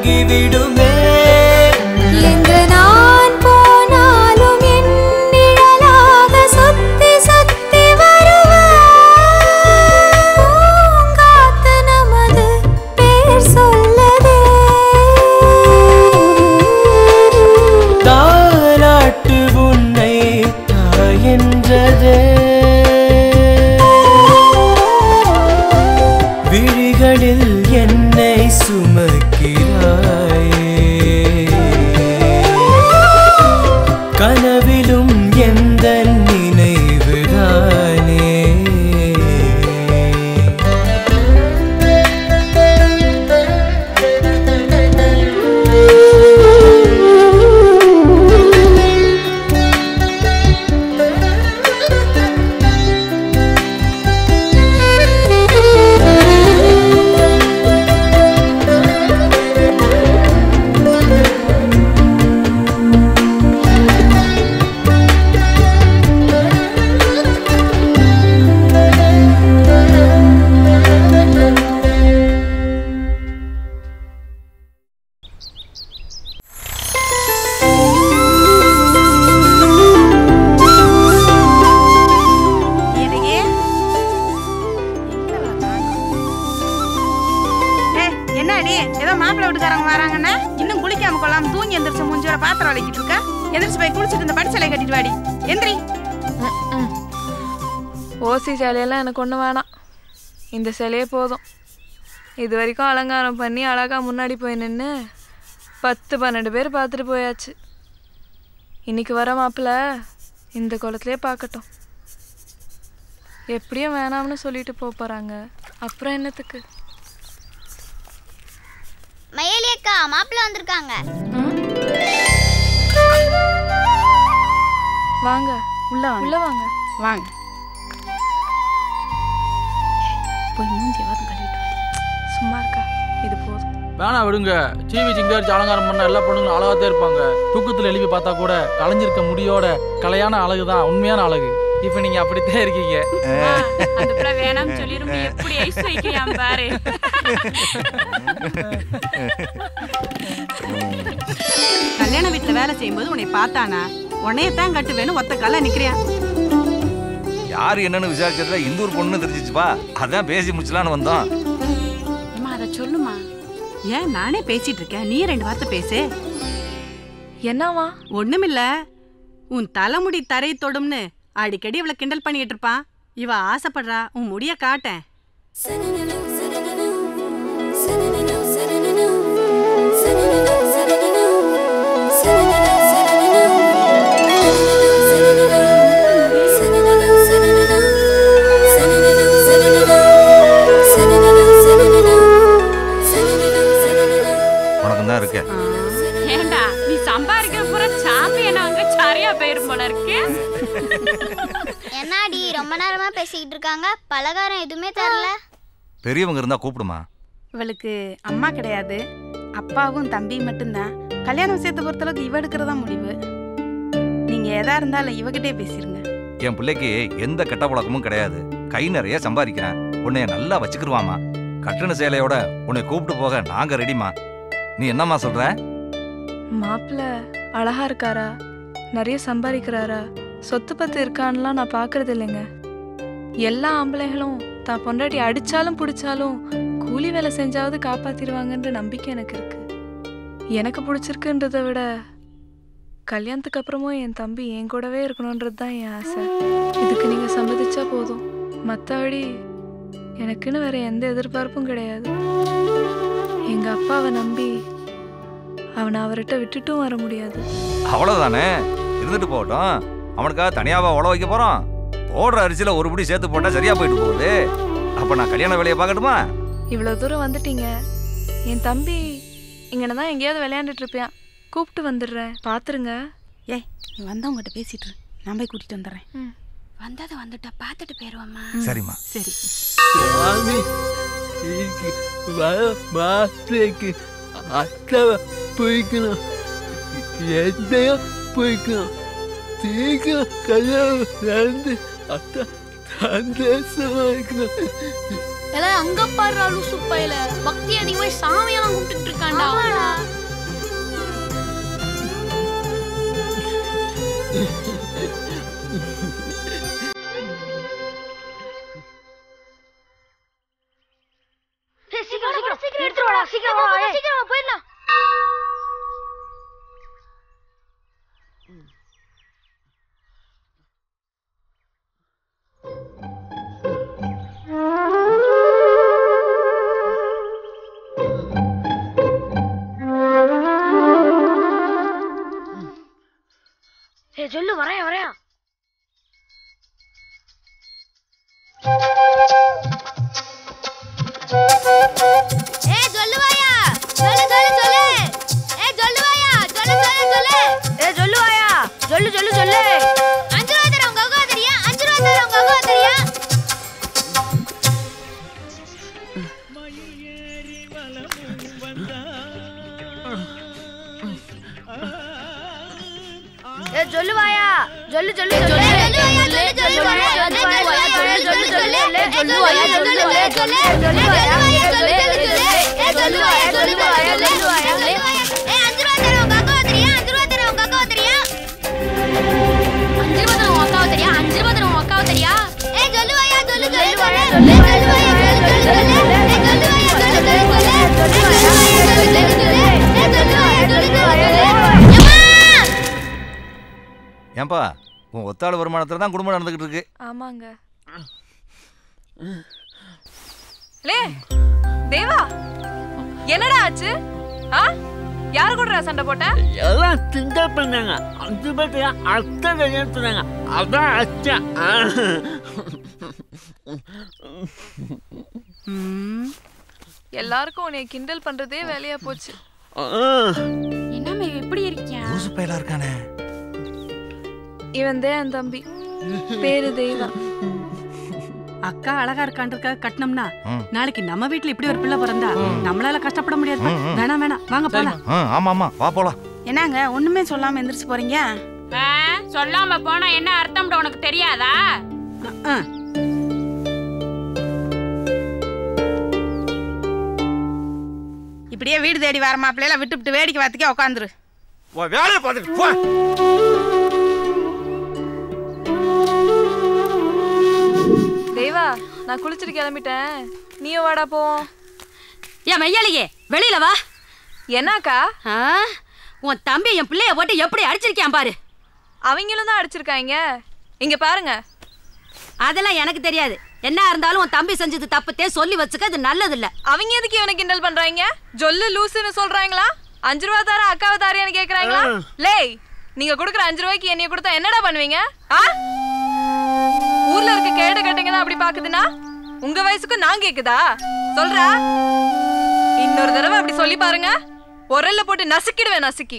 தாங்கிவிடுமே எங்கு நான் போனாலும் என் நிழலாக சுத்தி சுத்தி வருவாய். பூங்காத்து நமது பேர் சொல்லுதே. தாலாட்டு உன்னை தாயென்றதே விழிகளில் என்னை சுமக்கிறாயே கனவிலும் எந்த நினைவுதானே என்னையே ஏய் என்னடி ஏதோ மாப்பிள்ளை வீட்டுக்காரங்க வராங்கன்னா இன்னும் குளிக்காம கொள்ளாம தூங்கி எந்திரிச்ச மூஞ்சியோட பாத்திரம் வளைக்கிட்டு இருக்கா எந்திரிச்சு போய் குளிச்சுட்டு இந்த பட்டு சேலையை கட்டிட்டு வாடி எந்திரி ஓசி சேலையெல்லாம் எனக்கு ஒன்றும் வேணாம் இந்த சிலையே போதும் இது வரைக்கும் அலங்காரம் பண்ணி அழகா முன்னாடி போய் நின்று பத்து பன்னெண்டு பேர் பார்த்துட்டு போயாச்சு இன்னைக்கு வர மாப்பிள்ள இந்த குளத்துலேயே பார்க்கட்டும் எப்படியும் வேணாம்னு சொல்லிட்டு போக போகிறாங்க அப்புறம் என்னத்துக்கு மயிலி அக்கா மாப்பிள்ளை வந்திருக்காங்க வாங்க உள்ள வாங்க உள்ள வாங்க வாங்க போய் மூஞ்சியாவது கழுவிட்டு வாடி சும்மா இருக்கா இது போதும் வேணா விடுங்க சீவி சிங்காரிச்சு அலங்காரம் பண்ண எல்லா பொண்ணுங்களும் அழகாத்தே இருப்பாங்க தூக்கத்துல எழுப்பி பார்த்தா கூட கலைஞ்சிருக்க முடியோட கலையான அழகு தான் உண்மையான அழகு இப்போ நீங்க அப்படித்தான் இருக்கீங்க அந்த பிள்ளை வேணாம்னு சொல்லிரும் எப்படி ஐஸ் வைக்கிறியாம் பாரு கல்யாண வீட்டுல வேலை செய்யும்போது உன்னை பார்த்தானா உன்னையத்தான் கட்டுவேன்னு ஒத்த கால நிக்கிறியா யாரு என்னன்னு விசாரிச்சதுல இந்தூர் பொண்ணு தெரிஞ்சிச்சுப்பா அதான் பேசி முடிச்சலான்னு வந்தோம் அம்மா அதை சொல்லுமா ஏன் நானே பேசிட்டு இருக்கேன் நீ ரெண்டு வார்த்தை பேசு என்னவா ஒண்ணுமில்ல உன் தலைமுடி தரை தொடும்னு அடிக்கடி இவளை கிண்டல் பண்ணிட்டு இருப்பான் இவ ஆசைப்படுறா உன் முடிய காட்டேன் உனக்கும் தான் இருக்க ஏண்டா நீ சம்பாதிக்கிற பூரா சாம்பியன் அங்க சரியா போயிரும் போல இருக்கு என்னாடி ரொம்ப நேரமா பேசிக்கிட்டு இருக்காங்க பலகாரம் எதுவுமே தரல பெரியவங்க இருந்தா கூப்பிடுமா இவளுக்கு அம்மா கிடையாது அப்பாவும் தம்பியும் மட்டும்தான் கல்யாண விஷயத்தை பொறுத்தளவுக்கு இவ எடுக்கிறதா முடிவு நீங்க எதா இருந்தாலும் இவகிட்டே பேசிருங்க என் பிள்ளைக்கு எந்த கெட்ட பழக்கமும் கிடையாது கை நிறைய சம்பாதிக்கிறேன் உன்னைய நல்லா வச்சுக்கிருவாமா கட்டண சேலையோட உன்னை கூப்பிட்டு போக நாங்க ரெடிமா நீ என்னம்மா சொல்ற மாப்பிள்ள அழகா இருக்காரா நிறைய சம்பாதிக்கிறாரா சொத்து பத்து இருக்கான்லாம் நான் பார்க்கறது இல்லைங்க எல்லா ஆம்பளைகளும் தான் பொண்டாட்டி அடிச்சாலும் பிடிச்சாலும் கூலி வேலை செஞ்சாவது காப்பாத்திடுவாங்கன்ற நம்பிக்கை எனக்கு இருக்கு எனக்கு பிடிச்சிருக்குன்றதை விட கல்யாணத்துக்கு அப்புறமும் என் தம்பி என் கூடவே இருக்கணுன்றது தான் என் ஆசை இதுக்கு நீங்க சம்மதிச்சா போதும் மற்றபடி எனக்குன்னு வேற எந்த எதிர்பார்ப்பும் கிடையாது எங்க அப்பாவை நம்பி அவனை அவர்கிட்ட விட்டுட்டும் வர முடியாது அவ்வளவுதானே இருந்துட்டு போகட்டும் அவனுக்காக தனியாவா உழ வைக்க போறோம் போடுற அரிசியில ஒரு பிடி சேர்த்து போட்டா சரியா போயிட்டு போகுது அப்ப நான் கல்யாண வேலையை பார்க்கட்டுமா இவ்வளோ தூரம் வந்துட்டீங்க என் தம்பி இங்கன தான் எங்கேயாவது விளையாண்டுட்டு இருப்பியான் கூப்பிட்டு வந்துடுறேன் பார்த்துருங்க ஏய் நீ வந்தவங்ககிட்ட பேசிட்டு இரு. நான் போய் கூட்டிட்டு வந்துடுறேன் ம். வந்தது வந்துட்டா பார்த்துட்டு போயிருவோம்மா சரிம்மா சரி சாமி இன்னைக்கு வர மாப்பிள்ளைக்கு அத்தாவை பிடிக்கணும் என்னையும் பிடிக்கணும் சீக்கிரம் கல்யாணம் நடந்து அத்தா சந்தோஷமா இருக்கணும் எல்லாம் அங்க பாடுறா லூசு பையில பக்தி அதிகமாய் சாமியெல்லாம் கும்பிட்டுட்டு இருக்கான்டா சீக்கிரம் சீக்கிரம் சீக்கிரம் எடுத்துட்டு வாடா சீக்கிரம் வா சீக்கிரம் வா போயிடலாம் ஏய் சொல்லு வரேன் வரேன் ஏய் சொல்லுவாயா சொல்லு சொல்லு சொல்லு ஏய் சொல்லுவாயா சொல்லு சொல்லு சொல்லு ஏய் சொல்லுவாயா சொல்லு சொல்லு சொல்லு அஞ்சு ரூபா தர உங்க அக்கா தெரியா அஞ்சு ரூபா தர உங்க அக்கா தெரியா ஏய் சொல்லுவாயா சொல்லு சொல்லு சொல்லு சொல்லுவாயா சொல்லு சொல்லு சொல்லுவாயா சொல்லு சொல்லு சொல்லு சொல்லுவாயா சொல்லு சொல்லு சொல்லுவாயா சொல்லு சொல்லு ஏய் சொல்லுவாயா சொல்லுவாயா சொல்லுவாயா ஏய் அஞ்சு ரூபா தர உங்க அக்கா தெரியா அஞ்சு ரூபா தர உங்க அக்கா தெரியா அஞ்சு ரூபா தரும் உன் அக்காவை தெரியா அஞ்சு ரூபா தரும் உன் அக்காவை தெரியா ஏய் சொல்லுவாயா சொல்லு சொல்லு சொல்லு சொல்லுவாயா சொல்லு சொல்லு சொல்லு ஏய் சொல்லுவாயா சொல்லு சொல்லு சொல்லு சொல்லுவாயா சொல்லு சொல்லு சொல்லு ஏய் சொல்லுவாயா சொல்லு சொல்லு சொல்லு ஏன்பா உன் ஒத்தாள் வருமானத்துல தான் குடும்பம் நடந்துகிட்டு இருக்கு ஆமாங்க லே தேவா என்னடா ஆச்சு ஆ யாரு கூட சண்டை போட்ட எல்லாம் கிண்டல் பண்ணாங்க அஞ்சு பேர்த்தையா அத்தை தெரியும் சொன்னாங்க அதான் அச்சா எல்லாருக்கும் உன்னை கிண்டல் பண்றதே வேலையா போச்சு என்னமே எப்படி இருக்கியா லூசு பயலா இருக்கானே இவன் தான் என் தம்பி பேரு தேவா அக்கா அழகா இருக்கான்றதுக்காக கட்டினோம்னா ம். நாளைக்கு நம்ம வீட்ல இப்படி ஒரு பிள்ளை பிறந்தா நம்மளால கஷ்டப்பட முடியாது ம், ம். வேணாம் வேணாம் வாங்க போலாம் ஆ, ஆமா ஆமா வா போலாம் என்னங்க ஒண்ணுமே சொல்லாம எந்திரிச்சு போறீங்க ஆ, சொல்லாம போனா என்ன அர்த்தம்னு உனக்கு தெரியாதா அஹ். இப்படியே வீடு தேடி வர மாப்பிள்ளையில விட்டு விட்டு வேடிக்கை பார்த்துக்கே உட்காந்துரு வேலையை பார்த்துட்டு போ தேவா நான் குளிச்சுட்டு கிளம்பிட்டேன் நீயும் வாடா போ ஏன் மையாளியே வெளியில வா என்னக்கா ஆ? உன் தம்பி என் பிள்ளைய போட்டு எப்படி அடிச்சிருக்கான் பாரு அவங்களும் தான் அடிச்சிருக்காங்க இங்க பாருங்க அதெல்லாம் எனக்கு தெரியாது என்ன இருந்தாலும் உன் தம்பி செஞ்சது தப்புத்தே சொல்லி வச்சுக்க அது நல்லது இல்ல அவங்க எதுக்கு இவனை கிண்டல் பண்றாங்க ஜொல்லு லூசுன்னு சொல்றாங்களா அஞ்சு ரூபா தார அக்காவை தாரியான்னு கேக்குறாங்களா லேய் நீங்க கொடுக்குற அஞ்சு ரூபாய்க்கு என்னைய கொடுத்தா என்னடா பண்ணுவீங்க ஆ ஊர்ல இருக்க கேடு கட்டுங்க தான் அப்படி பாக்குதுன்னா உங்க வயசுக்கு நான் கேக்குதா சொல்றா இன்னொரு தடவை அப்படி சொல்லி பாருங்க உரல்ல போட்டு நசுக்கிடுவேன் நசுக்கி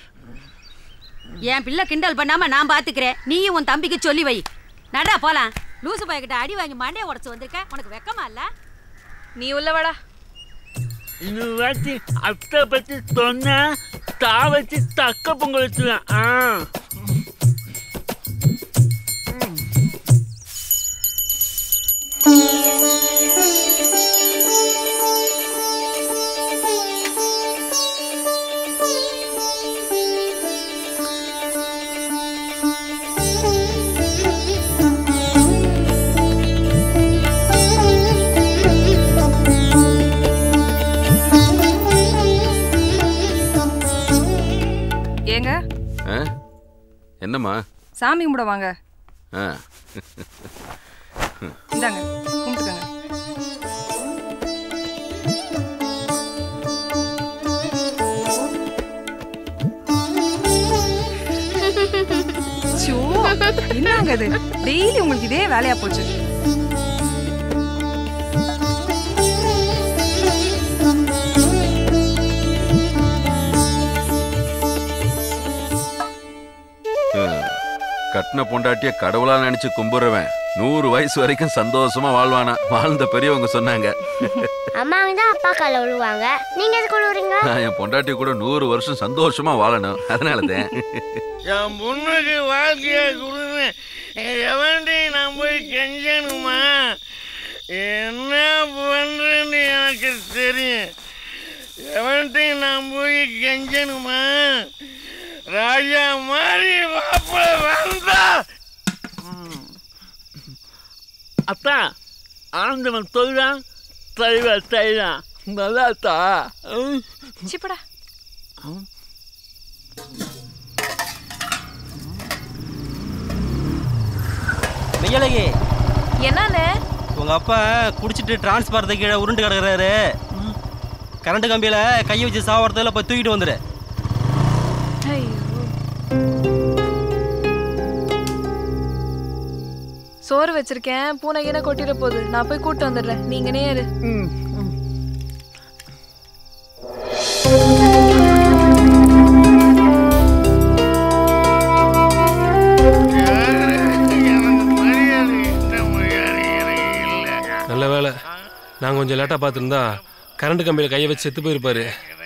என் பிள்ளை கிண்டல் பண்ணாம நான் பாத்துக்கிறேன் நீயும் உன் தம்பிக்கு சொல்லி வை நடா போலாம் லூசு பையகிட்ட அடி வாங்கி மண்டைய உடச்சு வந்திருக்க உனக்கு வெக்கமா இல்ல நீ உள்ள வாடா இன்னொரு வாட்டி அத்தை பத்தி சொன்னா தா வச்சு தக்க பொங்கல் வச்சுவேன் ஆ ஏங்க ஆ? என்னம்மா சாமி கும்பிட வாங்க ஆ இந்தாங்க கும்பிட்டுக்கோங்க ச்சோ, என்னங்க இது டெய்லி உங்களுக்கு இதே வேலையா போச்சு ம். கட்டின பொண்டாட்டிய கடவுளா நினைச்சு கும்பிடுறவன் நூறு வயசு வரைக்கும் சந்தோஷமா வாழ்வானா வாழ்ந்த பெரியவங்க சொன்னாங்க அம்மா தான் அப்பா கால விழுவாங்க நீங்க எதுக்கு விழுவுறீங்க நான் என் பொண்டாட்டி கூட நூறு வருஷம் சந்தோஷமா வாழணும் அதனால தான் என் பொண்ணுக்கு வாழ்க்கையை கொடுன்னு எவன்டி நான் போய் கெஞ்சணுமா என்ன பண்றேன்னு எனக்கு தெரியும் எவன்ட்டையும் நான் போய் கெஞ்சணுமா ராஜா மாதிரி மாப்பிள்ள வந்தா அப்பா ஆண்டவன் தொழிலான் தலைவர் செய்யலாம் நல்லா இருக்கா ம். சிப்படா மெய்யழகி என்னண்ணே உங்க அப்பா குடிச்சிட்டு டிரான்ஸ்பாரத்தை கீழே உருண்டு கிடக்குறாரு கரண்ட் கம்பியில கையை வச்சு சாவறதுல போய் தூக்கிட்டு வந்துரு சோறு வச்சிருக்கேன் பூனை கீனை கொட்டிட போகுது நான் போய் கூட்டு வந்துடுறேன் நீங்கனே இரு நல்ல வேலை நான் கொஞ்சம் லேட்டாக பார்த்துருந்தா கரண்ட் கம்பியில் கையை வச்சு செத்து போயிருப்பாரு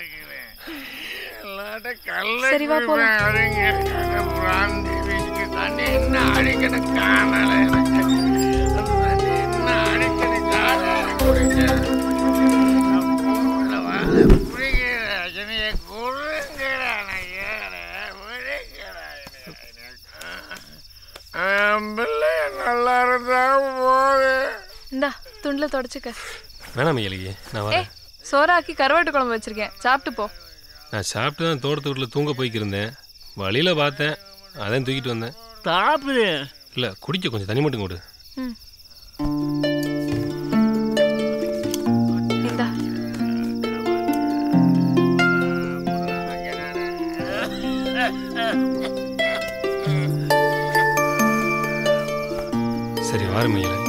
சரி வா போலாம் பிராந்தி விஸ்கி தண்ணி என்ன அடிக்கணும் காணல எனக்கு தண்ணி என்ன அடிக்கணும் காணல குடிக்கிறேன் நல்லா இருந்தா போது இந்தா துண்டுல தொடச்சுக்க வேணாம் மையலகி நான் ஏ வரேன் சோறாக்கி கருவாட்டு குழம்பு வச்சிருக்கேன் சாப்பிட்டு போ நான் சாப்பிட்டு தான் தோட்டத்து வீட்டில் தூங்க போய்க்கிருந்தேன் வழியில் பார்த்தேன் அதான் தூக்கிட்டு வந்தேன் சாப்பிடு இல்லை குடிக்க கொஞ்சம் தண்ணி மட்டும் கொடு ம் இந்தா சரி வார மையலகி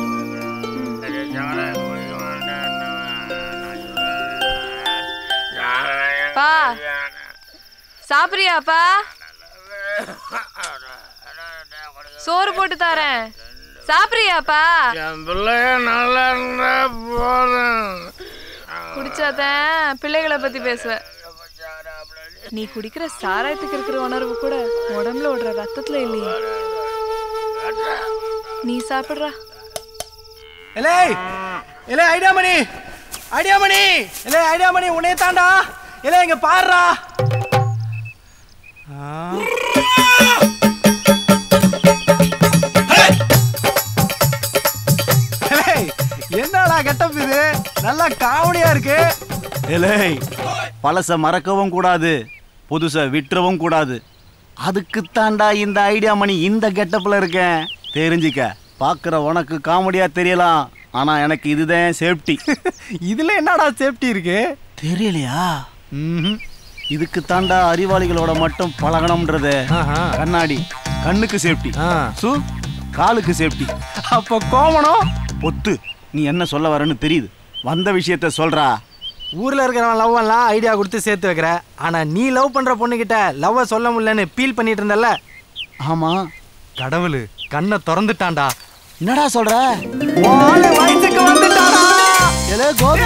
பா சாப்பிடுறியாப்பா சோறு போட்டு தரேன் சாப்பிடுறியாப்பா என் பிள்ளைய நல்லா இருந்தா போதும் குடிச்சாதான் பிள்ளைகளை பத்தி பேசுவ நீ குடிக்கிற சாராயத்துக்கு இருக்கிற உணர்வு கூட உடம்புல ஓடுற ரத்தத்துல இல்லையே நீ சாப்பிடுறா எலே எலே ஐடியாமணி ஐடியாமணி எலே ஐடியாமணி உன்னைய தாண்டா எலே இங்க பாருடா ஆ. எலே, என்னடா கெட்டப் இது நல்லா காமெடியா இருக்கு ஏலே பழச மறக்கவும் கூடாது புதுசை விட்டுறவும் கூடாது அதுக்குத்தாண்டா இந்த ஐடியா மணி இந்த கெட்டப்ல இருக்கேன் தெரிஞ்சுக்க பார்க்குற உனக்கு காமெடியா தெரியலாம் ஆனா எனக்கு இதுதான் சேஃப்டி இதுல என்னடா சேஃப்டி இருக்கு தெரியலையா ம்ஹும். இதுக்கு தாண்டா அறிவாளிகளோட மட்டும் பழகணும்ன்றது கண்ணாடி கண்ணுக்கு சேஃப்டி சு காலுக்கு சேஃப்டி அப்போ கோமணம் பொத்து நீ என்ன சொல்ல வரன்னு தெரியுது வந்த விஷயத்த சொல்றா ஊர்ல இருக்கிறவன் லவ் எல்லாம் ஐடியா கொடுத்து சேர்த்து வைக்கிற ஆனா நீ லவ் பண்ற பொண்ணுகிட்ட லவ்வை சொல்ல முடியலன்னு ஃபீல் பண்ணிட்டு இருந்தல்ல ஆமா கடவுள் கண்ணை திறந்துட்டான்டா என்னடா சொல்ற ஓலை வயசுக்கு வந்துட்டாடா எலே கோபி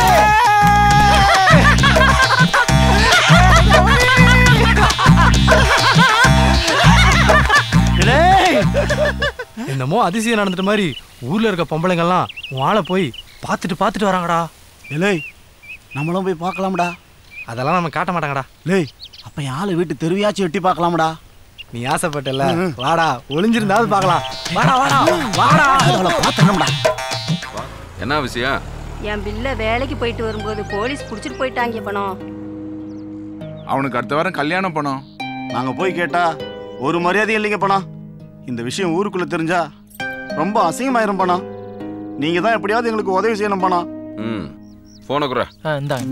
என்னமோ அதிசயம் நடந்துட்ட மாதிரி ஊர்ல இருக்க பொம்பளைங்கெல்லாம் உன் ஆளை போய் பார்த்துட்டு பார்த்துட்டு வராங்கடா எலே நம்மளும் போய் பார்க்கலாம்டா அதெல்லாம் நம்ம காட்ட மாட்டாங்கடா லேய் அப்ப என் ஆளு வீட்டு தெருவியாச்சும் எட்டி பார்க்கலாம்டா நீ ஆசைப்பட்டல வாடா ஒளிஞ்சிருந்தாவது பார்க்கலாம் வாடா வாடா வாடா அவளை பார்த்தோம்டா என்ன விஷயம் என் பில்ல வேலைக்கு போயிட்டு வரும்போது போலீஸ் புடிச்சிட்டு போயிட்டாங்க பணம் அவனுக்கு அடுத்த வாரம் கல்யாணம் பண்ணோம் நாங்க போய் கேட்டா ஒரு மரியாதையும் இல்லைங்க பணம் இந்த விஷயம் ஊருக்குள்ள தெரிஞ்சா ரொம்ப அசிங்கமாயிரும் பணம் நீங்க தான் எப்படியாவது எங்களுக்கு உதவி செய்யணும் பணம் ம் போனை குறா இந்தாங்க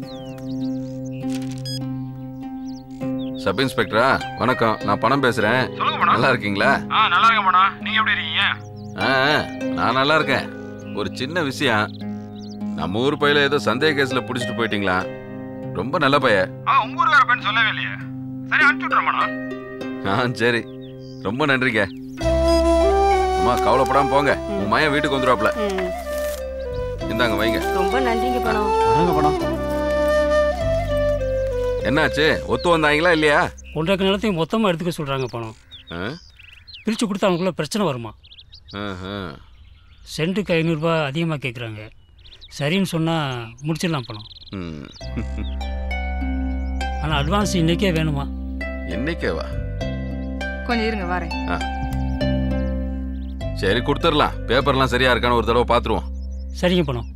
சப் இன்ஸ்பெக்டரா வணக்கம் நான் பணம் பேசுறேன் நல்லா இருக்கீங்களா ஆ நல்லா இருக்கேன் மேடம் நீங்க எப்படி இருக்கீங்க ஆ ஆ, நான் நல்லா இருக்கேன் ஒரு சின்ன விஷயம் நம்ம ஊர் பையில ஏதோ சந்தேக கேஸ்ல புடிச்சிட்டு போயிட்டீங்களா ரொம்ப நல்ல பைய ஆ உங்க ஊருக்கார பையன் சொல்லவே இல்லையே சரி அனுப்பிச்சு விட்றேன் மேடம் ஆ சரி ரொம்ப நன்றிங்க அம்மா கவலைப்படாம போங்க உங்க மயன் வீட்டுக்கு வந்துருவாப்ல இந்தாங்க வைங்க ரொம்ப நன்றிங்க பணம் வணங்க பணம் என்னாச்சு ஒத்து வந்தாங்களா இல்லையா ஒன்றரை நிலத்தையும் மொத்தமாக எடுத்துக்க சொல்கிறாங்க பணம் ஆ? பிரித்து கொடுத்தா அவங்களுக்குள்ள பிரச்சனை வருமா ஆஹா. சென்ட்டுக்கு ஐநூறுரூபா அதிகமாக கேட்குறாங்க சரின்னு சொன்னால் முடிச்சிடலாம் பணம் ம். ஆனால் அட்வான்ஸ் இன்றைக்கே வேணுமா என்னைக்கேவா கொஞ்சம் இருங்க வரேன் ஆ சரி கொடுத்துடலாம் பேப்பர்லாம் சரியா இருக்கான்னு ஒரு தடவை பார்த்துருவோம் சரிங்க பணம்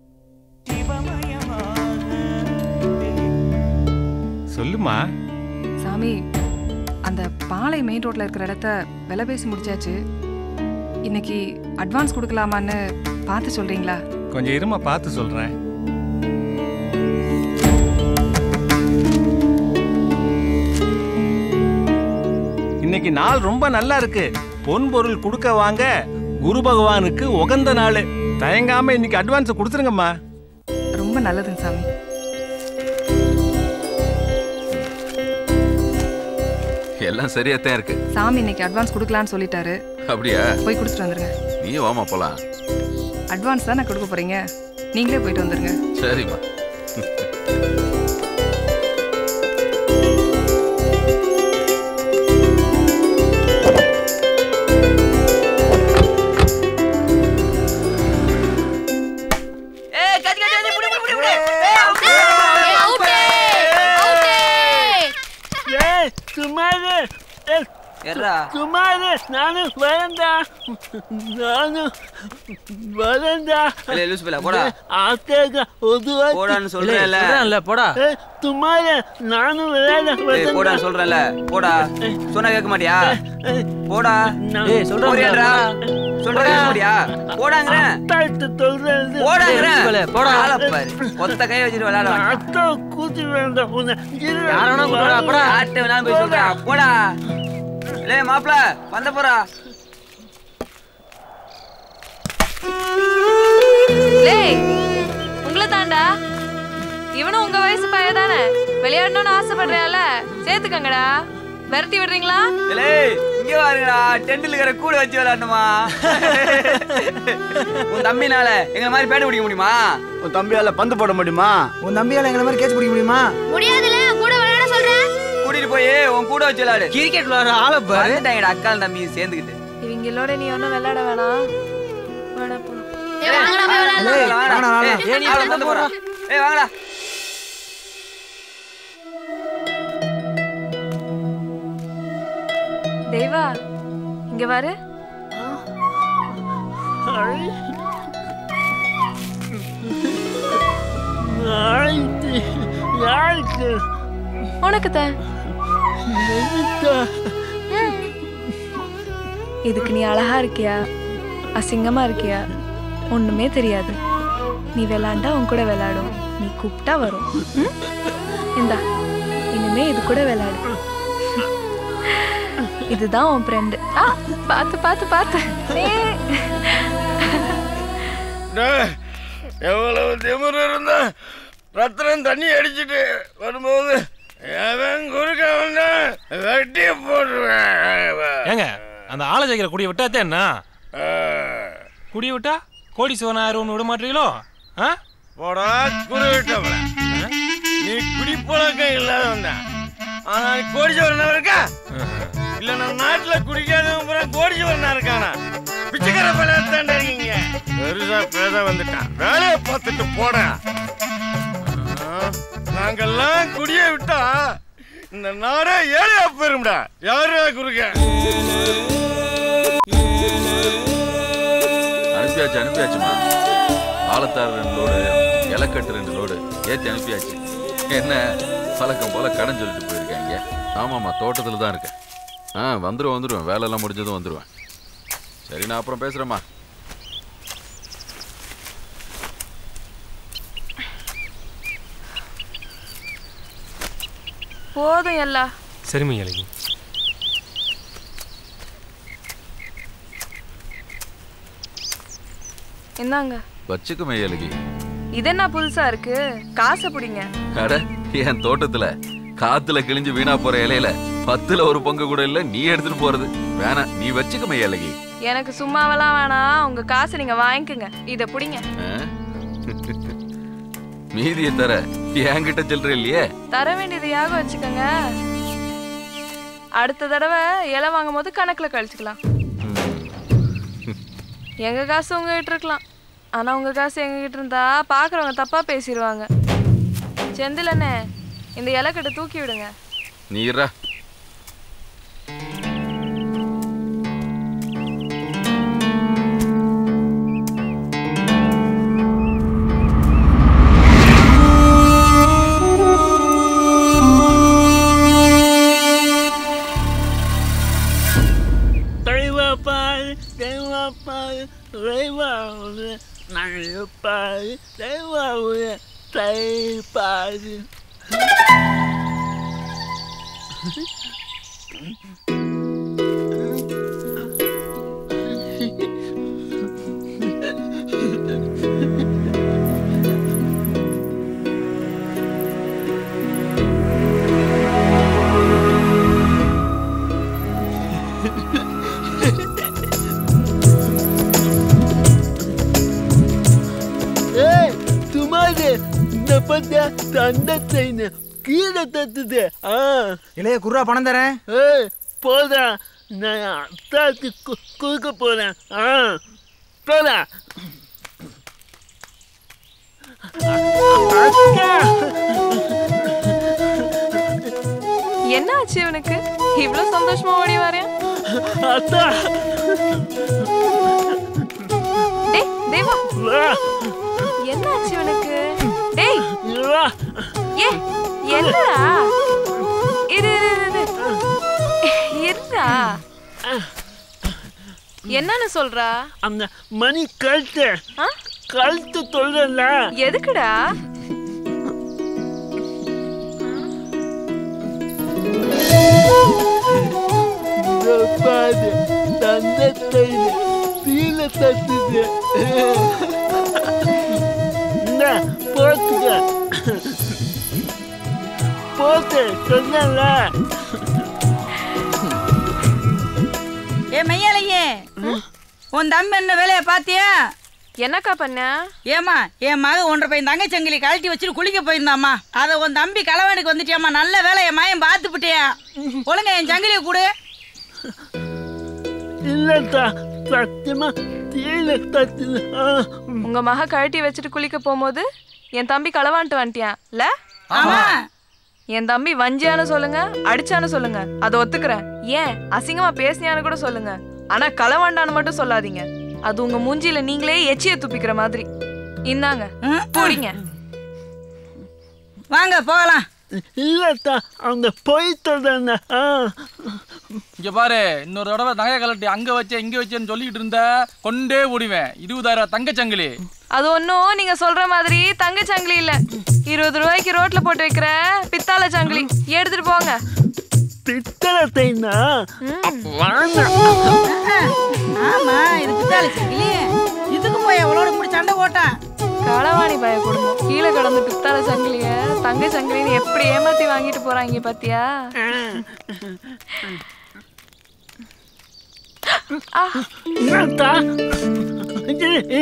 சொல்லுமா சாமி அந்த பாளை மெயின் ரோட்ல இருக்கிற இடத்த விலை பேசி முடிச்சாச்சு இன்னைக்கு அட்வான்ஸ் கொடுக்கலாமான்னு பார்த்து சொல்றீங்களா கொஞ்சம் இருமா பார்த்து சொல்றேன் இன்னைக்கு நாள் ரொம்ப நல்லா இருக்கு பொன் பொருள் கொடுக்க வாங்க குரு பகவானுக்கு உகந்த நாள் தயங்காம இன்னைக்கு அட்வான்ஸ் கொடுத்துருங்கம்மா ரொம்ப நல்லதுங்க சாமி எல்லாம் சரியாத்தான் இருக்கு சாமி இன்னைக்கு அட்வான்ஸ் கொடுக்கலான்னு சொல்லிட்டாரு அப்படியா போய் கொடுத்துட்டு வந்துருங்க நீ வாமா போலாம் அட்வான்ஸ் தானே கொடுக்க போறீங்க நீங்களே போயிட்டு வந்துருங்க சரிம்மா ஏய் கத்தி கத்தி கத்தி புடி புடி புடி ஏய் அவுட் ஏய் அவுட் அவுட் ஏய் சுமாரு ஏய் சுமாரு நானு வரேன்டா நானு வரேன்டா ஏலே, லூசு பயலே, போடா. ஆத்தேக ஒரு வாட்டி- போடான்னு சொல்றேன்ல. சொல்றேன்ல, போடா. ஏய் சுமாரு நானும் விளையாட ஏய் போடான்னு சொல்றேன்ல போடா சொன்னா கேட்க மாட்டியா போடா ஏய், சொல்றேன்ல, போறியாடா சொல்றா கேட்க மாட்டியா போடாங்கறேன் அத்தாட்ட சொல்றேன் போடாங்கறேன் லூசு பயலே, போடா. ஆளை பாரு ஒத்த கை வச்சுட்டு விளையாட அத்தா கூட்டி வேண்டாம் உன்னை இரு. யார வேணா போடா போடா ஆட்ட வேணா போய் சொல்றா போடா லே மாப்ள வந்த போறா லேய் உங்களை தாண்டா இவனும் உங்க வயசு பையன் தானே விளையாடணும்னு ஆசைப்படுறேன்ல சேர்த்துக்கங்கடா விரட்டி விடுறீங்களா லே இங்க வாருங்கடா டென்ட்ல இருக்கிற கூட வச்சு விளையாடணுமா உன் தம்பினால எங்க மாதிரி பேட்டு பிடிக்க முடியுமா உன் தம்பியால பந்து போட முடியுமா உன் தம்பியால எங்க மாதிரி கேட்ச் பிடிக்க முடியுமா முடியாதுல கூட விளையாட சொல்றேன் கூட்டிட்டு போய் உன் கூட வச்சு விளையாடு கிரிக்கெட் விளையாடுற ஆள பாரு வந்துட்டாங்கடா அக்கால் தம்பி சேர்ந்துக்கிட்டு இவங்களோட நீ ஒன்றும் விளையாட வேணாம் வேணா போ ஏய் வாங்கடா போய் விளையாடலாம் ஏய், வாங்கடா, வாங்கடா. ஏய், நீ அவளை வந்து போறா. ஏய் வாங்கடா தெய்வா இங்க பாரு நாளைக்கு யாருக்கு உனக்கு தான் எதுக்கா? இதுக்கு நீ அழகா இருக்கியா அசிங்கமா இருக்கியா ஒண்ணுமே தெரியாது நீ விளாண்டா உன் கூட விளையாடும் நீ கூப்பிட்டா வரும் ம்? இந்தா இனிமே இது கூட விளையாடு இதுதான் உன் ஃப்ரெண்டு ஆ பார்த்து பார்த்து பார்த்து ஏய். டேய், எவ்வளவு திமிரு இருந்தா ரத்தனம் தண்ணி அடிச்சிட்டு வரும்போது எவன் குறுக்க வந்தா வெட்டி போடுவேன் ஏங்க அந்த ஆளை ஜெயிக்கிற குடியை விட்டாத்தே என்ன குடியை விட்டா கோடீஸ்வரன் ஆயிரம் விட மாட்டீங்களோ ஆ போடா குருவிட்டவள நீ குடிப்பழக்கம் இல்லாதவன் தான் ஆனா நீ கோடிச்சவரனா இருக்கா இல்ல நம்ம நாட்டுல குடிக்காதவன் பூரா கோடிச்சவரனா இருக்கானா பிச்சைக்கார பழையத்தாண்டா இருக்கீங்க பெருசா பேச வந்துட்டான் வேலையை பார்த்துட்டு போட நாங்கெல்லாம் குடிய விட்டா இந்த நாடே ஏழையா போயிரும்டா யாரா குறுக்க அனுப்பியாச்சு அனுப்பியாச்சுமா ஆழத்தார் ரெண்டு லோடு இலக்கட்டு ரெண்டு லோடு ஏற்றி அனுப்பியாச்சு என்ன பழக்கம் போல கடன் சொல்லிட்டு போயிருக்காங்க ஆமாம்மா தோட்டத்தில் தான் இருக்கேன் ஆ வந்துடும் வந்துடுவேன் வேலையெல்லாம் முடிஞ்சதும் வந்துடுவேன் சரி நான் அப்புறம் பேசுகிறேம்மா போதும் எல்லா சரி மையாளிங்க என்னங்க வச்சுக்க மையலகி இது என்ன புதுசா இருக்கு காசை பிடிங்க அட என் தோட்டத்துல காத்துல கிழிஞ்சு வீணா போற இலையில பத்துல ஒரு பங்கு கூட இல்ல நீ எடுத்துட்டு போறது வேணாம் நீ வச்சுக்க மையலகி எனக்கு சும்மாவெல்லாம் வேணாம் உங்க காசை நீங்க வாங்கிக்கோங்க இத பிடிங்க மீதியை தர என்கிட்ட சில்லற இல்லையே தர வேண்டியது யாக வச்சுக்கோங்க அடுத்த தடவை இலை வாங்கும் போது கணக்குல கழிச்சுக்கலாம் எங்க காசு உங்ககிட்ட இருக்கலாம் ஆனா உங்க காசு எங்ககிட்ட இருந்தா பாக்குறவங்க தப்பா பேசிடுவாங்க செந்திலண்ணே இந்த இலக்கட்டை தூக்கி விடுங்க நீரா தலைவா பாரு தலைவா பாரு தலைவா ஒரு நல்ல பாரு தலைவா ஒரு தை பாரு ஏய் சுமாரு இந்த பத்தியா தந்த செயின் கீழே தத்துது ஆ இளைய குர்ரா பணம் தரேன் ஏய் போதா நான் அத்தாக்கு கு- குறுக்க போறேன் ஆ போதா அக்கா என்ன ஆச்சு இவனுக்கு இவ்வளவு சந்தோஷமா ஓடி வரேன் அத்தா டேய் தேவா வா என்ன ஆச்சு இவனுக்கு டேய் வா ஏ என்னடா இரு இரு இரு, இரு இருடா என்னன்னு சொல்றா அந்த மணி கழுத்து கழுத்து சொல்றல எதுக்குடா பாரு தந்த செயின் கீழே தத்துது இந்த போத்துக்க போத்து சொன்னல ஏ மையாலையே உன் தம்பி என்ன வேலையை பாத்தியா என்னக்கா பண்ண ஏமா என் மக ஒன்றரை பையன் தங்கச்சங்கிலி கழட்டி வச்சுட்டு குளிக்க போயிருந்தாம்மா அதை உன் தம்பி களவானுக்கு வந்துட்டியாம்மா நல்ல வேலை என் மயன் பார்த்து விட்டியா ஒழுங்க என் சங்கிலியை கொடு இல்லத்தா சத்தியமா கீழே தத்துது ஆ உங்க மக கழட்டி வச்சுட்டு குளிக்க போகும்போது என் தம்பி களவான்ட்டு வந்துட்டியான் இல்ல ஆமா என் தம்பி வஞ்சியான்னு சொல்லுங்க அடிச்சான்னு சொல்லுங்க அதை ஒத்துக்கிறேன் ஏன் அசிங்கமா பேசினியான்னு கூட சொல்லுங்க ஆனா களவாண்டான்னு மட்டும் சொல்லாதீங்க அது உங்க மூஞ்சில நீங்களே எச்சிய துப்பிக்கிற மாதிரி இந்தாங்க போடிங்க வாங்க போகலாம் இல்லத்தா அந்த பொய் சொல்றேன் ஆ இங்க பாரு இன்னொரு தடவை நகைய கலட்டி அங்க வச்ச இங்க வச்சேன்னு சொல்லிட்டு இருந்த கொண்டே ஓடிவேன் இருபதாயிரம் தங்கச்சங்கிலி அது ஒன்றும் நீங்க சொல்ற மாதிரி தங்க சங்கிலி இல்ல இருபது ரூபாய்க்கு ரோட்ல போட்டு வைக்கிற பித்தாள சங்கிலி எடுத்துட்டு போங்க பித்தளை செய்னா வாங்க ஆமா இது பித்தாளி சங்கிலி இதுக்கு போய் எவ்வளோட இப்படி சண்டை போட்டான் களவாணி பய குடும்பம் கீழே கிடந்து பித்தாள சங்கிலிய தங்க சங்கிலின்னு எப்படி ஏமாத்தி வாங்கிட்டு போறாங்க பாத்தியா ஆ, என்னத்தா இது, இது.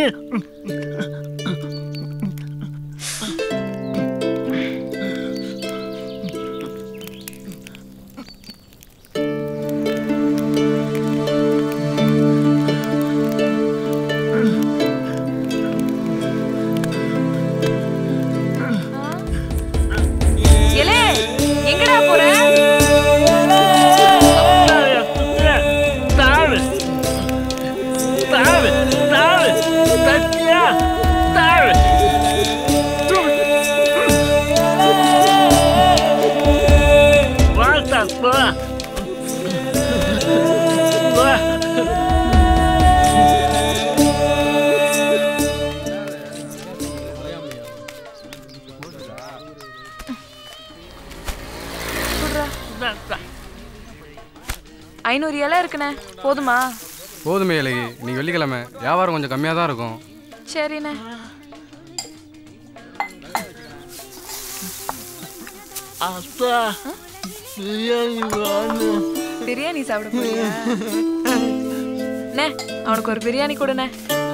எலே எங்கடா போற தாவு தாவு தாவு சத்தியா தாவு வாழ்த்தா போ போ ஐநூறு இலை இருக்குண்ணே போதுமா போதுமே இலகி இன்னைக்கு வெள்ளிக்கிழமை வியாபாரம் கொஞ்சம் கம்மியாக தான் இருக்கும் சரிண்ணே அப்பா பிரியாணி வேணும் பிரியாணி சாப்பிட போறியா அண்ணே அவனுக்கு ஒரு பிரியாணி கொடுண்ணே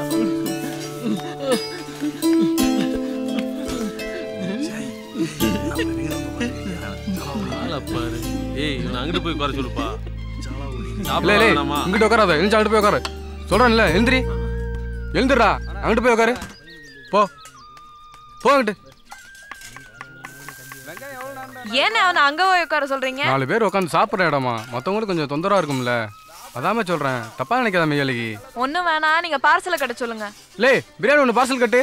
பாரு ஏய் இவனை அங்கிட்டு போய் குறை சொல்லுப்பா இல்லை இல்லை இங்கிட்ட உட்காராத எழுந்து அங்கிட்டு போய் உட்காரு சொல்கிறேன்ல எந்திரி எழுந்துடுறா அங்கிட்டு போய் உட்காரு போ போ அங்கிட்டு ஏன்னு அவனை அங்க போய் உட்கார சொல்றீங்க நாலு பேர் உட்காந்து சாப்பிட்ற இடமா மற்றவங்களுக்கு கொஞ்சம் தொந்தரவா இருக்கும்ல அதாம சொல்றேன் தப்பா நினைக்காத மெய்யலகி ஒண்ணும் வேணாம் நீங்க பார்சலை கட்ட சொல்லுங்க லே பிரியாணி ஒன்று பார்சல் கட்டு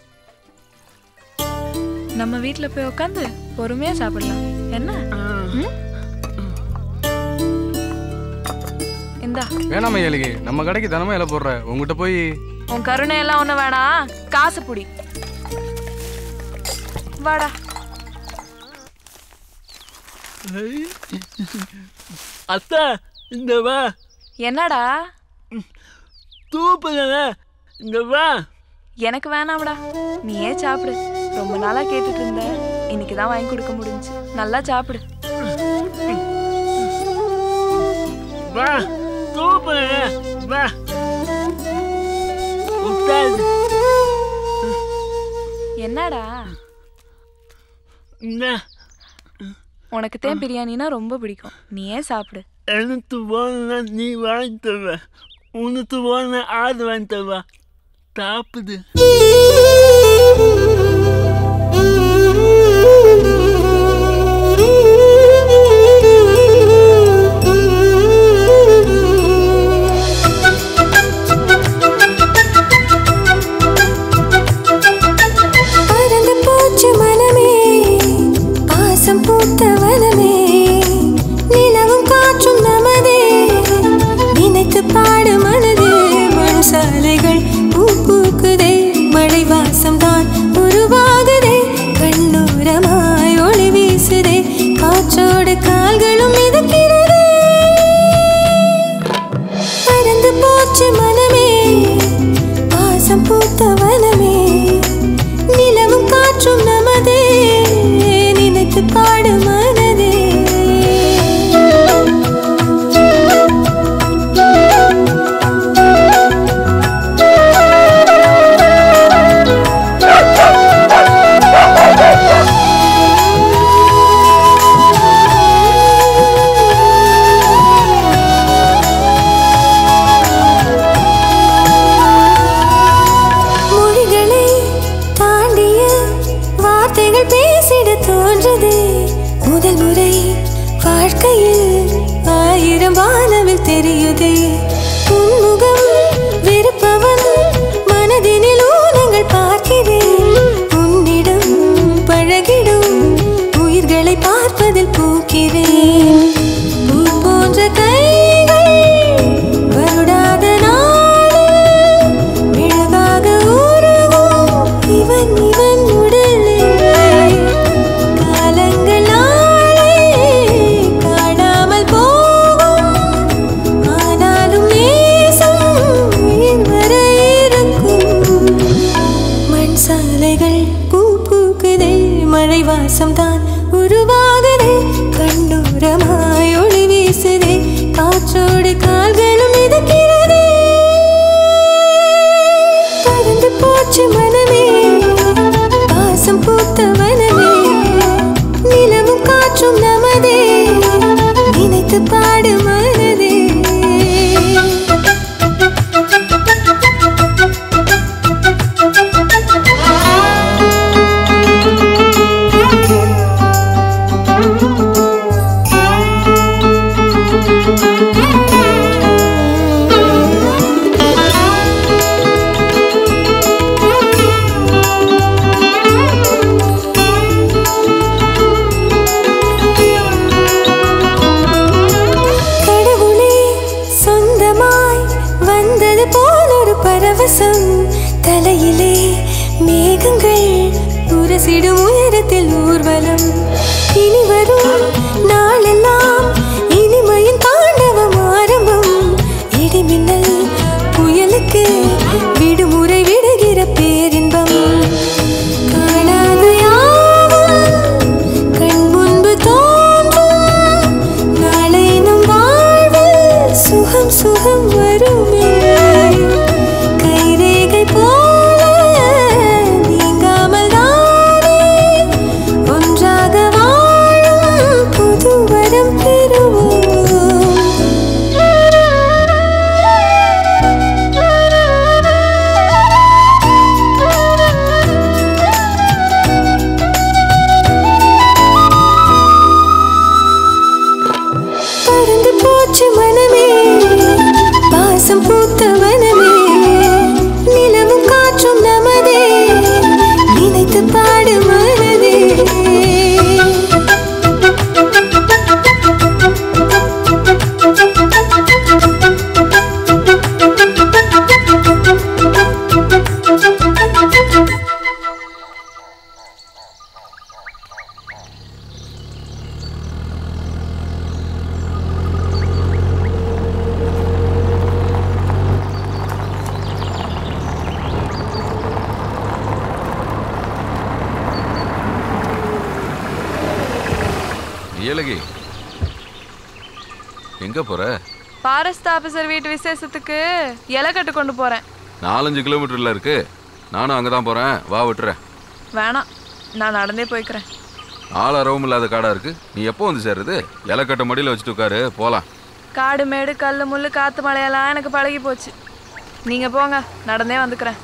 நம்ம வீட்ல போய் உட்காந்து பொறுமையா சாப்பிடலாம் என்ன ம்? இந்தா வேணாம் மெய்யலகி நம்ம கடைக்கு தினமும் இலை போடுற உங்ககிட்ட போய் உன் கருணை எல்லாம் ஒண்ணு வேணாம் காசு புடி வாடா அத்தா இந்த வா என்னடா தூப்புல இந்த வா எனக்கு வேணாம்டா நீயே சாப்பிடு ரொம்ப நாளா கேட்டுட்டு இருந்த இன்னைக்கு தான் வாங்கி கொடுக்க முடிஞ்சுச்சு நல்லா சாப்பிடு வா தூப்புல வா உட்காரு என்னடா இந்த உனக்கு தான் பிரியாணினா ரொம்ப பிடிக்கும் நீயே சாப்பிடு எனக்கு வேணும்னா நீ வாங்கி தருவ உனக்கு வேணும்னா ஆடு வாங்கி தருவா சாப்பிடு பறந்து போச்சு மனமே பாசம் பூத்த வனமே நிலவும் காற்றும் நமதே நினைத்து பாடு மனதே மண் சாலைகள் பூ பூக்குதே மழை வாசம்தான் உருவாகுதே கண்ணூரமாய் ஒளி வீசுதே காற்றோடு கால்களும் மிதக்கிறதே பறந்து போச்சு மனமே பாசம் பூத்த வனமே நிலவும் காற்றும் நமதே நினைத்து பாடு மனதே மொழிகளை தாண்டிய வார்த்தைகள் பேசிட தோன்றுதே முதல் முறை வாழ்க்கையில் ஆயிரம் வானவில் தெரியுதே உன்முகம் வெறுப்பவன் மனதினில் ஊனங்கள் பார்க்கிறேன் உன்னிடம் பழகிடும் உயிர்களை பார்ப்பதில் பூக்கிறேன் பூ போன்ற கைகள் வருடாத நாடு மெழுகாக உருகும் இவன் இவன் உடலே காலங்கள் நாளே காணாமல் போகும் ஆனாலும் நேசம் உயிர் வரை இருக்கும் மண் சாலைகள் பூ பூக்குதே மழை வாசம் தான் உருவாகுதே கண்ணூரமாய் ஒளி வீசுதே காற்றோடு கால்களும் மிதக்கிறதே பறந்து போச்சு மனமே பாசம் பூத்த வனமே நிலவும் காற்றும் நமதே நினைத்து பாடு மனதே கடவுளே சொந்தமாய் வந்தது போல் ஒரு பரவசம் தலையிலே மேகங்கள் உரசிடும் உயரத்தில் ஊர்வலம் இனி வரும் நாளெல்லாம் இனிமையின் தாண்டவம் ஆரம்பம் இடிமின்னல் புயலுக்கு விடுமுறை விடுகிற பேரின்பம் காணாத யாவும் கண் முன்பு தோன்றும் நாளை நம் வாழ்வில் சுகம் சுகம் வருமே கைரேகை போல நீங்காமல் தானே ஒன்றாக வாழும் புது வரம் பெறுவோம் மூச்சு மனமே பாசம் பூத்த வனமே நிலவும் காற்றும் நமதே நினைத்து பாடு மனதே ஏலகி எங்க போற ஃபாரஸ்ட் ஆபீசர் வீட்டு விசேஷத்துக்கு இலை கட்டு கொண்டு போறேன் நாலஞ்சு கிலோமீட்டர்ல இருக்கு நானும் அங்கே தான் போறேன் வா விட்டுறேன் வேணாம் நான் நடந்தே போய்க்கிறேன் ஆள் அரவும் இல்லாத காடா இருக்கு நீ எப்போ வந்து சேர்றது இலக்கட்டை மடியில் வச்சுட்டு உட்காரு போலாம் காடு மேடு கல் முள்ளு காத்து மழையெல்லாம் எனக்கு பழகி போச்சு நீங்க போங்க நடந்தே வந்துக்கிறேன்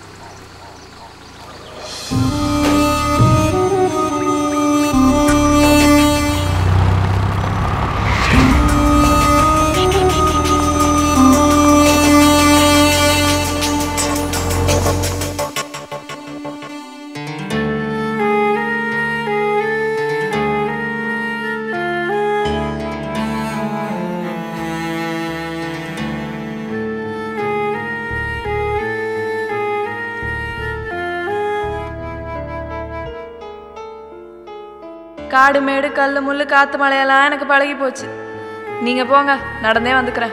காடு மேடு கல் முள்ளு காத்து மழையெல்லாம் எனக்கு பழகி போச்சு நீங்க போங்க நடந்தே வந்துக்கிறேன்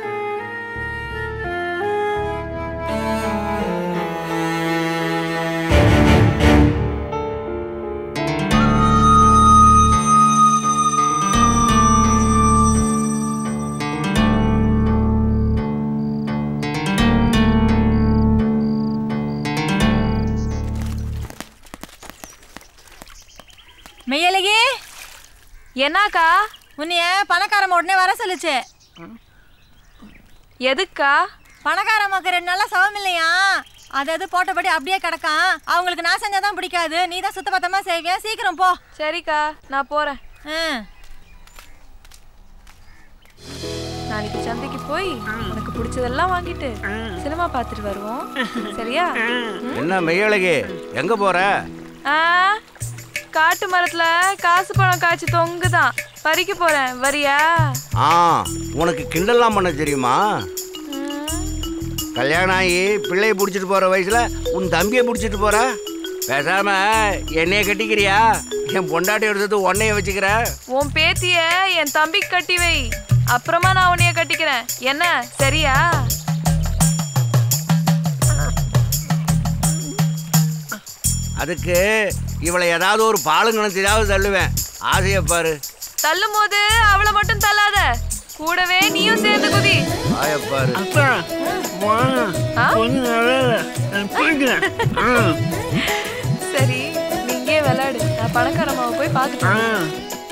மெய்யலகி என்னக்கா உன்னைய பணக்காரம்மா உடனே வர சொல்லுச்சு எதுக்கா பணக்காரம்மாக்கு ரெண்டு நாளா சவம் இல்லையா அது அது போட்டபடி அப்படியே கிடக்கான் அவங்களுக்கு நான் செஞ்சாதான் பிடிக்காது நீ தான் சுத்த பத்தமா செய்வியா சீக்கிரம் போ சரிக்கா நான் போறேன் நாளைக்கு சந்தைக்கு போய் உனக்கு பிடிச்சதெல்லாம் வாங்கிட்டு சினிமா பார்த்துட்டு வருவோம் சரியா என்ன மெய்யழகி எங்க போற ஆ காட்டு மரத்துல காசு பழம் காய்ச்சி தொங்குதான் பறிக்க போறேன் வரியா ஆ உனக்கு கிண்டல்லாம் பண்ண தெரியுமா கல்யாணம் ஆகி பிள்ளைய பிடிச்சிட்டு போற வயசுல உன் தம்பியை பிடிச்சிட்டு போற பேசாம என்னைய கட்டிக்கிறியா என் பொண்டாட்டி எடுத்தது உன்னைய வச்சுக்கிற உன் பேத்திய என் தம்பிக்கு கட்டி வை அப்புறமா நான் உன்னைய கட்டிக்கிறேன் என்ன சரியா அதுக்கு இவளை ஏதாவது ஒரு பாலுங்கணத்திலாவது தள்ளுவேன் ஆசையை பாரு தள்ளும் போது அவளை மட்டும் தள்ளாத கூடவே நீயும் சேர்ந்து குதி ஆய பாரு அப்பா வா கொஞ்சம் நல்லா இல்ல. நான் போய்க்கிறேன் ஆ. சரி நீ இங்கே விளையாடு நான் பணக்காரமாவை போய் பார்த்துட்டு வரேன்.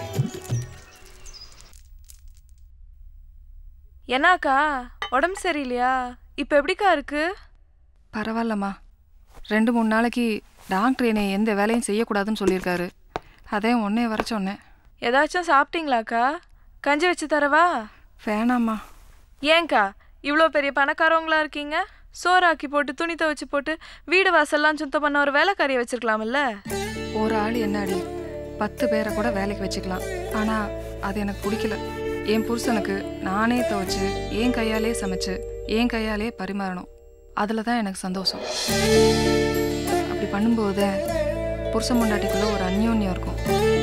என்னக்கா உடம்பு சரியில்லையா இப்போ எப்படிக்கா இருக்கு பரவாயில்லம்மா ரெண்டு மூணு நாளைக்கு டாக்டர் என்னை எந்த வேலையும் செய்யக்கூடாதுன்னு சொல்லியிருக்காரு அதே உன்னே வர சொன்னேன் ஏதாச்சும் சாப்பிட்டீங்களாக்கா கஞ்சி வச்சு தரவா வேணாம்மா ஏன்க்கா இவ்வளோ பெரிய பணக்காரவங்களா இருக்கீங்க சோறாக்கி போட்டு துணி துவைச்சு போட்டு வீடு வாசல்லாம் சுத்தம் பண்ண ஒரு வேலைக்காரியை வச்சிருக்கலாம்ல ஒரு ஆள் என்னடி பத்து பேரை கூட வேலைக்கு வச்சுக்கலாம் ஆனால் அது எனக்கு பிடிக்கல என் புருஷனுக்கு நானே துவைச்சு என் கையாலே சமைச்சு என் கையாலே பரிமாறணும் அதில் தான் எனக்கு சந்தோஷம் அப்படி பண்ணும்போது புருஷன் முண்டாட்டிக்குள்ள ஒரு அந்யோன்யம் இருக்கும்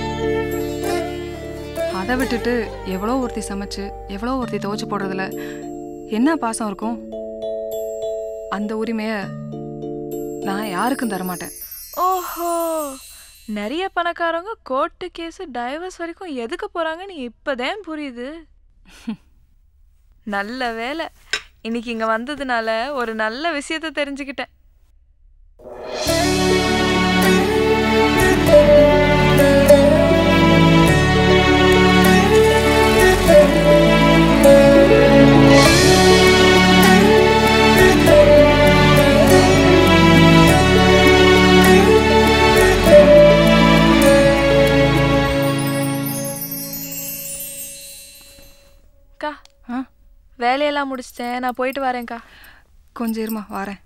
அதை விட்டுட்டு எவ்வளோ ஒருத்தி சமைச்சு எவ்வளோ ஒருத்தி துவைச்சு போடுறதுல என்ன பாசம் இருக்கும் அந்த உரிமையை நான் யாருக்கும் தரமாட்டேன் ஓஹோ நிறைய பணக்காரங்க கோர்ட்டு கேஸ் டைவர்ஸ் வரைக்கும் எதுக்கு போறாங்கன்னு இப்பதான் புரியுது நல்ல வேலை இன்னைக்கு இங்க வந்ததுனால ஒரு நல்ல விஷயத்த தெரிஞ்சுக்கிட்டேன் அக்கா ஆ வேலையெல்லாம் முடிச்சிட்டேன் நான் போயிட்டு வரேன்க்கா கொஞ்சம் இருமா வரேன்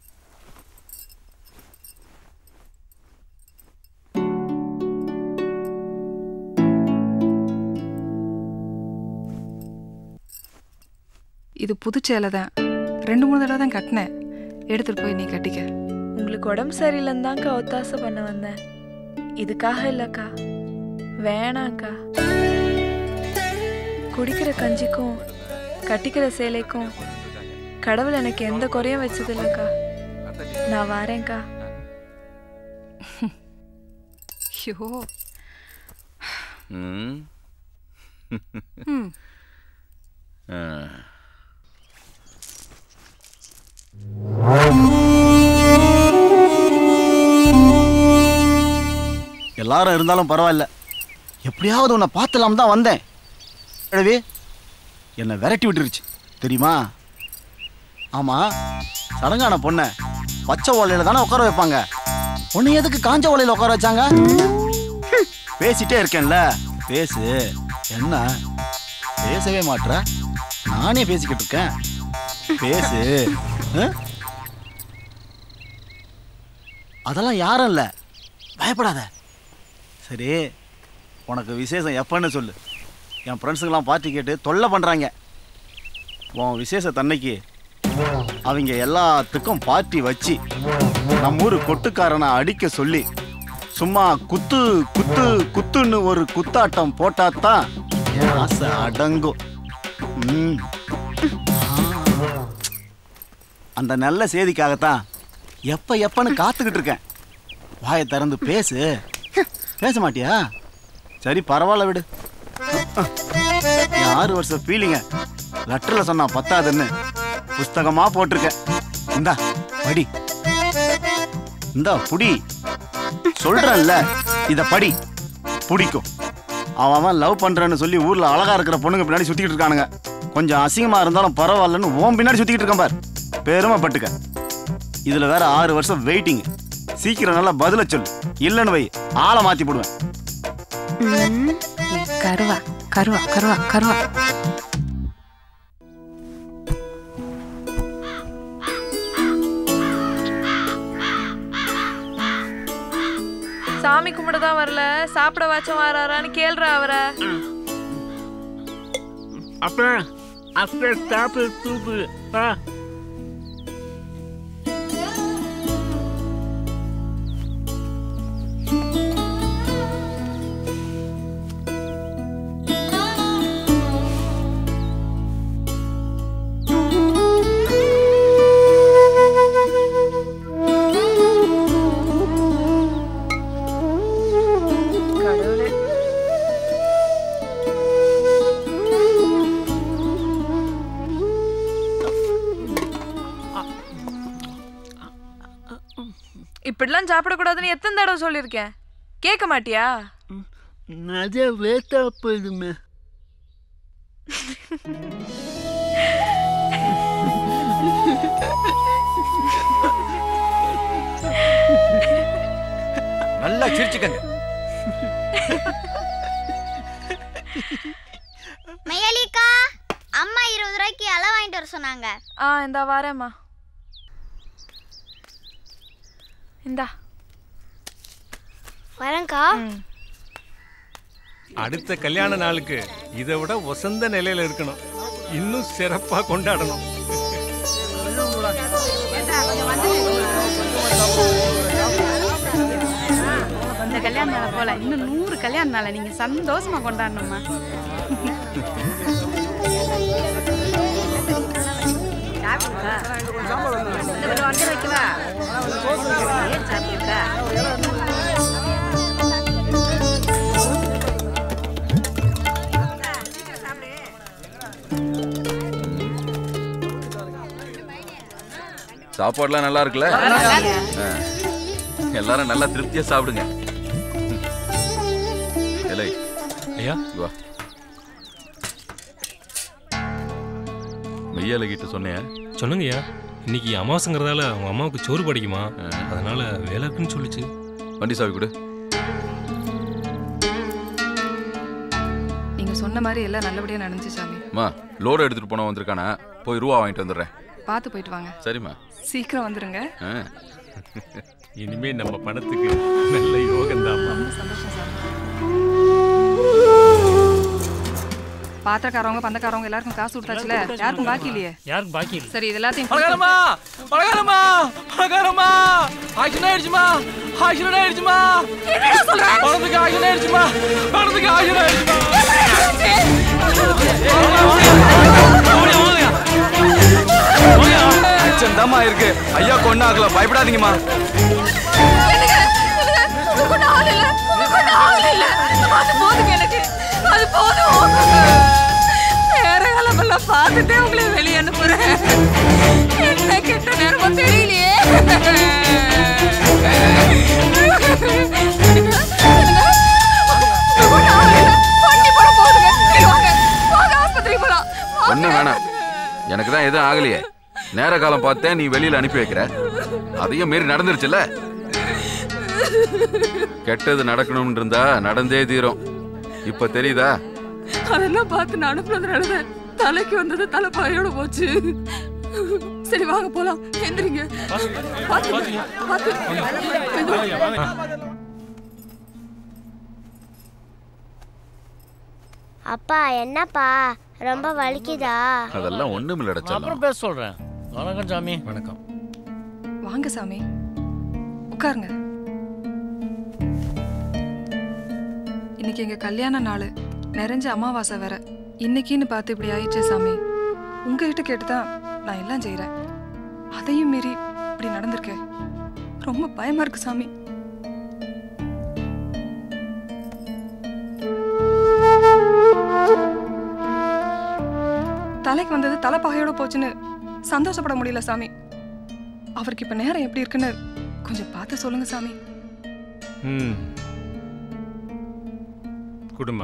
இது புது சேலை தான் ரெண்டு மூணு தடவை தான் கட்டினேன் எடுத்துட்டு போய் நீ கட்டிக்க உங்களுக்கு உடம்பு சரியில்லைன்னு தான்க்கா ஒத்தாசை பண்ண வந்தேன் இதுக்காக இல்லைக்கா வேணாங்க்கா குடிக்கிற கஞ்சிக்கும் கட்டிக்கிற சேலைக்கும் கடவுள் எனக்கு எந்த குறையும் வச்சது இல்லைக்கா நான் வரேன்க்கா ஐயோ ம் ம் ஆ. எல்லாரும் இருந்தாலும் பரவாயில்ல எப்படியாவது உன்னை பார்த்தலாம் தான் வந்தேன் கிழவி என்னை விரட்டி விட்டுருச்சு தெரியுமா ஆமா சடங்கான பொண்ணை பச்சை ஓலையில தானே உட்கார வைப்பாங்க உன்னை எதுக்கு காஞ்ச ஓலையில உட்கார வச்சாங்க ஹம், பேசிட்டே இருக்கேன்ல பேசு என்ன பேசவே மாட்ற நானே பேசிக்கிட்டு இருக்கேன் பேசு ஆ? அதெல்லாம் யாரும் இல்லை பயப்படாத சரி உனக்கு விசேஷம் எப்பன்னு சொல்லு என் ஃப்ரெண்ட்ஸுங்கெல்லாம் பார்ட்டி கேட்டு தொல்லை பண்ணுறாங்க உன் விசேஷ தன்னைக்கு அவங்க எல்லாத்துக்கும் பார்ட்டி வச்சு நம்ம ஊர் கொட்டுக்காரனை அடிக்க சொல்லி சும்மா குத்து குத்து குத்துன்னு ஒரு குத்தாட்டம் போட்டாதான் என் ஆசை அடங்கும் ம். அந்த நல்ல செய்திக்காகத்தான் எப்ப எப்பன்னு காத்துக்கிட்டு இருக்கேன் வாயை திறந்து பேசு பேச மாட்டியா சரி பரவாயில்ல விடு என் ஆறு வருஷம் ஃபீலிங்க லெட்டர்ல சொன்னா பத்தாதுன்னு புஸ்தகமா போட்டிருக்கேன் இந்தா படி இந்தா புடி சொல்றேன்ல இத படி பிடிக்கும் அவன் அவன் லவ் பண்றேன்னு சொல்லி ஊர்ல அழகா இருக்கிற பொண்ணுங்க பின்னாடி சுத்திக்கிட்டு இருக்கானுங்க கொஞ்சம் அசிங்கமா இருந்தாலும் பரவாயில்லன்னு ஓம் பின்னாடி சுத்திக்கிட்டு இருக்கான் பார் பெருமைப்பட்டுக்க இதுல வேற ஆறு வருஷம் வெயிட்டிங் சீக்கிரம் நல்லா பதில சொல்லு இல்லைன்னு வை ஆளை மாத்தி போடுவேன் கருவா கருவா கருவா கருவா சாமி கும்பிட தான் வரல சாப்பிட வாச்சும் வராரான்னு கேள்றா அவரை அப்புறம் அப்புறம் சாப்பிடு தூக்கு ஆ கடவுளே இப்படிலாம் சாப்பிடக்கூடாதுன்னு எத்தனை தடவை சொல்லியிருக்கேன் கேட்க மாட்டியா நிறைய வேட்டா போயிடுமே நல்லா சிரிச்சுக்கங்க மையலிக்கா அம்மா இருபது ரூபாய்க்கு இலை வாங்கிட்டு வர சொன்னாங்க ஆ இந்தா வரேம்மா இந்தா வரேன்க்கா அடுத்த கல்யாண நாளுக்கு இதை விட வசந்த நிலையில இருக்கணும் இன்னும் சிறப்பா கொண்டாடணும் இந்த கல்யாண நாளை போல இன்னும் நூறு கல்யாண நாளை நீங்க சந்தோஷமா கொண்டாடணுமா சாப்பாடுலாம் நல்லா இருக்குல்ல ஆ. எல்லாரும் நல்லா திருப்தியா சாப்பிடுங்க இலை ஐயா வா மெய்யால கிட்ட சொன்னேன் சொன்னங்கய்யா இன்னைக்கு அமாவாசைங்கிறதால அவங்க அம்மாவுக்கு சோறு படிக்குமா அதனால வேலை இருக்குன்னு சொல்லிச்சு வண்டி சாவி கொடு நீங்க சொன்ன சொன்ன மாதிரி எல்லாம் நல்லபடியா நடந்துச்சு சாமி அம்மா லோடு எடுத்துட்டு போன வந்திருக்கானா போய் ரூபா வாங்கிட்டு வந்துடுறேன் பார்த்து போயிட்டு வாங்க சரிம்மா சீக்கிரம் வந்துருங்க ஆ இனிமே நம்ம பணத்துக்கு நல்ல யோகம் சந்தோஷம் சாமி பாத்திரக்காரவங்க பந்தக்காரவங்க எல்லாருக்கும் காசு விட்டாச்சுல யாருக்கும் பாக்கி இல்லையே யாருக்கும் பாக்கி இல்லை சரி இது எல்லாத்தையும் பலகாரமா பலகாரமா பலகாரமா ஆக்சிடென்ட் ஆயிடுச்சுமா ஆக்சிடென்ட் ஆயிடுச்சுமா பணத்துக்கு ஆக்சிடென்ட் ஆயிடுச்சுமா பணத்துக்கு ஆக்சிடென்ட் ஆயிடுச்சுமா ஆக்சன் தாம்மா இருக்கு ஐயா கொண்டாகல பயப்படாதீங்கம்மா அது போதுங்க எனக்கு அது போதும் வேற காலமெல்லாம் பார்த்துட்டே உங்களை வெளியே அனுப்புறேன் என்ன கெட்ட நேரமோ தெரியலையே வண்டி போட போகுதுங்க சரி, வாங்க வாங்க ஆஸ்பத்திரிக்கு போலாம் ஒன்றும் வேணாம் எனக்கு தான் எதுவும் ஆகலையே நேர காலம் பார்த்தேன் நீ வெளியில அனுப்பி வைக்கிற அதையும் மீறி நடந்துருச்சுல்ல கெட்டது நடக்கணும்னு இருந்தா நடந்தே தீரும் இப்ப தெரியுதா அதெல்லாம் பார்த்து நான் அனுப்புனதுனால தலைக்கு வந்தது தலைப்பாயோட போச்சு சரி வாங்க போலாம் எந்திரிங்க பார்த்து, பார்த்து. மெதுவா. அப்பா என்னப்பா ரொம்ப வலிக்குதா அதெல்லாம் ஒண்ணும் இல்லடா செல்லம் அப்புறம் பேச சொல்றேன் வணக்கம் சாமி வணக்கம் வாங்க சாமி உட்காருங்க இன்னைக்கு எங்க கல்யாண நாள் நிறைஞ்ச அமாவாசை வேற இன்னைக்குன்னு பார்த்து இப்படி ஆயிடுச்சே சாமி உங்ககிட்ட கேட்டுதான் நான் எல்லாம் செய்றேன் அதையும் மீறி இப்படி நடந்திருக்கே ரொம்ப பயமா இருக்கு சாமி தலைக்கு வந்தது தலைப்பாகையோட போச்சுன்னு சந்தோஷப்பட முடியல சாமி அவருக்கு இப்ப நேரம் எப்படி இருக்குன்னு கொஞ்சம் பார்த்து சொல்லுங்க சாமி ம் குடுமா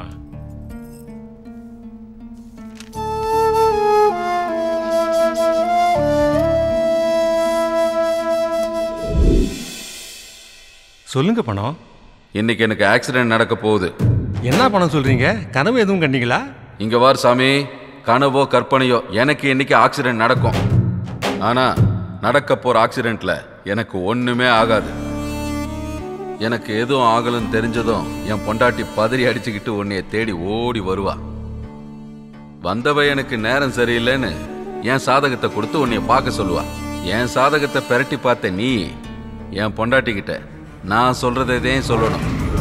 சொல்லுங்க பணம் இன்னைக்கு எனக்கு ஆக்சிடென்ட் நடக்க போகுது என்ன பணம் சொல்றீங்க கனவு எதுவும் கண்டீங்களா இங்க வார் சாமி கனவோ கற்பனையோ எனக்கு இன்னைக்கு ஆக்சிடென்ட் நடக்கும் ஆனா நடக்க போற ஆக்சிடென்ட்ல எனக்கு ஒண்ணுமே ஆகாது எனக்கு எதுவும் ஆகலன்னு தெரிஞ்சதும் என் பொண்டாட்டி பதறி அடிச்சுக்கிட்டு உன்னைய தேடி ஓடி வருவா வந்தவ எனக்கு நேரம் சரியில்லைன்னு என் சாதகத்தை கொடுத்து உன்னைய பார்க்க சொல்லுவா என் சாதகத்தை பெரட்டி பார்த்த நீ என் பொண்டாட்டி கிட்ட நான் சொல்றதை சொல்லணும்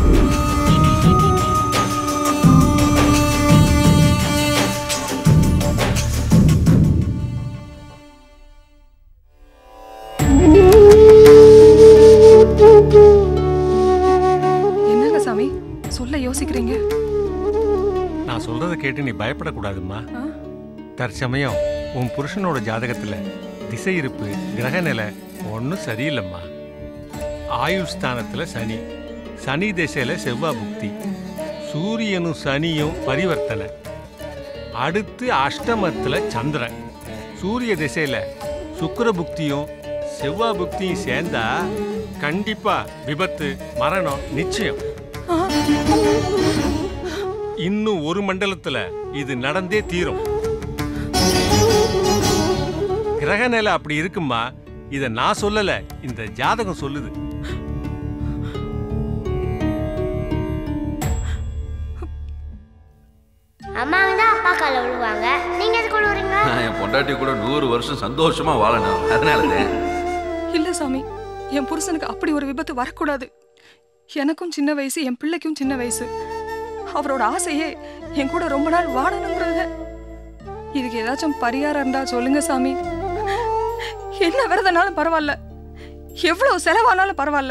என்னங்க சாமி சொல்ல யோசிக்கிறீங்க நான் சொல்றத கேட்டு நீ பயப்படக்கூடாதும்மா தற்சமயம் உன் புருஷனோட ஜாதகத்துல திசை இருப்பு கிரக நிலை ஒன்றும் சரியில்லைம்மா ஆயுள் ஸ்தானத்துல சனி சனி திசையில செவ்வாய் புக்தி சூரியனும் சனியும் பரிவர்த்தனை அடுத்து அஷ்டமத்துல சந்திரன் சூரிய திசையில சுக்கிர புக்தியும் செவ்வாய் புக்தியும் சேர்ந்தா கண்டிப்பா விபத்து மரணம் நிச்சயம் இன்னும் ஒரு மண்டலத்துல இது நடந்தே தீரும் கிரக நிலை அப்படி இருக்குமா இத நான் சொல்லல இந்த ஜாதகம் சொல்லுது அம்மாங்க தான் அப்பா கால விழுவாங்க நீங்க எதுக்கு விழுவுறீங்க நான் என் பொண்டாட்டி கூட நூறு வருஷம் சந்தோஷமா வாழணும் அதனாலதான் இல்ல சாமி என் புருஷனுக்கு அப்படி ஒரு விபத்து வரக்கூடாது எனக்கும் சின்ன வயசு என் பிள்ளைக்கும் சின்ன வயசு அவரோட ஆசையே என் கூட ரொம்ப நாள் வாழணுங்கிறது இதுக்கு ஏதாச்சும் பரிகாரம் இருந்தா சொல்லுங்க சாமி என்ன விரதனாலும் பரவாயில்ல எவ்வளவு செலவானாலும் பரவாயில்ல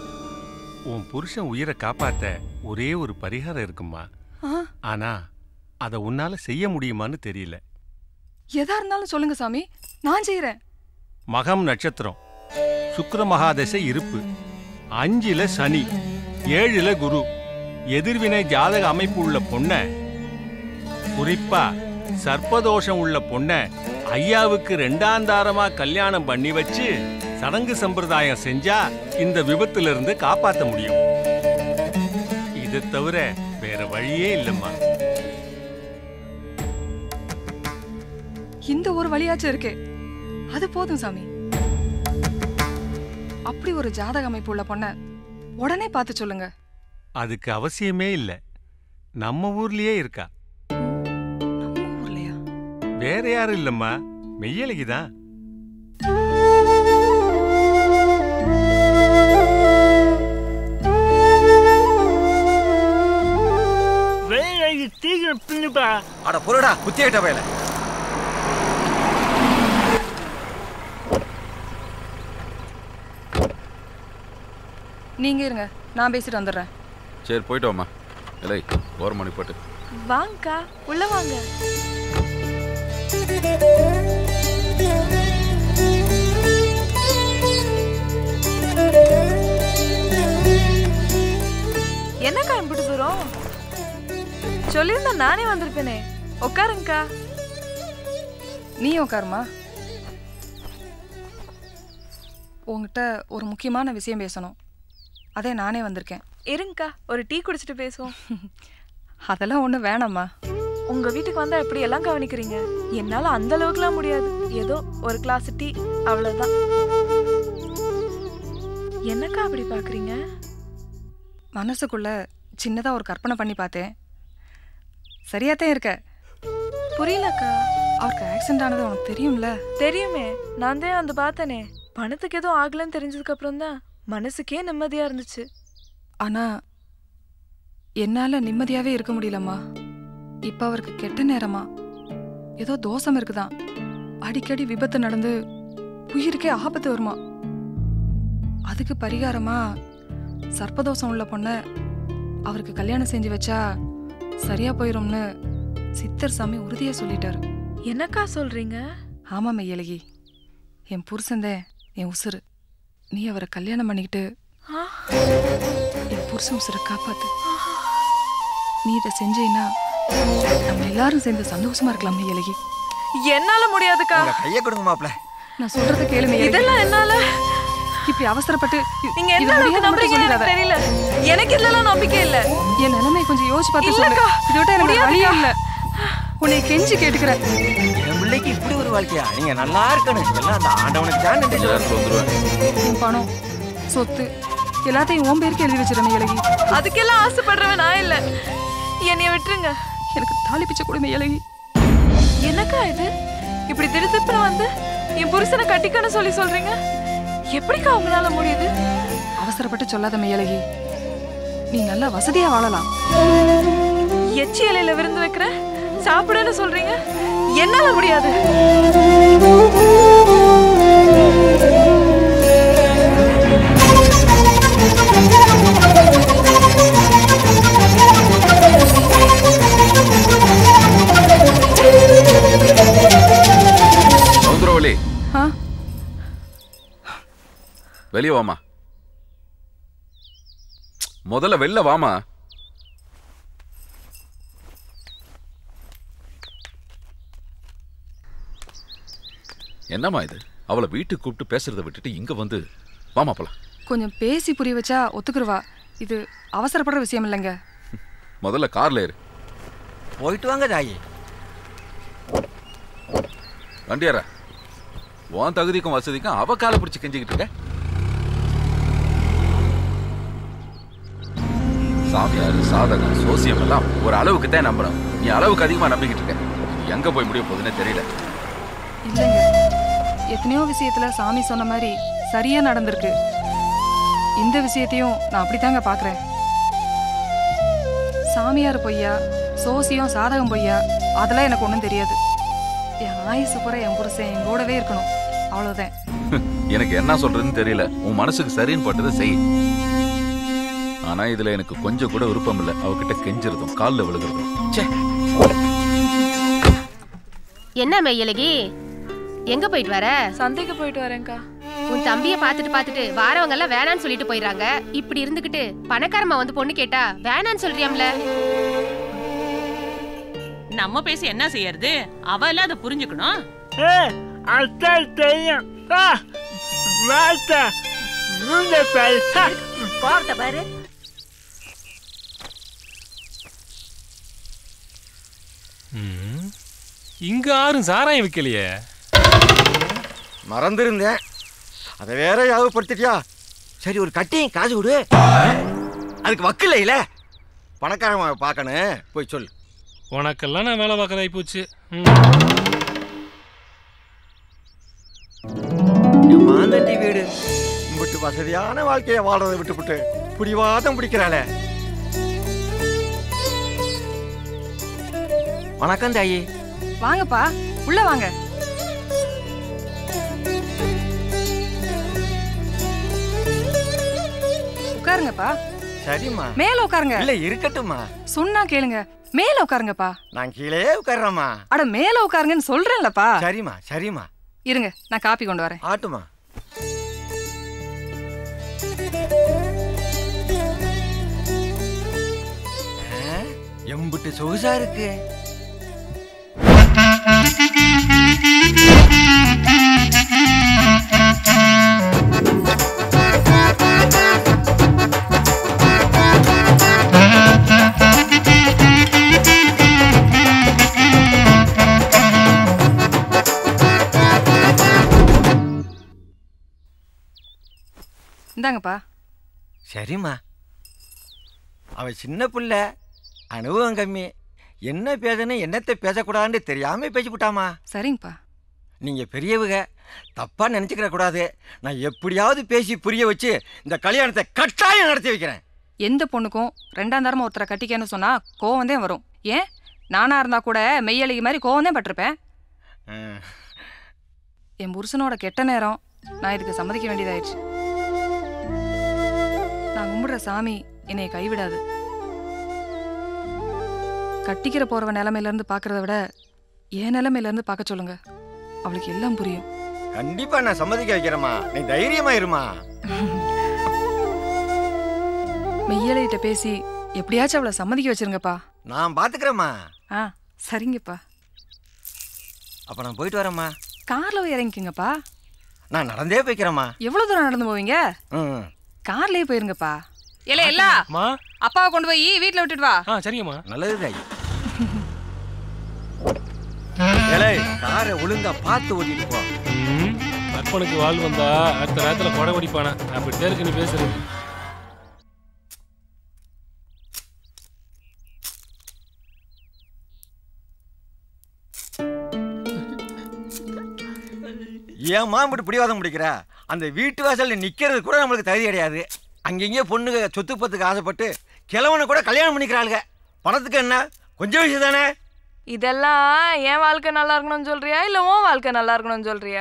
உன் புருஷன் உயிரை காப்பாத்த ஒரே ஒரு பரிகாரம் இருக்குமா ஆ, ஆனா அதை உன்னால செய்ய முடியுமான்னு தெரியல எதா இருந்தாலும் சொல்லுங்க சாமி நான் செய்யறேன் மகம் நட்சத்திரம் சுக்கிர மகாதசை இருப்பு அஞ்சுல சனி ஏழுல குரு எதிர்வினை ஜாதக அமைப்பு உள்ள பொண்ண குறிப்பா சர்ப்பதோஷம் உள்ள பொண்ண ஐயாவுக்கு ரெண்டாந்தாரமா கல்யாணம் பண்ணி வச்சு சடங்கு சம்பிரதாயம் செஞ்சா இந்த விபத்துல இருந்து காப்பாத்த முடியும் இது தவிர வேற வழியே இல்லம்மா இந்த ஒரு வழியாச்சும் இருக்கே அது போதும் சாமி அப்படி ஒரு ஜாதக அமைப்பு உள்ள பொண்ண உடனே பார்த்து சொல்லுங்க அதுக்கு அவசியமே இல்ல நம்ம ஊர்லயே இருக்கா ஊர்லயா வேற யாரும் இல்லம்மா மெய்யழகிதான் வேலை சீக்கிரம் பின்னுப்பா அட பொருடா குத்தியாயிட்ட வேலை நீங்க இருங்க நான் பேசிட்டு வந்துடுறேன் சரி போயிட்டு வாம்மா இல்லை ஒரு மணி போட்டு வாங்கக்கா உள்ள வாங்க என்னக்கா இப்படி தூரம் சொல்லியிருந்தா நானே வந்திருப்பேனே உட்காருங்கக்கா நீ உட்காருமா உங்ககிட்ட ஒரு முக்கியமான விஷயம் பேசணும் அதே நானே வந்திருக்கேன் இருங்கக்கா ஒரு டீ குடிச்சிட்டு பேசுவோம் அதெல்லாம் ஒன்றும் வேணாம்மா உங்க வீட்டுக்கு வந்தா எப்படி எல்லாம் கவனிக்கிறீங்க என்னால அந்த அளவுக்குலாம் முடியாது ஏதோ ஒரு கிளாஸ் டீ அவ்வளவுதான் என்னக்கா அப்படி பாக்குறீங்க மனசுக்குள்ள சின்னதாக ஒரு கற்பனை பண்ணி பார்த்தேன் சரியாத்தான் இருக்க புரியலக்கா அவருக்கு ஆக்சிடென்ட் ஆனது உனக்கு தெரியும்ல தெரியுமே நான் தான் வந்து பார்த்தனே பணத்துக்கு எதுவும் ஆகலன்னு தெரிஞ்சதுக்கு அப்புறம் தான் மனசுக்கே நிம்மதியா இருந்துச்சு ஆனா என்னால நிம்மதியாவே இருக்க முடியலம்மா இப்ப அவருக்கு கெட்ட நேரமா ஏதோ தோஷம் இருக்குதான் அடிக்கடி விபத்து நடந்து உயிருக்கே ஆபத்து வருமா அதுக்கு பரிகாரமா சர்ப்பதோஷம் உள்ள பொண்ண அவருக்கு கல்யாணம் செஞ்சு வச்சா சரியா போயிரும்னு சித்தர் சாமி உறுதியா சொல்லிட்டாரு என்னக்கா சொல்றீங்க ஆமா மெய்யழகி என் புருஷன்தான் என் உசுரு நீ அவரை கல்யாணம் பண்ணிக்கிட்டு ஆ, என் புருஷன் உசுரை காப்பாத்து நீ இதை செஞ்சீன்னா நம்ம எல்லாரும் சேர்ந்து சந்தோஷமா இருக்கலாம் மெய்யழகி என்னால முடியாதுக்கா கையை கொடுங்க மாப்ள நான் சொல்றத கேளு மெய்யழகி. இதெல்லாம் என்னால இப்படி அவசரப்பட்டு இ- நீங்க இது என்ன அளவுக்கு முடியாதுன்னு மட்டும் நம்புறீங்க எனக்கு சொல்லிடாத. தெரியல எனக்கு இதுலலாம் நம்பிக்கை இல்ல என் நிலைமை கொஞ்சம் யோசிச்சு பார்த்து சொல்லு இல்லக்கா, இதை விட எனக்கு வழியே முடியாதுக்கா. இல்ல உன்னை கெஞ்சி கேட்டுக்கிறேன் என் பிள்ளைக்கு இப்படி ஒரு வாழ்க்கையா நீங்க நல்லா இருக்கணும் எல்லாம் அந்த ஆண்டவனுக்கு தான் நன்றி சொல்லணும் உன் பணம் சொத்து எல்லாத்தையும் உன் பேருக்கு எழுதி வச்சிருமே இலகி அதுக்கெல்லாம் ஆசைப்படுறவன் நான் இல்ல என்னைய விட்டுருங்க எனக்கு தாலி பிச்சை கொடுமை இலகி என்னக்கா இது இப்படி திடுதிப்புன்னு வந்து என் புருஷனை கட்டிக்கன்னு சொல்லி சொல்றீங்க எப்படிக்கா உங்களால முடியுது அவசரப்பட்டு சொல்லாத மெய்யழகி நீ நல்லா வசதியா வாழலாம் எச்சி இலையில விருந்து வைக்கிறேன் சாப்பிடுன்னு சொல்றீங்க என்னால முடியாது சௌந்தரவலி ஆ வெளியே வாமா முதல்ல வெளில வாமா என்னம்மா இது அவளை வீட்டுக்கு கூப்பிட்டு பேசுறதை விட்டுட்டு இங்க வந்து வாமா போலாம் கொஞ்சம் பேசி புரிய வச்சா ஒத்துக்குருவா இது அவசரப்படுற விஷயம் இல்லைங்க முதல்ல கார்ல ஏறு போயிட்டு வாங்க தாயி வண்டியாரா உன் தகுதிக்கும் வசதிக்கும் அவ காலை பிடிச்சு கெஞ்சிக்கிட்டு இருக்க சாமியார் சாதகம் சோசியம் எல்லாம் ஒரு அளவுக்கு தான் நம்பணும் நீ அளவுக்கு அதிகமா நம்பிக்கிட்டு இருக்க இது எங்க போய் முடிய போகுதுன்னே தெரியல இல்லைங்க எத்தனையோ விஷயத்துல சாமி சொன்ன மாதிரி சரியா நடந்திருக்கு இந்த விஷயத்தையும் நான் அப்படித்தாங்க பார்க்கறேன் சாமியார் பொய்யா சோசியம் சாதகம் பொய்யா அதெல்லாம் எனக்கு ஒன்றும் தெரியாது என் ஆயுசு பூரா என் புருஷன் என் கூடவே இருக்கணும் அவ்வளோதான் எனக்கு என்ன சொல்றதுன்னு தெரியல உன் மனசுக்கு சரின்னு பட்டதை செய் ஆனா இதுல எனக்கு கொஞ்சம் கூட விருப்பம் இல்லை அவகிட்ட கெஞ்சுறதும் காலில் விழுகிறதும் ச்சே என்ன மெய்யலகி எங்க போயிட்டு வர சந்தைக்கு போயிட்டு வரேன்க்கா உன் தம்பிய பாத்துட்டு பாத்துட்டு வாரவங்க எல்லாம் வேணான்னு சொல்லிட்டு போயிடுறாங்க இப்படி இருந்துகிட்டு பணக்காரம்மா வந்து பொண்ணு கேட்டா வேணான்னு சொல்றியாம்ல நம்ம பேசி என்ன செய்யறது அவ எல்லாம் அதை புரிஞ்சுக்கணும் ஏ அத்தா தெரியும் ஆ, வாத்தா மூஞ்ச பாரு ஆ. போறத பாரு ம். இங்க யாரும் சாராயம் விற்கலையே மறந்துருந்தேன் அதை வேற ஞாபகப்படுத்திட்டியா சரி ஒரு கட்டியும் காசு விடு அதுக்கு வக்கு இல்லையில பணக்காரன் பார்க்கணும் போய் சொல்லு உனக்கெல்லாம் நான் வேலை பார்க்கறதாய் போச்சு என் மாந்தண்டி வீடு விட்டு வசதியான வாழ்க்கையை வாழ்றதை விட்டுவிட்டு புடிவாதம் பிடிக்கிறாளே வணக்கம் தாயி வாங்கப்பா உள்ள வாங்க உட்காருங்கப்பா சரிம்மா மேல உட்காருங்க இல்ல இருக்கட்டும்மா சொன்னா கேளுங்க மேல உட்காருங்கப்பா நான் கீழே உட்கார்றேம்மா அட மேல உட்காருங்கன்னு சொல்றேன்லப்பா சரிம்மா சரிம்மா இருங்க நான் காப்பி கொண்டு வரேன் ஆட்டுமா ஆ, எம்புட்டு சொகுசா இருக்கு இந்தாங்கப்பா சரிம்மா அவ சின்ன புள்ள அனுபவம் கம்மி என்ன பேசணும் என்னத்தை பேசக்கூடாதுன்னு தெரியாம பேசிவிட்டாமா சரிங்கப்பா நீங்க பெரியவங்க தப்பா நினைச்சுக்கிற கூடாது நான் எப்படியாவது பேசி புரிய வச்சு இந்த கல்யாணத்தை கட்டாயம் நடத்தி வைக்கிறேன் எந்த பொண்ணுக்கும் ரெண்டாம் தரமா ஒருத்தரை கட்டிக்கன்னு சொன்னா கோவம் தான் வரும் ஏன் நானா இருந்தா கூட மெய்யழகி மாதிரி கோவம் தான் பட்டிருப்பேன் என் புருஷனோட கெட்ட நேரம் நான் இதுக்கு சம்மதிக்க வேண்டியதாயிடுச்சு நான் கும்பிடுற சாமி என்னைய கைவிடாது கட்டிக்கிற போறவ நிலைமையில இருந்து பாக்குறத விட என் நிலைமையில இருந்து பார்க்க சொல்லுங்க அவளுக்கு எல்லாம் புரியும் கண்டிப்பா நான் சம்மதிக்க வைக்கிறேம்மா நீ தைரியமா இருமா மெய்யலைகிட்ட பேசி எப்படியாச்சும் அவளை சம்மதிக்க வச்சிருங்கப்பா நான் பாத்துக்கிறேம்மா ஆ சரிங்கப்பா அப்ப நான் போயிட்டு வரேம்மா கார்ல போய் இறங்கிக்கங்கப்பா நான் நடந்தே போய்க்கிறேம்மா எவ்வளவு தூரம் நடந்து போவீங்க ம் கார்லயே போயிருங்கப்பா இல்ல இல்ல அப்பாவை கொண்டு போய் வீட்ல விட்டுட்டு வா ஆ சரிங்கம்மா நல்லது தாயி ஏலே காரை ஒழுங்கா பார்த்து ஓட்டிட்டு போ ம். அப்பனுக்கு வாழ் வந்தா அடுத்த நேரத்துல கொடை பிடிப்பானா அப்படித்தான் இருக்கு நீ பேசுறது ஏம்மா இப்படி பிடிவாதம் பிடிக்கிற அந்த வீட்டு வாசல்ல நிக்கிறது கூட நம்மளுக்கு தகுதி கிடையாது அங்கங்கே பொண்ணுங்க சொத்து பத்துக்கு ஆசைப்பட்டு கிழவனை கூட கல்யாணம் பண்ணிக்கிறாளுங்க பணத்துக்கு என்ன கொஞ்சம் விஷயம் தானே இதெல்லாம் என் வாழ்க்கை நல்லா இருக்கணும்னு சொல்றியா இல்ல உன் வாழ்க்கை நல்லா இருக்கணும்னு சொல்றியா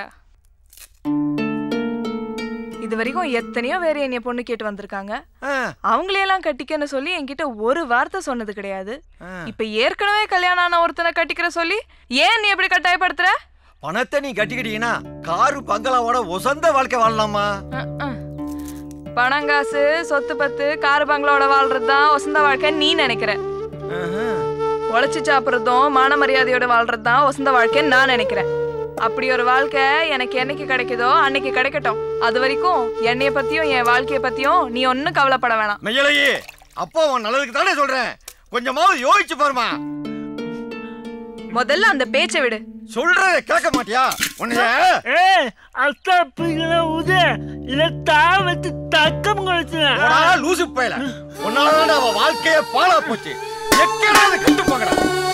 இது வரைக்கும் எத்தனையோ பேர் என்னைய பொண்ணு கேட்டு வந்திருக்காங்க அவங்களையெல்லாம் கட்டிக்கன்னு சொல்லி என்கிட்ட ஒரு வார்த்தை சொன்னது கிடையாது இப்ப ஏற்கனவே கல்யாணம் ஆன ஒருத்தனை கட்டிக்கிற சொல்லி ஏன் நீ எப்படி கட்டாயப்படுத்துற பணத்தை நீ கட்டிக்கிட்டீங்கன்னா காரு பங்களாவோட உசந்த வாழ்க்கை வாழலாமா பணங்காசு சொத்து பத்து காரு பங்களோட வாழ்றது தான் வசந்த வாழ்க்கை நீ நினைக்கிற உழைச்சி சாப்பிட்றதும் மான மரியாதையோட வாழ்றது தான் வசந்த வாழ்க்கைன்னு நான் நினைக்கிறேன் அப்படி ஒரு வாழ்க்கை எனக்கு என்னைக்கு கிடைக்குதோ அன்னைக்கு கிடைக்கட்டும் அது வரைக்கும் என்னைய பத்தியும் என் வாழ்க்கைய பத்தியும் நீ ஒன்னும் கவலைப்பட வேணாம் மெய்யலையே அப்போ உன் நல்லதுக்கு தானே சொல்றேன் கொஞ்சமாவது யோசிச்சு பாருமா முதல்ல அந்த பேச்சை விடு சொல்றத கேட்க மாட்டியா உன்னைய ஏய் அத்தா பிள்ளை உது இதை தா வச்சு தக்கம் கொடுத்துறேன் போடா, லூசு பயல உன்னாலதான் அவ வாழ்க்கையே பாழா போச்சு எக்கடாவது கண்டு போங்கடா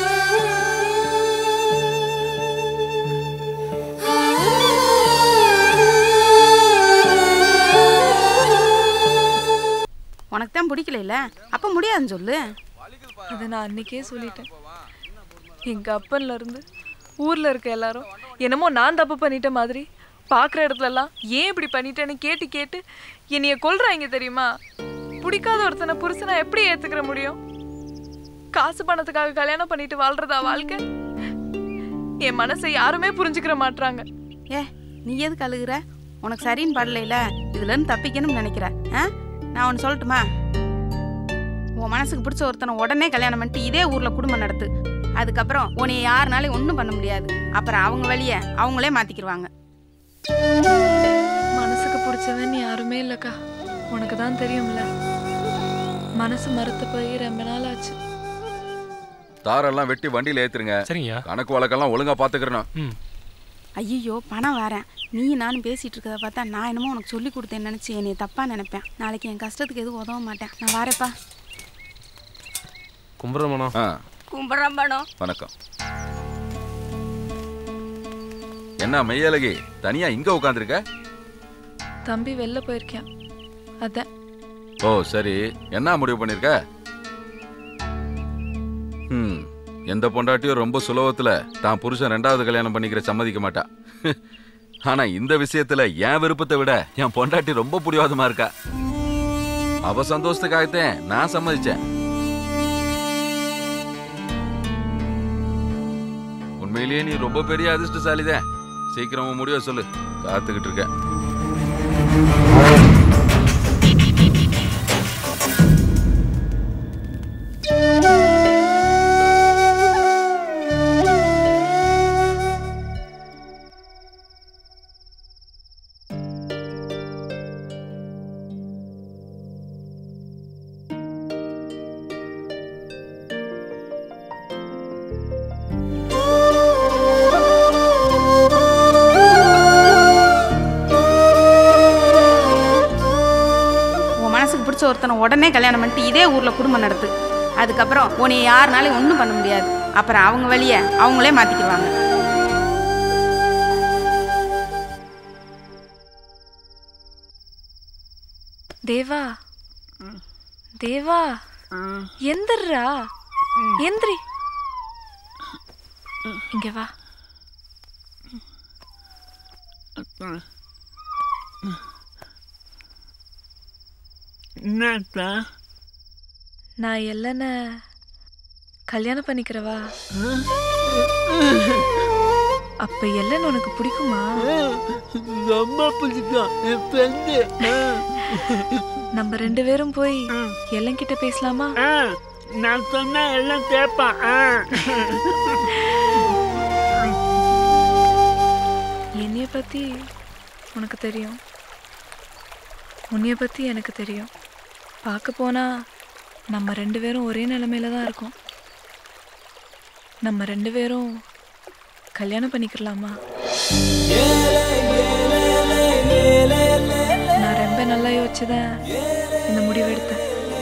உனக்கு தான் பிடிக்கல அப்ப முடியாதுன்னு சொல்லு அதை நான் அன்னைக்கே சொல்லிட்டேன் எங்க அப்பன்ல இருந்து ஊர்ல இருக்க எல்லாரும் என்னமோ நான் தப்பு பண்ணிட்ட மாதிரி பார்க்குற இடத்துலலாம் ஏன் இப்படி பண்ணிட்டேன்னு கேட்டு கேட்டு என்னைய கொல்றாங்க தெரியுமா பிடிக்காத ஒருத்தனை புருஷனை எப்படி ஏத்துக்கிற முடியும் காசு பணத்துக்காக கல்யாணம் பண்ணிட்டு வாழ்றதா வாழ்க்கை என் மனசை யாருமே புரிஞ்சுக்கிற மாட்றாங்க ஏ நீ எதுக்கு அழுகுற உனக்கு சரின்னு படலைல இதுல இருந்து தப்பிக்கணும்னு நினைக்கிற ஆ நான் ஒன்று சொல்லட்டுமா உன் மனசுக்கு பிடிச்ச ஒருத்தனை உடனே கல்யாணம் பண்ணிட்டு இதே ஊர்ல குடும்பம் நடத்து அதுக்கப்புறம் உன்னை யாருனாலையும் ஒன்றும் பண்ண முடியாது அப்புறம் அவங்க வழிய அவங்களே மாத்திக்கிருவாங்க மனசுக்கு பிடிச்சவன் யாருமே இல்லக்கா உனக்கு தான் தெரியும்ல மனசு மறுத்து போய் ரொம்ப நாள் ஆச்சு தாரெல்லாம் வெட்டி வண்டியில ஏத்துருங்க சரிங்கய்யா கணக்கு வழக்கெல்லாம் ஒழுங்கா பாத்துக்கிறேன் ம் ஐயோ பணம் வரேன் நீ நானும் பேசிட்டு இருக்கத பார்த்தா நான் என்னமோ உனக்கு சொல்லி கொடுத்தேன்னு நினச்சி என்னை தப்பா நினைப்பேன் நாளைக்கு என் கஷ்டத்துக்கு எதுவும் உதவ மாட்டேன் நான் வரேப்பா கும்பிட்றோமண்ணா ஆ கும்பிட்றோம் பணம் வணக்கம் என்ன மெய்யழகி தனியா இங்க உட்காந்துருக்க தம்பி வெளில போயிருக்கேன் அதான் ஓ சரி என்ன முடிவு பண்ணிருக்க ம் எந்த பொண்டாட்டியும் ரொம்ப சுலபத்துல தான் புருஷன் ரெண்டாவது கல்யாணம் பண்ணிக்கிற சம்மதிக்க மாட்டா ஆனா இந்த விஷயத்துல என் விருப்பத்தை விட என் பொண்டாட்டி ரொம்ப புடிவாதமா இருக்கா அவ சந்தோஷத்துக்காகத்தான் நான் சம்மதிச்சேன் உண்மையிலேயே நீ ரொம்ப பெரிய அதிர்ஷ்டசாலிதான் சீக்கிரம் உன் முடிவை சொல்லு காத்துக்கிட்டு இருக்கேன் உன் மனசுக்கு பிடிச்ச ஒருத்தனை உடனே கல்யாணம் பண்ணிட்டு இதே ஊர்ல குடும்பம் நடத்து அதுக்கப்புறம் உன்னை யாருனாலையும் ஒன்றும் பண்ண முடியாது அப்புறம் அவங்க வழிய அவங்களே மாத்திக்கிடுவாங்க தேவா தேவா எந்திரா எந்திரி இங்க வா என்னத்தா நான் எல்லன கல்யாணம் பண்ணிக்கிறவா அப்ப எல்லன் உனக்கு பிடிக்குமா ரொம்ப பிடிக்கும் என் ஃப்ரெண்டு நம்ம ரெண்டு பேரும் போய் எல்லன் கிட்ட பேசலாமா நான் சொன்னா எல்லாம் கேட்பான் ஆ. என்னைய பத்தி உனக்கு தெரியும் உன்னைய பத்தி எனக்கு தெரியும் பார்க்க போனா நம்ம ரெண்டு பேரும் ஒரே நிலைமையில தான் இருக்கோம் நம்ம ரெண்டு பேரும் கல்யாணம் பண்ணிக்கலாமா நான் ரொம்ப நல்லா யோசிச்சுதான் இந்த முடிவு எடுத்தேன்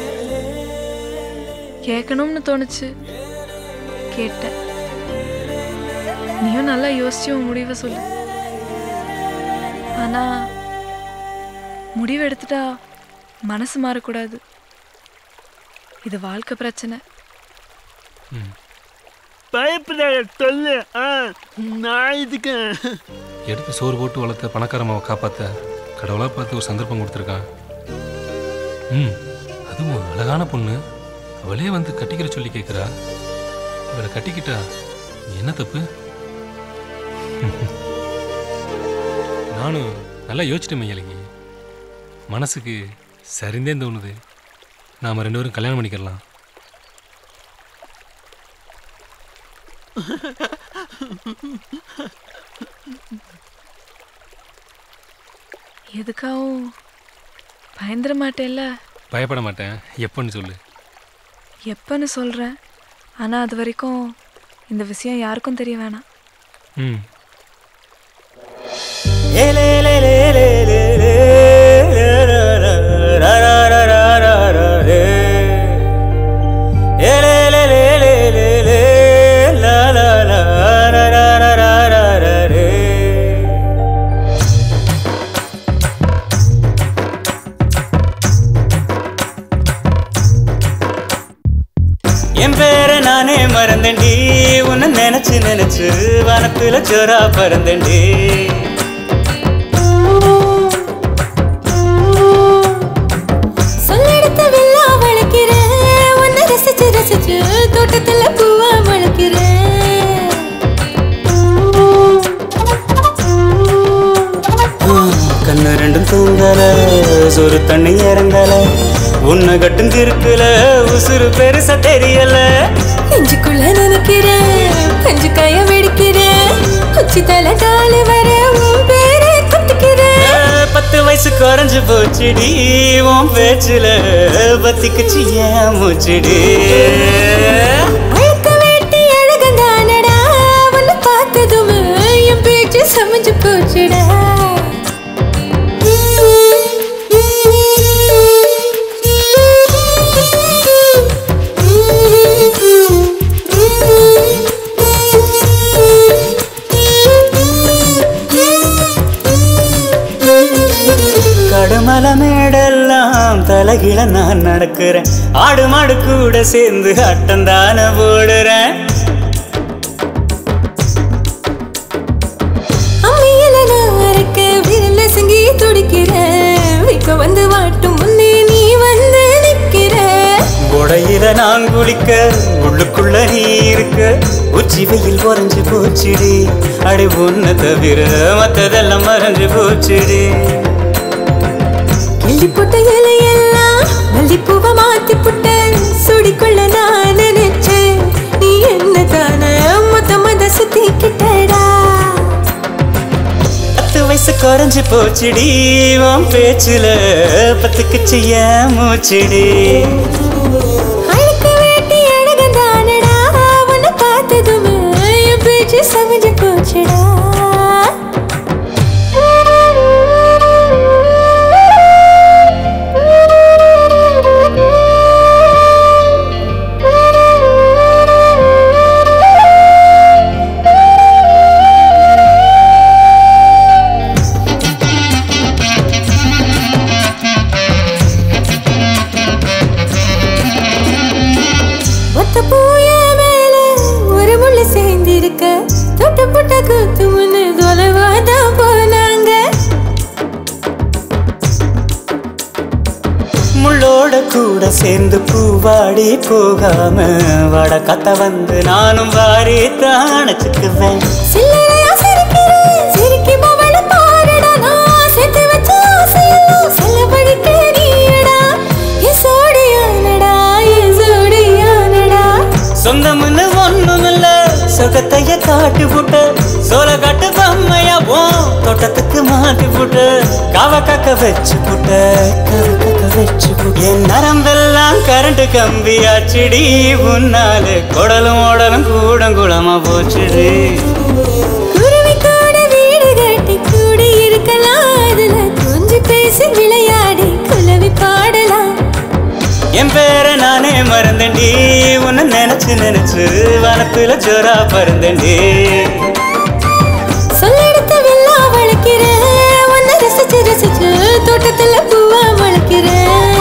கேட்கணும்னு தோணுச்சு கேட்டேன் நீயும் நல்லா யோசிச்சு உன் முடிவை சொல்லு ஆனா முடிவு எடுத்துட்டா மனசு மாறக்கூடாது இது வாழ்க்கை பிரச்சனை பயப்படாத சொல்லு ஆ நான் இதுக்கு எடுத்து சோறு போட்டு வளர்த்த பணக்காரமாவை காப்பாற்ற கடவுளாக பார்த்து ஒரு சந்தர்ப்பம் கொடுத்துருக்கான் ம் அதுவும் அழகான பொண்ணு அவளே வந்து கட்டிக்கிற சொல்லி கேட்குறா இவளை கட்டிக்கிட்டா என்ன தப்பு நானும் நல்லா யோசிச்சிட்டேன் மையலகி மனசுக்கு சரிந்தே தோணுது நாம் ரெண்டு பேரும் கல்யாணம் பண்ணிக்கலாம் எதுக்காகவும் பயந்துட மாட்டேன்ல பயப்பட மாட்டேன் எப்போன்னு சொல்லு எப்பன்னு சொல்கிறேன் ஆனால் அது வரைக்கும் இந்த விஷயம் யாருக்கும் தெரிய வேணாம் ம் என் பேரை நானே மறந்தேன்டி உன்னை நினைச்சு நினைச்சு வனத்துல ஜோரா பறந்தேன்டி சொல்லெடுத்த வெள்ளா வளர்க்கிறேன் உன்னை ரசிச்சு ரசிச்சு தோட்டத்துல பூவா வளர்க்கிறேன் ரெண்டும் தூங்கல சொரு தண்ணி இறங்கல உன்னை கட்டும் திருக்குல உசுறு பெருசா தெரியல நெஞ்சுக்குள்ள நினைக்கிறேன் பஞ்சு கைய வெடிக்கிறேன் உச்சி தலை காலு வர உன் பேரை குத்திக்கிறேன் பத்து வயசு குறைஞ்சு போச்சுடி உன் பேச்சுல பத்திக்குச்சு ஏன் மூச்சுடி அழுக்க வேட்டி அழகந்தானடா உன்னை பார்த்ததும் என் பேச்சு சமைஞ்சு போச்சுடா கடுமல மேடெல்லாம் தலைகில நான் நடக்கிறேன் ஆடு மாடு கூட சேர்ந்து அட்டந்தான போடுறேன் அம்மியில நான் அரைக்க விரல சங்கி துடிக்கிறேன் விக்க வந்து வாட்டும் முன்னே நீ வந்து நிக்கிற உடையில நான் குளிக்க உள்ளுக்குள்ள நீ இருக்க உச்சி வெயில் குறைஞ்சு போச்சுடி அடி உன்னை தவிர மத்ததெல்லாம் மறைஞ்சு போச்சுடி கிள்ளி போட்ட இலையெல்லாம் மல்லிப்பூவை மாத்தி புட்ட சுடிக்குள்ள நான் நினைச்சேன் நீ என்ன தானே மொத்த மத சுத்திக்கிட்டடா பத்து வயசு குறைஞ்சு போச்சுடி உன் பேச்சுல பத்துக்குச்சு ஏன் மூச்சுடி அழுக்க வேட்டி அழகந்தானடா உன்னை பார்த்ததும் என் பேச்சு சமைஞ்சு போச்சுடா ஒத்த பூய மேல ஒரு முள்ளு சேர்ந்திருக்க தொட்ட புட்ட கூத்து முன்னு தொலைவாதான் போனாங்க முள்ளோட கூட சேர்ந்து பூவாடி போகாம வட கத்த வந்து நானும் வாரி தானச்சுக்குவேன் சில்லறையா சிரிக்கிறேன் சிரிக்கி மவள பாருடா நான் சேர்த்து வச்ச ஆசையெல்லாம் செல்லப்படிக்க நீடா என் சோடியானடா என் சோடியானடா சொந்தம்னு ஒண்ணுமில்ல சொகத்தைய காட்டி புட்ட சோல காட்டு பொம்மையா போ தோட்டத்துக்கு மாட்டி புட்ட காவ கக்க வச்சு புட்ட காவ கக்க வச்சு புட்ட என் நரம்பெல்லாம் கரண்ட் கம்பியாச்சுடி உன்னால குடலும் உடலும் கூடங்குளமா போச்சுடி குருவி கூட வீடு கட்டி கூடி இருக்கலாம் அதுல கொஞ்சம் பேசி விளையாடி குலவி பாடலாம் என் பேரை நானே மறந்தேன்டி உன்னை நினைச்சு நினைச்சு வனத்துல ஜோரா பறந்தேன்டி சொல்லெடுத்த வெள்ளா வளர்க்கிறேன் உன்னை ரசிச்சு ரசிச்சு தோட்டத்துல பூவா வளர்க்கிறேன்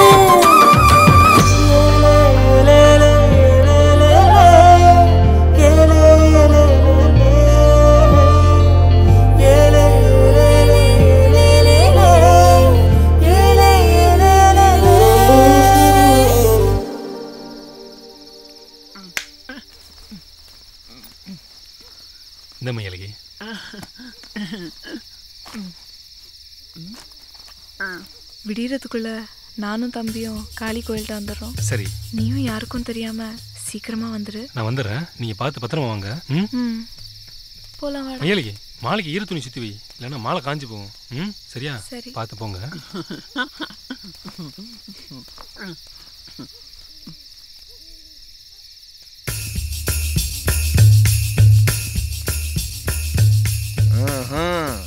இந்த மையலகி விடியறதுக்குள்ள நானும் தம்பியும் காளி கோயில்கிட்ட வந்துடுறோம் சரி நீயும் யாருக்கும் தெரியாம சீக்கிரமா வந்துடு நான் வந்துடுறேன் நீங்க பார்த்து பத்திரமா வாங்க ம் ம் போலாம் வாடா மையலகி மாலைக்கு ஈர துணி சுத்தி வை இல்லைன்னா மாலை காஞ்சு போகும் ம் சரியா சரி. பார்த்து போங்க ம்ஹும்.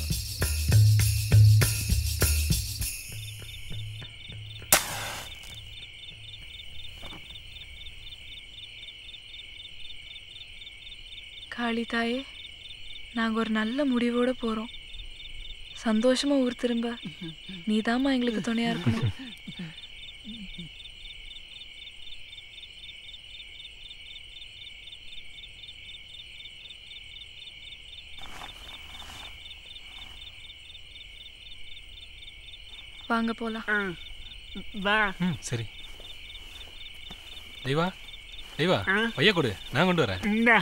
காளி தாயே நாங்கள் ஒரு நல்ல முடிவோட போகிறோம் சந்தோஷமா ஊர் திரும்ப நீதாம்மா எங்களுக்கு துணையா இருக்கணும் வாங்க போலாம் வா ம் சரி தெய்வா தெய்வா பைய கொடு நான் கொண்டு வரேன் இந்தா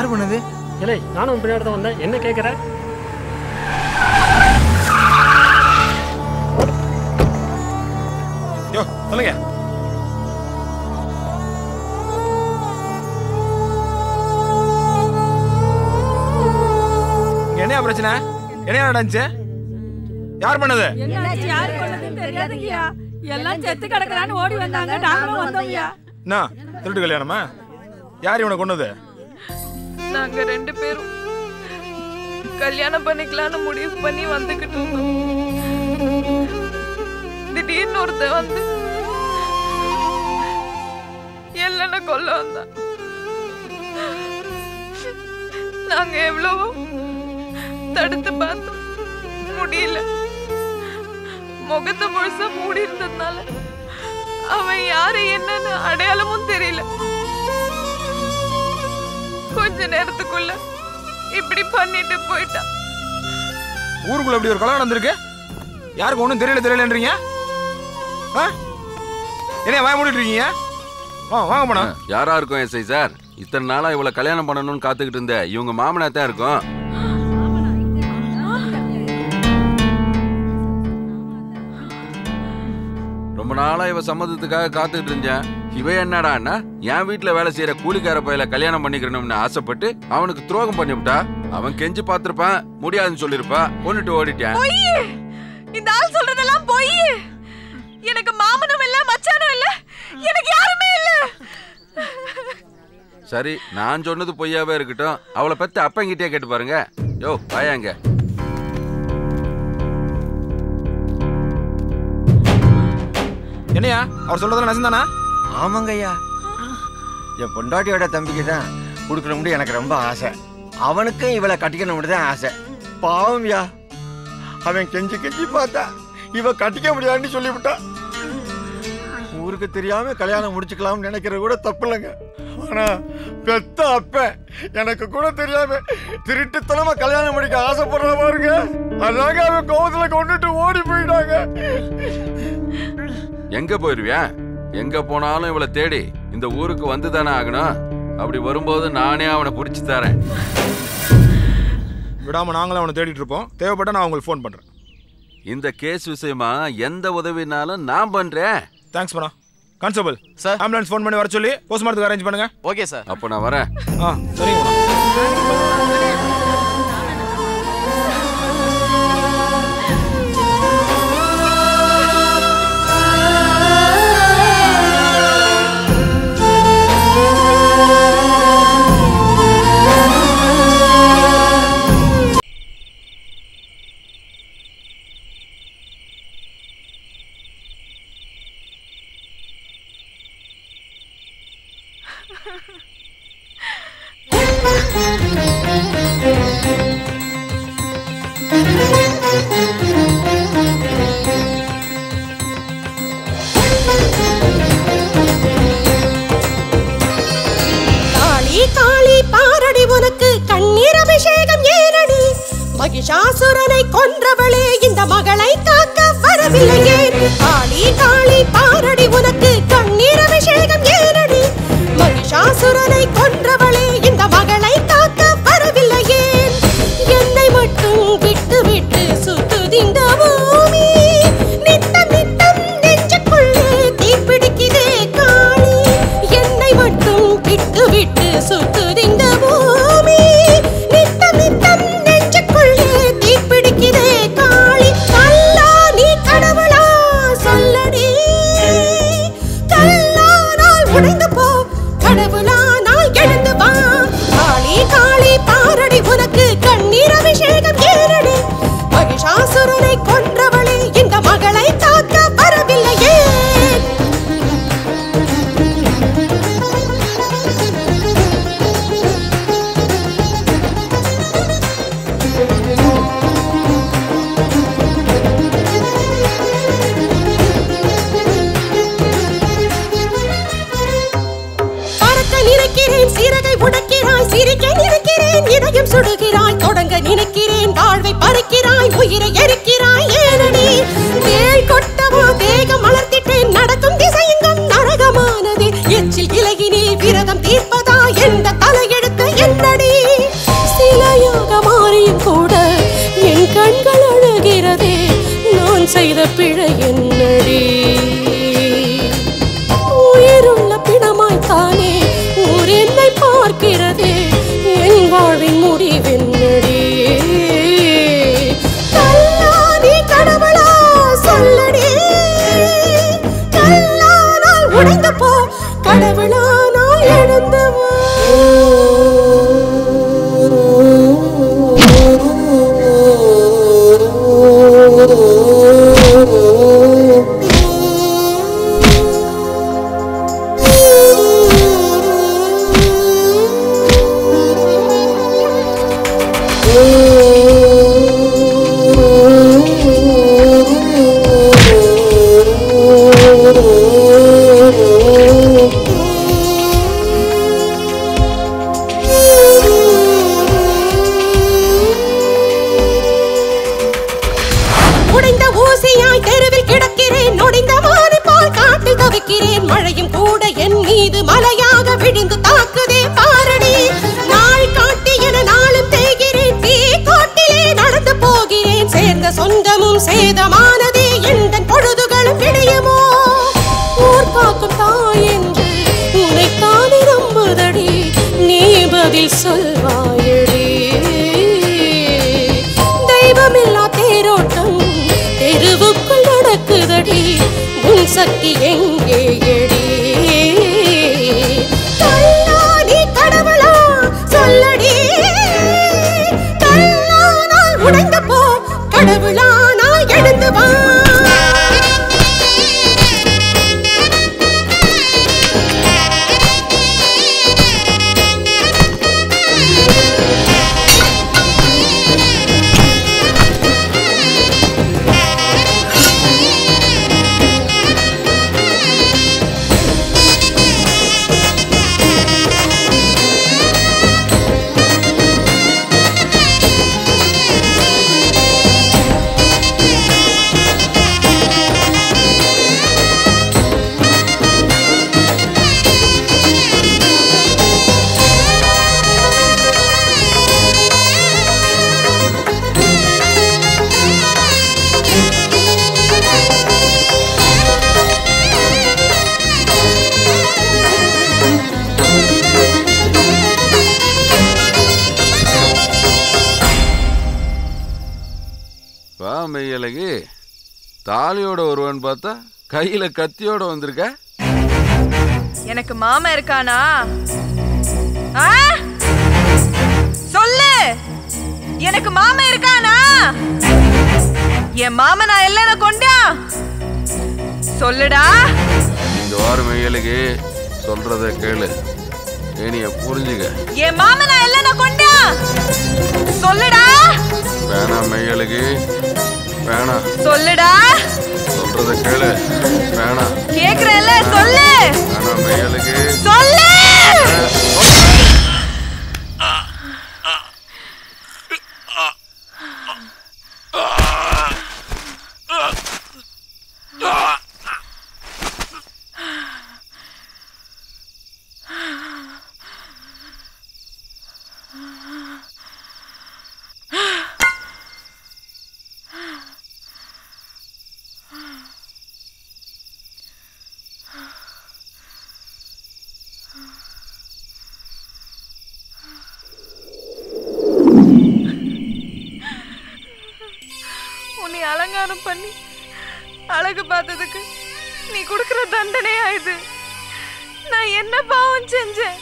யார் பண்ணது இல்லை நானும் உன் பின்னாடி தான் வந்தேன் என்ன கேட்குற யோ சொல்லுங்க இங்க என்னையா பிரச்சனை என்னையா நடந்துச்சு யார் பண்ணது என்னாச்சு யாரு கொண்டதுன்னு தெரியாதுங்கய்யா எல்லாம் செத்து கிடக்குறான்னு ஓடி வந்தாங்க நாங்களும் வந்தோம்யா என்ன திருட்டு கல்யாணமா யார் இவனை கொண்டது நாங்க ரெண்டு பேரும் கல்யாணம் பண்ணிக்கலாம்னு முடிவு பண்ணி வந்துகிட்டு இருந்தோம் திடீர்னு ஒருத்தன் வந்து எல்லன கொல்ல வந்தான் நாங்க எவ்வளவோ தடுத்து பார்த்தோம் முடியல முகத்தை முழுசா மூடி இருந்ததுனால அவன் யாரு என்னன்னு அடையாளமும் தெரியல கொஞ்ச நேரத்துக்குள்ள இப்படி பண்ணிட்டு போயிட்டான் ஊருக்குள்ள இப்படி ஒரு கொலை நடந்திருக்கு யாருக்கும் ஒன்றும் தெரியல தெரியலன்றீங்க ஆ என்னையா வாய மூடிட்டு இருக்கீங்க வா வாங்க போனா யாரா இருக்கும் எஸ்ஐ சார் இத்தனை நாளா இவளை கல்யாணம் பண்ணணும்னு காத்துக்கிட்டு இருந்த இவங்க மாமனா தான் இருக்கும் ரொம்ப நாளா இவ சம்மதத்துக்காக காத்துக்கிட்டு இருந்தேன் இவ என்னடான்னா என் வீட்டுல வேலை செய்யற கூலிக்கார பையல கல்யாணம் பண்ணிக்கணும்னு ஆசைப்பட்டு அவனுக்கு துரோகம் பண்ணிவிட்டா அவன் கெஞ்சி பார்த்திருப்பான் முடியாதுன்னு சொல்லிருப்பா கொண்டுட்டு ஓடிட்டேன் பொய் இந்த ஆள் சொல்றதெல்லாம் பொய் எனக்கு மாமனும் இல்ல மச்சானும் இல்ல எனக்கு யாருமே இல்ல சரி நான் சொன்னது பொய்யாவே இருக்கட்டும் அவளை பத்தி அப்பங்கிட்டே கேட்டு பாருங்க யோ வாயாங்க என்னையா அவர் சொல்றதுல நெசந்தானா ஆமாங்க ஐயா என் பொண்டாட்டியோட தம்பிக்கு தான் கொடுக்கணும்னு எனக்கு ரொம்ப ஆசை அவனுக்கும் இவளை கட்டிக்கணும்னு தான் ஆசை பாவம்யா அவன் கெஞ்சி கெஞ்சி பார்த்தா இவ கட்டிக்க முடியாதுன்னு சொல்லிவிட்டா ஊருக்கு தெரியாம கல்யாணம் முடிச்சுக்கலாம்னு நினைக்கிறது கூட தப்பு இல்லைங்க ஆனா பெத்த அப்ப எனக்கு கூட தெரியாம திருட்டுத்தனமா கல்யாணம் முடிக்க ஆசைப்படுற பாருங்க அதாங்க அவன் கோவத்துல கொண்டுட்டு ஓடி போயிட்டாங்க எங்க போயிருவியா எங்க போனாலும் இவளை தேடி இந்த ஊருக்கு வந்து தானே ஆகணும் அப்படி வரும்போது நானே அவனை பிடிச்சி தரேன் விடாம நாங்களும் அவனை தேடிட்டு இருப்போம் தேவைப்பட்டா நான் உங்களுக்கு ஃபோன் பண்றேன் இந்த கேஸ் விஷயமா எந்த உதவினாலும் நான் பண்றேன் தேங்க்ஸ் பண்ணா கான்ஸ்டபிள் சார் ஆம்புலன்ஸ் ஃபோன் பண்ணி வர சொல்லி போஸ்ட்மார்ட்டத்துக்கு அரேஞ்ச் பண்ணுங்க ஓகே சார் அப்போ நான் வரேன் ஆ சரிங்க காளி காளி பாரடி உனக்கு கண்ணீர் அபிஷேகம் ஏனடி மகிஷாசுரனை கொன்றவளே இந்த மகளை காக்க வரவில்லையே காளி காளி பாரடி உனக்கு கண்ணீர் அபிஷேகம் ஏனடி மகிஷாசுரனை கொன்றவளே இந்த மகளை காக்க வரவில்லையே என்னை மட்டும் விட்டு விட்டு சுத்துதிந்த பூமி நித்தம் நித்தம் நெஞ்சுக்குள்ளே தீப்பிடிக்குதே காளி என்னை மட்டும் விட்டு விட்டு சுத்துதிந்த பூமி நித்தம் நித்தம் நெஞ்சுக்குள்ளே தீப்பிடிக்குதே காளி கல்லா நீ கடவுளா சொல்லடி கல்லா நாள் உடைந்து போ கடவுளா நாள் எழுந்து வா காளி காளி பாரடி உனக்கு கண்ணீர் அபிஷேகம் ஏறடி மகிஷாசுரனை கொன்றவளே இந்த மகளை காக்க வரவில்லையே பறக்க நினைக்கிறேன் சிறகை உடைக்கிறாய் சிரிக்க நினைக்கிறேன் இதயம் சுடுகிறாய் தொடங்க நினைக்கிறேன் வாழ்வை பறிக்கிறாய் உயிரை எரிக்கிறாய் ஏனடி வேள் கொட்டவோ தேகம் மலர்த்திட்டேன் நடக்கும் திசையெங்கும் நரகமானது எச்சில் இலகினில் விரதம் தீர்ப்பதா எந்த தலையெழுத்து என்னடி கடவுளானாய் எழுந்தவா உடைந்த ஊசியாய் தெருவில் கிடக்கிறேன் நொடிந்த மாறி போல் காட்டில் தவிக்கிறேன் மழையும் கூட என் மீது மலையாக விழுந்து தாக்குதே பாரடி நாள் காட்டி என நாளும் தேய்கிறேன் தீ காட்டிலே நடந்து போகிறேன் சேர்ந்த சொந்தமும் சேதமானதே எந்த பொழுதுகளும் விடியுமோ ஊர் காக்கும் தாய் என்று உனைத்தானே நம்புதடி நீ பதில் சொல்வாயடி தெய்வமில்லா தேரோட்டம் தெருவுக்குள் நடக்குதடி உன் சக்தி எங்கே எடி கல்லாடி கடவுளா சொல்லடி கல்லானால் உடைந்து போ கடவுளானால் எழுந்து வா வா மெய்யழகி தாலியோட வருவான்னு பார்த்தா கையில கத்தியோட வந்திருக்க எனக்கு மாமா இருக்கானா ஆ? சொல்லு எனக்கு மாமா இருக்கானா என் மாமன் நான் இல்லைன்னு கொண்டா சொல்லுடா இந்த வாரம் மெய்யழகி சொல்றத கேளு ஏனிய புரிஞ்சுக்க என் மாமன் நான் இல்லைன்னு கொண்டா சொல்லுடா வேணாம் மெய்யழகி வேணாம் சொல்லுடா சொல்றத கேளு வேணாம் கேக்குறேன்ல சொல்லு வேணாம் மெய்யழகி சொல்லு உன்னை அலங்காரம் பண்ணி அழகு பார்த்ததுக்கு நீ கொடுக்கிற தண்டனையா இது நான் என்ன பாவம் செஞ்சேன்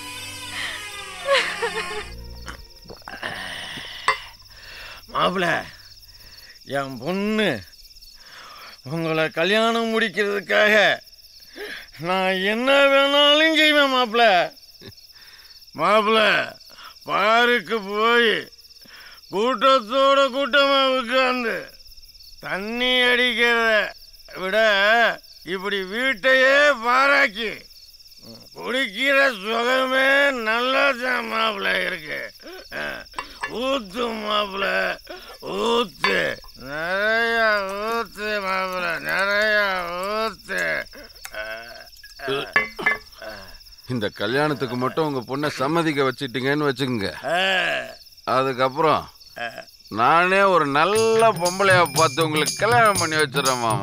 மாப்பிள என் பொண்ணு உங்களை கல்யாணம் முடிக்கிறதுக்காக நான் என்ன வேணாலும் செய்வேன் மாப்பிள மாப்பிள பாருக்கு போய் கூட்டத்தோட கூட்டமா உட்கார்ந்து தண்ணி அடிக்கிறத விட இப்படி வீட்டையே பாராக்கி குடிக்கிற சுகமே நல்லதான் மாப்பிள இருக்கு அஹ், ஊத்து மாப்பிள ஊத்து நிறைய ஊத்து மாப்பிள நிறைய ஊத்து அஹ், அஹ், இந்த கல்யாணத்துக்கு மட்டும் உங்க பொண்ணை சம்மதிக்க வச்சிட்டீங்கன்னு வச்சுக்கோங்க அஹ், அதுக்கப்புறம் அஹ். நானே ஒரு நல்ல பொம்பளையா பார்த்து உங்களுக்கு கல்யாணம் பண்ணி வச்சிடறேன் மாமா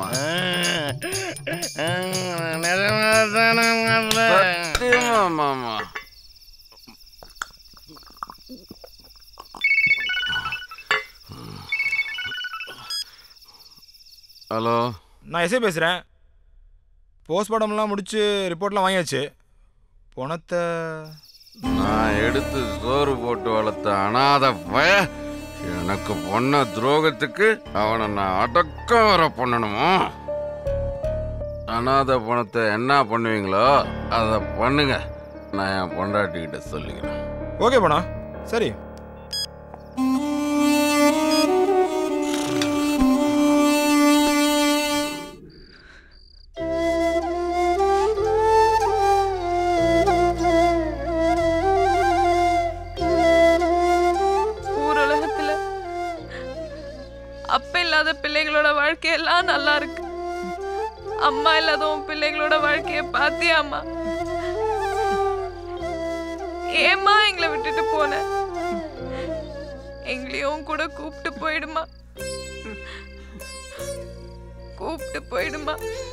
நிஜமாதானா மாப்பிள சத்தியமா மாமா ஹலோ நான் எஸ்ஐ பேசுகிறேன் போஸ்ட்மார்ட்டம்லாம் முடிச்சு ரிப்போர்ட்லாம் வாங்கியாச்சு பணத்தை நான் எடுத்து சோறு போட்டு வளர்த்த அனாத பய எனக்கு பண்ண துரோகத்துக்கு அவனை நான் அடக்க வர பண்ணணுமா அனாத பணத்தை என்ன பண்ணுவீங்களோ அதை பண்ணுங்க நான் என் பொண்டாட்டிக்கிட்ட சொல்லிக்கிறேன் ஓகே பணா சரி ஊருலகத்துல அப்ப இல்லாத பிள்ளைகளோட வாழ்க்கையெல்லாம் நல்லா இருக்கு அம்மா இல்லாத உன் பிள்ளைகளோட வாழ்க்கைய பாத்தியா அம்மா ஏம்மா எங்களை விட்டுட்டு போன எங்களையும் கூட கூப்பிட்டு போயிடுமா கூப்பிட்டு போயிடுமா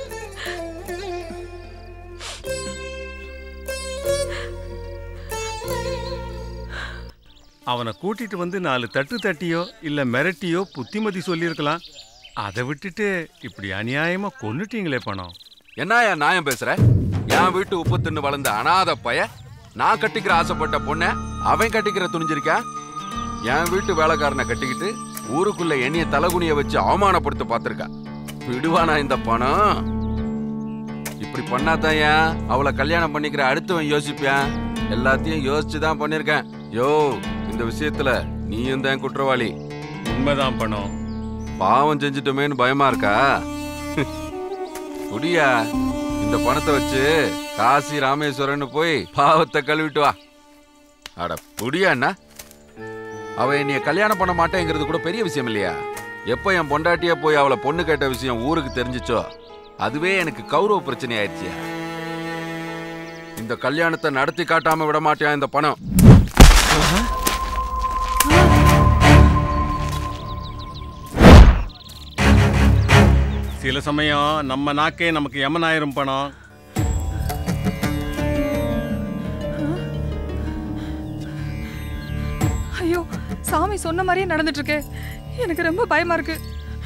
அவனை கூட்டிட்டு வந்து நாலு தட்டு தட்டியோ இல்ல மிரட்டியோ புத்திமதி சொல்லியிருக்கலாம் அதை விட்டுட்டு இப்படி அநியாயமா கொன்னுட்டீங்களே பணம் என்னயா நியாயம் பேசுற என் வீட்டு உப்பு தின்னு வளர்ந்த அனாத பய நான் கட்டிக்கிற ஆசைப்பட்ட பொண்ண அவன் கட்டிக்கிற துணிஞ்சிருக்கா என் வீட்டு வேலைக்காரனை கட்டிக்கிட்டு ஊருக்குள்ள என்னைய தலகுனிய வச்சு அவமானப்படுத்த பார்த்திருக்கா விடுவானா இந்த பணம் இப்படி பண்ணாதான் ஏன் அவளை கல்யாணம் பண்ணிக்கிற அடுத்தவன் யோசிப்பேன் எல்லாத்தையும் யோசிச்சு தான் பண்ணிருக்கேன் யோ இந்த விஷயத்துல நீயும் தான் குற்றவாளி உண்மைதான் பணம் பாவம் செஞ்சுட்டோமேன்னு பயமா இருக்கா குடியா இந்த பணத்தை வச்சு காசி ராமேஸ்வரன் போய் பாவத்தை கழுவிட்டு வா அட புடியா அண்ணா அவ என்னைய கல்யாணம் பண்ண மாட்டேங்கிறது கூட பெரிய விஷயம் இல்லையா எப்போ என் பொண்டாட்டியா போய் அவளை பொண்ணு கேட்ட விஷயம் ஊருக்கு தெரிஞ்சிச்சோ அதுவே எனக்கு கௌரவ பிரச்சனை ஆயிடுச்சு இந்த கல்யாணத்தை நடத்தி காட்டாம விட மாட்டேன் இந்த பணம் சில சமயம் நம்ம நாக்கே நமக்கு யமனாயிரும் பணம் ஐயோ சாமி சொன்ன மாதிரியே நடந்துட்டு இருக்கே எனக்கு ரொம்ப பயமா இருக்கு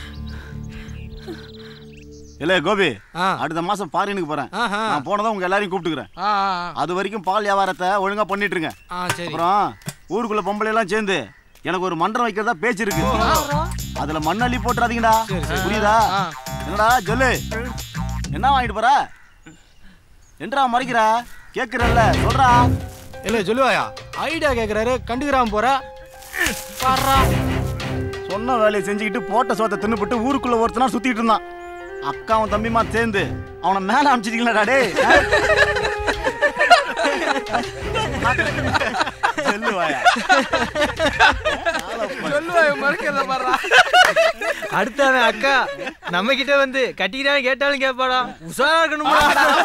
இல்ல கோபி அடுத்த மாசம் ஃபாரினுக்கு போறேன் நான் போனதும் உங்க எல்லாரையும் கூப்பிட்டுக்கிறேன் அது வரைக்கும் பால் வியாபாரத்தை ஒழுங்கா பண்ணிட்டு இருங்க அப்புறம் ஊருக்குள்ள பொம்பளை எல்லாம் சேர்ந்து எனக்கு ஒரு மன்றம் வைக்கிறதா பேச்சு இருக்கு அதுல மண்ணள்ளி போட்டுறாதீங்கடா புரியுதா என்னடா சொல்லு என்ன வாங்கிட்டு போற என்றா மறைக்கிறா கேக்குறல்ல சொல்றா இல்ல சொல்லுவாயா ஐடியா கேக்குறாரு கண்டுக்கிறாம போற பாடுறா சொன்ன வேலையை செஞ்சுக்கிட்டு போட்ட சோத்தை தின்னுபிட்டு ஊருக்குள்ள ஒருத்தனா சுத்திட்டு இருந்தான் அக்காவும் தம்பிமா சேர்ந்து அவனை மேல அனுப்பிச்சிட்டீங்களா டேய் சொல்லுவாயா சொல்லுவாயா மறக்கிறத பாடுறா அடுத்தவன் அக்கா நம்ம கிட்ட வந்து கட்டிக்கிறான் கேட்டாலும் கேட்பாடா உஷாரா இருக்கணுமா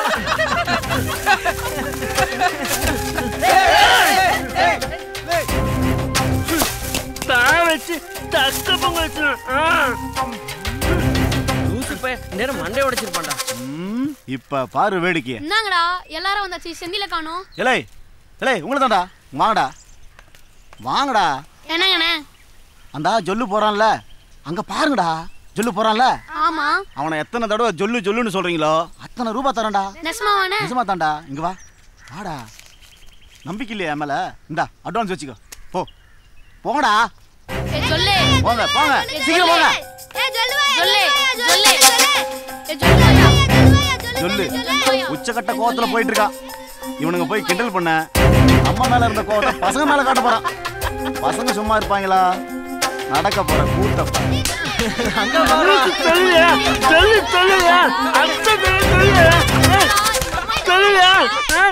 தான் வச்சு தக்க பொங்கல் வச்சிருவேன். ஆ. லூசு பைய நேரம் மண்டை உடைச்சிருப்பான்டா ம், இப்ப பாரு வேடிக்கைய என்னங்கடா எல்லாரும் வந்தாச்சு செந்தில காணோம் இலை இலை உங்களை தான்டா வாங்கடா வாங்கடா என்னங்கண்ணே அந்த ஜொல்லு போறான்ல அங்க பாருங்கடா ஜொல்லு போறான்ல ஆமா அவனை எத்தனை தடவை ஜொல்லு ஜொல்லுன்னு சொல்றீங்களோ அத்தனை ரூபா தரேன்டா நெசமாவானே நிஜமா தான்டா இங்க வா வாடா நம்பிக்கை இல்லையா என் மேல இந்தா அட்வான்ஸ் வச்சுக்கோ போ போங்கடா ஏய் சொல்லு போங்க போங்க ஏய், சீக்கிரம் போங்க ஏய் சொல்லு சொல்லு சொல்லு ஏய் சொல்லுவாயா சொல்லு உச்சக்கட்ட கோவத்துல போயிட்டு இருக்கான் இவனுங்க போய் கிண்டல் பண்ண அம்மா மேல இருந்த கோவத்தை பசங்க மேல காட்ட போறான் பசங்க சும்மா இருப்பாங்களா நடக்க போற கூட்டப்ப அங்க சொல்லுயா சொல்லு சொல்லுயா அடுத்த தடவை சொல்லுயா ஏய், சொல்லுயா ஆ?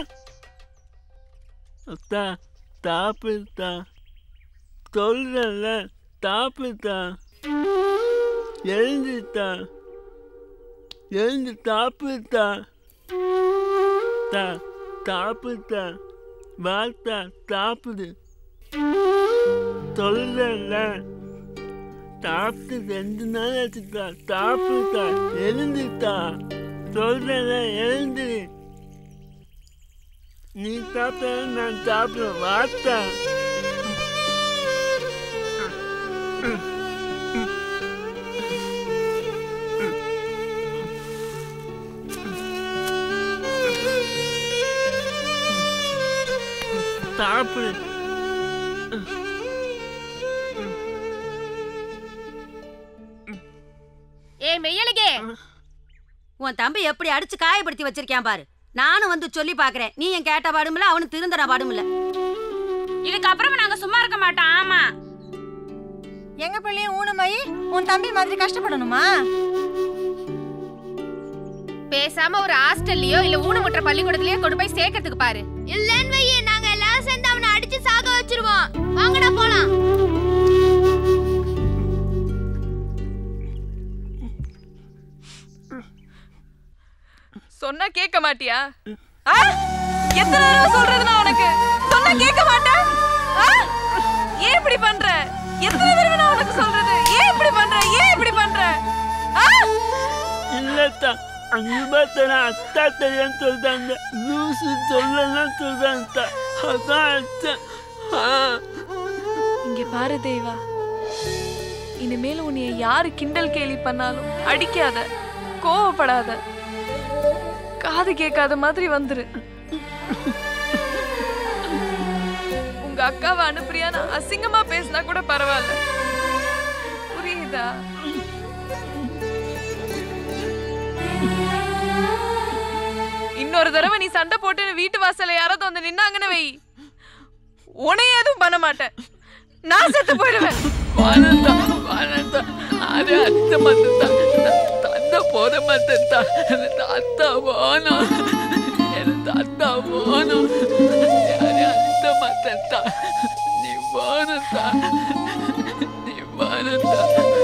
அத்தா தாப்பித்தா சொல்றல தாப்பித்தா எழுந்துத்தா எழுந்து தாப்பித்தா தா தாப்பித்தா வாத்தா தாப்புது சொல்றல சாப்பிட்டு ரெண்டு நாள் ஆச்சுட்டா சாப்பிட்டா எழுந்துட்டா சொல்றேன் எழுந்து நீ சாப்பிட்ட நான் சாப்பிடுவேன் வாத்தா சாப்பிடு ஏ மெய்யலுகே உன் தம்பி எப்படி அடிச்சு காயப்படுத்தி வச்சிருக்கான் பாரு நானும் வந்து சொல்லி பாக்குறேன் நீ என் கேட்ட பாடுமில்ல அவனு திருந்தன பாடுமில்ல இதுக்கப்புறம் நாங்க சும்மா இருக்க மாட்டோம் ஆமா எங்க பிள்ளையும் ஊனமாயி உன் தம்பி மாதிரி கஷ்டப்படணுமா பேசாம ஒரு ஹாஸ்டல்லயோ இல்ல ஊனமுற்ற பள்ளிக்கூடத்திலயோ கொண்டு போய் சேர்க்கறதுக்கு பாரு இல்லன்னு வையே நாங்க எல்லாரும் சேர்ந்து அவனை அடிச்சு சாக வச்சிருவோம் வாங்கடா போலாம் சொன்னா கேட்க மாட்டியா ஆ? எத்தனை தடவை சொல்றது நான் உனக்கு சொன்னா கேட்க மாட்டேன் ஆ? ஏன் இப்படி பண்ற எத்தனை தடவை நான் உனக்கு சொல்றது ஏன் இப்படி பண்ற ஏன் இப்படி பண்ற ஆ? இல்லத்தா அஞ்சு பார்த்தா அத்தா தெரியான்னு சொல்றாங்க லூசு சொல்லலாம் சொல்றாங்க அதான் அடிச்சேன் ஆ. இங்க பாரு தேவா இனிமேல் உன்னைய யாரு கிண்டல் கேலி பண்ணாலும் அடிக்காத கோவப்படாத காது கேட்காத மாதிரி வந்துரு உங்க அக்காவை அனுப்புறியா நான் அசிங்கமா பேசினா கூட பரவாயில்ல புரியுதா இன்னொரு தடவை நீ சண்டை போட்டு வீட்டு வாசல்ல யாராவது வந்து நின்னாங்கன்னு வை உன்னை எதுவும் பண்ண மாட்டேன் நான் செத்து போயிடுவேன் வானந்தா வானந்தா அது அத்த மத்தா தந்த போத மத்தா எனக்கு அத்தா வானம் எனக்கு அத்தா வானம் யாரு அத்த மத்தா நீ வானந்தா நீ வானந்தா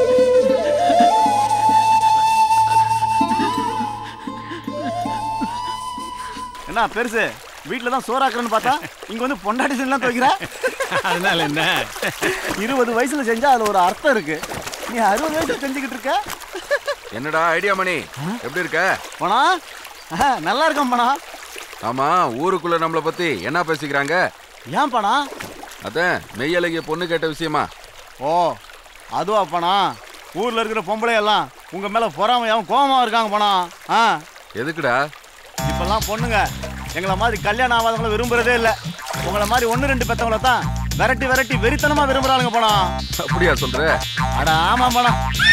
என்ன பெருசு வீட்டில் தான் சோறாக்குறேன்னு பார்த்தா இங்க வந்து பொண்டாட்டி செல்லாம் துவைக்கிற அதனால என்ன இருபது வயசுல செஞ்சா அதுல ஒரு அர்த்தம் இருக்கு நீ அறுபது வயசுல செஞ்சுக்கிட்டு இருக்க என்னடா ஐடியா மணி எப்படி இருக்க பணா நல்லா இருக்கேன் பணா ஆமா ஊருக்குள்ள நம்மள பத்தி என்ன பேசிக்கிறாங்க ஏன் பணா அதான் மெய்யழகிய பொண்ணு கேட்ட விஷயமா ஓ அதுவா பணா ஊர்ல இருக்கிற பொம்பளை எல்லாம் உங்க மேல பொறாமையாவும் கோவமா இருக்காங்க பணா ஆ எதுக்குடா இப்பெல்லாம் பொண்ணுங்க எங்களை மாதிரி கல்யாணம் ஆகாதவங்கள விரும்புறதே இல்ல உங்களை மாதிரி ஒன்று ரெண்டு பெத்தவங்கள தான் விரட்டி விரட்டி வெறித்தனமா விரும்புறாளுங்க பணா அப்படியா சொல்ற அட ஆமா பணா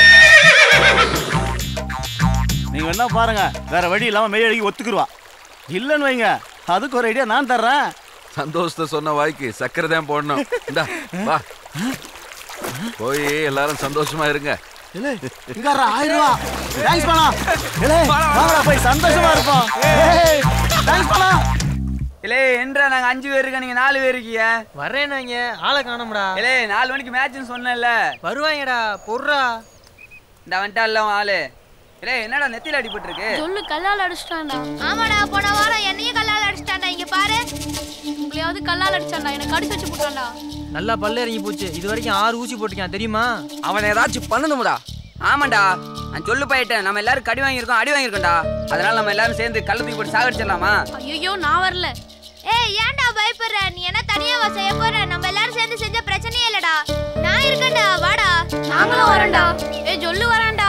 நீங்க என்ன பாருங்க வேற வழி இல்லாம மெய் அழுகி ஒத்துக்குருவா இல்லைன்னு வைங்க அதுக்கு ஒரு ஐடியா நான் தர்றேன் சந்தோஷத்தை சொன்ன வாய்க்கு சக்கரை தான் போடணும் இந்தா வா போய் எல்லாரும் சந்தோஷமா இருங்க இங்க ஆயிரம் ரூபா தேங்க்ஸ் பணா ஏலே வாங்கடா போய் சந்தோஷமா இருப்போம் ஏய் தேங்க்ஸ் பணா இல்லே என்றா நாங்க அஞ்சு பேர் இருக்கோம் நீங்க நாலு பேர் இருக்கீங்க வர்றேன் நாங்க ஆளை காணோம்டா இல்லே நாலு மணிக்கு மேட்ச்னு சொன்னேன்ல வருவாங்கடா பொர்றா இந்த வந்துட்டா இல்ல உன் ஆளு இல்லே என்னடா நெத்தியில அடிபட்டு இருக்கு சொல்லு கல்லால் அடிச்சிட்டான்டா ஆமாடா போன வாரம் என்னையும் கல்லால் அடிச்சிட்டான்டா இங்க பாரு உங்களையாவது கல்லால் அடிச்சான்டா எனக்கு கடிச்சு வச்சு போட்டான்டா நல்லா பல்ல இறங்கி போச்சு இது வரைக்கும் ஆறு ஊசி போட்டிருக்கான் தெரியுமா அவனை ஏதாச்சும் பண்ணணும்டா ஆமாண்டா நான் சொல்லு போயிட்டேன் நம்ம எல்லாரும் கடி வாங்கியிருக்கோம் அடி வாங்கியிருக்கோம்டா அதனால நம்ம எல்லாரும் சேர்ந்து கள்ள தூக்கி போட்டு சாகடிச்சிடலாமா ஐயோ நான் வரல ஏய் ஏன்டா பயப்படுற நீ என்ன தனியாவா செய்ய போற நம்ம எல்லாரும் சேர்ந்து செஞ்ச பிரச்சனையே இல்லடா நான் இருக்கேன்டா வாடா நாங்களும் வரோம்டா ஏய் சொல்லு வரான்டா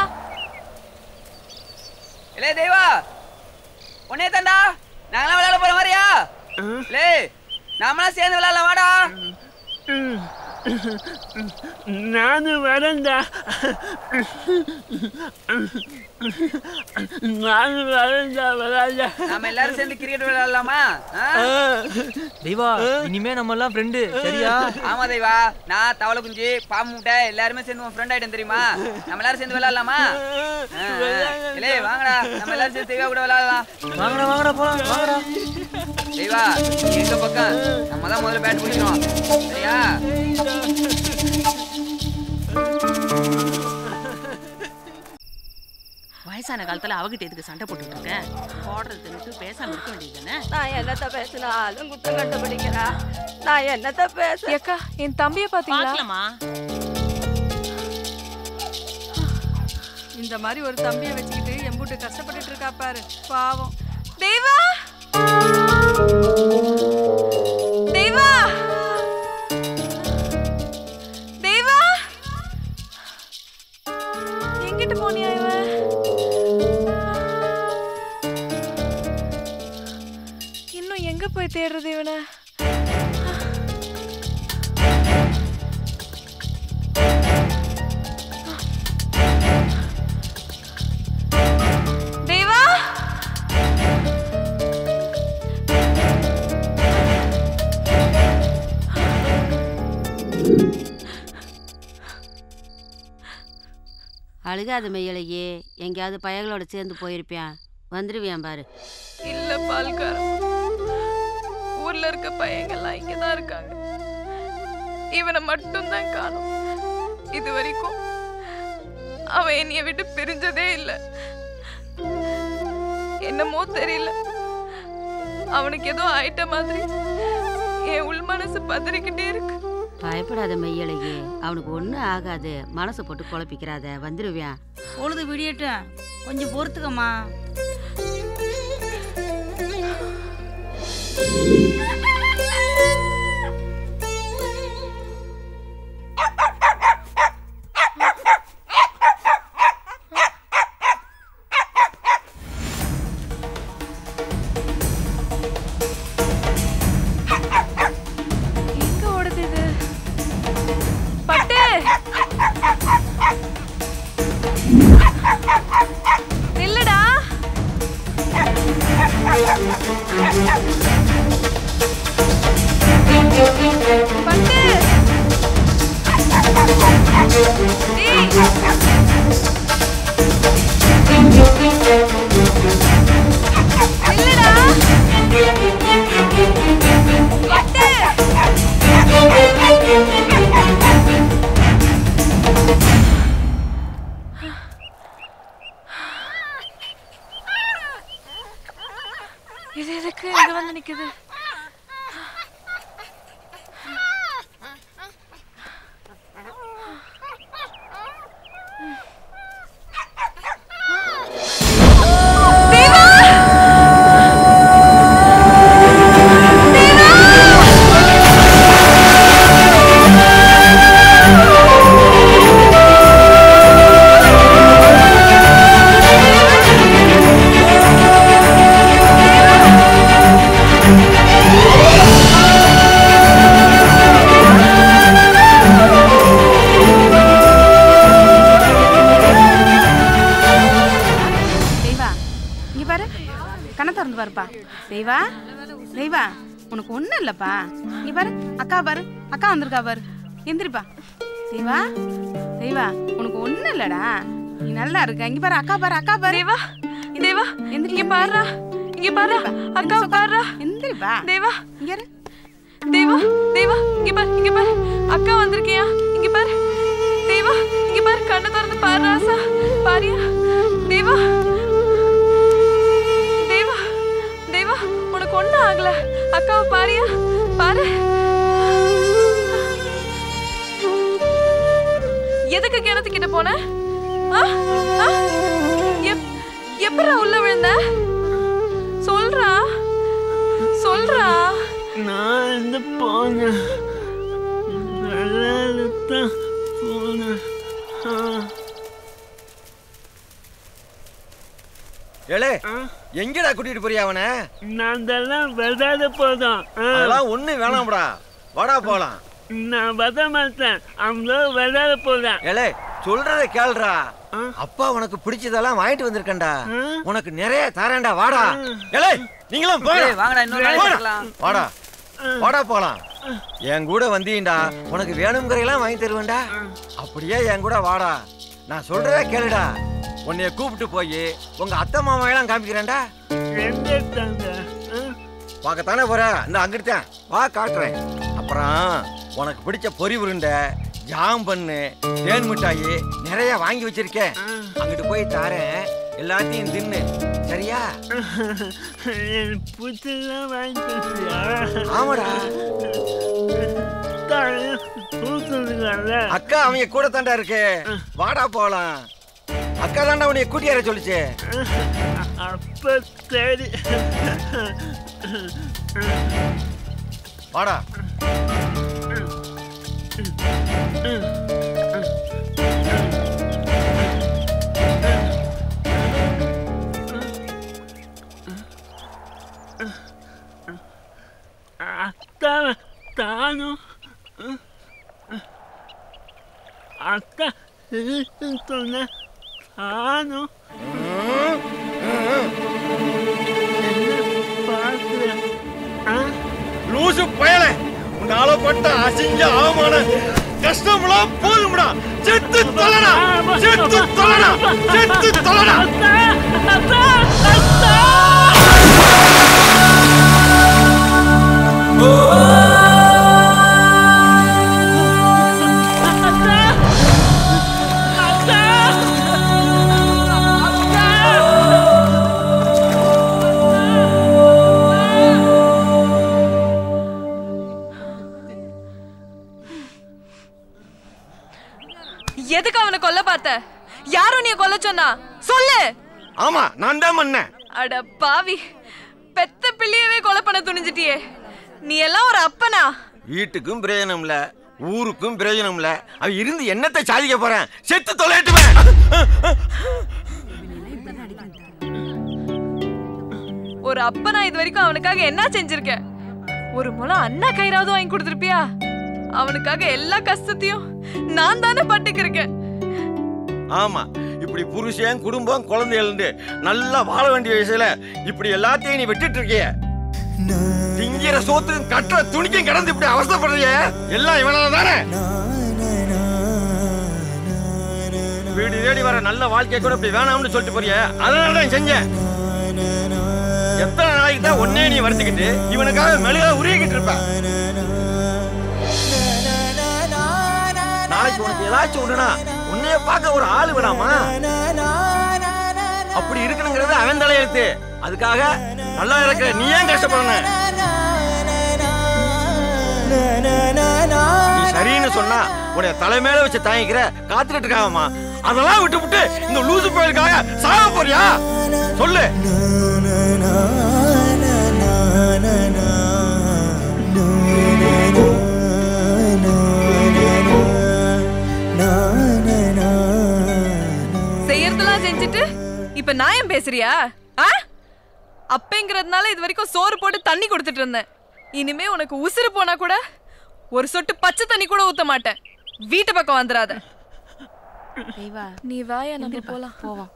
இல்லே தேவா உன்னே தாண்டா நாங்களாம் விளையாட போற மாதிரியா லே நாமளாம் சேர்ந்து விளையாடலாம் வாடா நானும் வரேன்டா நானும் வரேன்டா விளையாட நாம எல்லாரும் சேர்ந்து கிரிக்கெட் விளையாடலாமா ஆ? தெய்வா இனிமே நம்ம எல்லாம் ஃப்ரெண்டு சரியா ஆமா தெய்வா நான் தவளை குஞ்சு பாம்பு முட்டை எல்லாருமே சேர்ந்து உன் ஃப்ரெண்ட் ஆயிட்டேன் தெரியுமா நம்ம எல்லாரும் சேர்ந்து விளையாடலாமா ஆ, ஆ. இல்லே வாங்கடா நம்ம எல்லாரும் சேர்ந்து தெய்வா கூட விளையாடலாம் வாங்கடா வாங்கடா போலாம் வாங்கடா தெய்வா நீ எங்க பக்கம் நம்ம தான் முதல்ல பேட் பிடிக்கிறோம் சரியா வயசான காலத்துல அவகிட்ட எதுக்கு சண்டை போட்டுட்டு இருக்க போடுறது தின்னுட்டு பேசாம இருக்க வேண்டியதுதானே நான் என்னத்த பேசினாலும் குத்தம் கண்டுபிடிக்கிறா நான் என்னத்த பேச அக்கா என் தம்பிய பாத்தீங்களா பாக்கலாமா இந்த மாதிரி ஒரு தம்பியை வச்சுக்கிட்டு எம்புட்டு கஷ்டப்பட்டுட்டு இருக்கா பாரு பாவம் தேவா தேவா தேவா எங்கிட்டு போனியா இவன் இன்னும் எங்க போய் தேடுறது இவனை அழுகாத மெய்யலையே எங்கேயாவது பயங்களோட சேர்ந்து போயிருப்பியான் வந்துருவியான் பாரு இல்ல பால்காரன் ஊர்ல இருக்க பையங்கள்லாம் இங்கதான் இருக்காங்க இவனை மட்டும்தான் காணும் இது வரைக்கும் அவன் என்னைய விட்டு பிரிஞ்சதே இல்ல என்னமோ தெரியல அவனுக்கு ஏதோ ஆயிட்ட மாதிரி என் உள் மனசு பதறிக்கிட்டே இருக்கு பயப்படாத மெய்யலையே அவனுக்கு ஒன்றும் ஆகாது மனசை போட்டு குழப்பிக்கிறாத வந்துருவியான் பொழுது விடியட்டும் கொஞ்சம் பொறுத்துக்கம்மா எங்க ஓடுது இது பட்டு நில்லுடா பட்டு டேய். நில்லுடா பட்டு இது எதுக்கு இங்க வந்து நிக்குது தெய்வா இங்க பாரு கண்ணை திறந்து பாருப்பா தெய்வா தெய்வா உனக்கு ஒண்ணும் இல்லப்பா இங்க பாரு அக்கா பாரு அக்கா வந்திருக்கா பாரு எந்திரிப்பா தெய்வா தெய்வா உனக்கு ஒண்ணும் இல்லடா நீ நல்லா இருக்க இங்க பாரு அக்கா பாரு அக்கா பாரு தேவா தேவா இங்க பாருடா இங்க பாரு அக்கா பாருடா எந்திரிப்பா தேவா இங்க இரு. தேவா தேவா இங்க பாரு இங்க பாரு அக்கா வந்திருக்கியா இங்க பாரு தேவா இங்க பாரு கண்ணை திறந்து பாரு ராசா பாரியா தேவா தேவா தேவா உனக்கு ஒண்ணும் ஆகல அக்காவை பாரியா பாரு எதுக்கு கிணத்துக்கிட்ட போன ஆ? ஆ? எப்- எப்படிடா உள்ள விழுந்த சொல்றா சொல்றா நான் இந்த போனேன் தான் போனேன் ஆ ஏலே எங்கடா கூட்டிட்டு போறியா அவனை நான் இதெல்லாம் விளையாட போதும் அதெல்லாம் ஒண்ணு வேணாம்டா வாடா போலாம் நான் வத மாட்டேன் அவங்க விளையாட போறேன் ஏலே சொல்றத கேளுடா அப்பா உனக்கு பிடிச்சதெல்லாம் வாங்கிட்டு வந்திருக்கேன்டா உனக்கு நிறைய தரேன்டா வாடா ஏலே நீங்களும் போடா ஏய், வாங்கடா, இன்னொரு நாளைக்கு பார்க்கலாம். வாடா வாடா போலாம் என் கூட வந்தீங்கடா உனக்கு வேணுங்கிறதெல்லாம் வாங்கி தருவேன்டா அப்படியே என் கூட வாடா நான் சொல்றத கேளுடா உன்னைய கூப்பிட்டு போய் உங்க அத்தை மாமாவெல்லாம் காமிக்கிறேன்டா எங்க தாங்க பார்க்கத்தானே போற இந்த அங்கிட்டேன் வா காட்டுறேன் அப்புறம் உனக்கு பிடிச்ச பொரி உருண்டை ஜாம் பண்ணு தேன் மிட்டாயி நிறைய வாங்கி வச்சிருக்கேன் அங்கிட்டு போய் தாரேன் எல்லாத்தையும் தின்னு சரியா என் புத்தெல்லாம் வாங்கி கொடுத்தியா? ஆமாடா. தாயே, கூப்பிட்டுருக்காங்க. அக்கா அவங்க கூட தாண்டா இருக்கு வாடா போலாம் அக்கா தாண்டா உன்னைய கூட்டி வர சொல்லுச்சு அப்ப சரி வாடா அக்கா தானு அக்கா சொன்ன தானு பார்க்கிறேன் லூசு பயலே உன்னால பட்ட அசிங்க அவமான கஷ்டம்லாம் போதும்டா செத்து தொலைடா செத்து தொலைடா செத்து தொலைடா எதுக்கு அவனை கொல்ல பார்த்த யாரும் நீ கொல்ல சொன்னா சொல்லு ஆமா நான் தான் பண்ணேன் அட பாவி பெத்த பிள்ளையவே கொலை பண்ண துணிஞ்சிட்டியே நீ எல்லாம் ஒரு அப்பனா வீட்டுக்கும் பிரயோஜனம் இல்ல ஊருக்கும் பிரயோஜனம் இல்ல அவ இருந்து என்னத்தை சாதிக்க போறேன் செத்து தொலைட்டுவேன் ஒரு அப்பனா இது வரைக்கும் அவனுக்காக என்ன செஞ்சிருக்க ஒரு முளம் அண்ணா கயிறாவது வாங்கி கொடுத்துருப்பியா அவனுக்காக எல்லா கஷ்டத்தையும் நான் தானே பட்டுக்கிருக்கேன் ஆமா இப்படி புருஷன் குடும்பம் குழந்தைகள் நல்லா வாழ வேண்டிய வயசுல இப்படி எல்லாத்தையும் நீ விட்டுட்டு இருக்கிய திங்கிற சோத்துக்கும் கட்டுற துணிக்கும் கிடந்து இப்படி அவசரப்படுறிய எல்லாம் இவனால தானே வீடு தேடி வர நல்ல வாழ்க்கைய கூட இப்படி வேணாம்னு சொல்லிட்டு போறிய அதனால தான் செஞ்சேன் எத்தனை நாளைக்கு தான் ஒன்னே நீ வருத்திக்கிட்டு இவனுக்காக மெழுகா உருகிக்கிட்டு இருப்ப நாளைக்கு உனக்கு ஏதாச்சும் ஒண்ணுனா உன்னைய பார்க்க ஒரு ஆளு வேணாமா அப்படி இருக்கணுங்கிறது அவன் தலையெழுத்து அதுக்காக நல்லா இருக்க நீ ஏன் கஷ்டப்படணும் நீ சரின்னு சொன்னா உன்னை தலை மேல வச்சு தாங்கிக்கிற காத்துக்கிட்டு இருக்காங்கம்மா அதெல்லாம் விட்டு விட்டு இந்த லூசு கோயிலுக்காக சாக போறியா சொல்லு செய்யறதெல்லாம் செஞ்சுட்டு இப்ப நியாயம் பேசுறியா ஆ அப்பங்கிறதுனால இது வரைக்கும் சோறு போட்டு தண்ணி கொடுத்துட்டு இருந்தேன் இனிமே உனக்கு உசுறு போனா கூட ஒரு சொட்டு பச்சை தண்ணி கூட ஊத்த மாட்டேன் வீட்டு பக்கம் வந்துடாத நீ வாயா நம்ம போலாம் போவோம்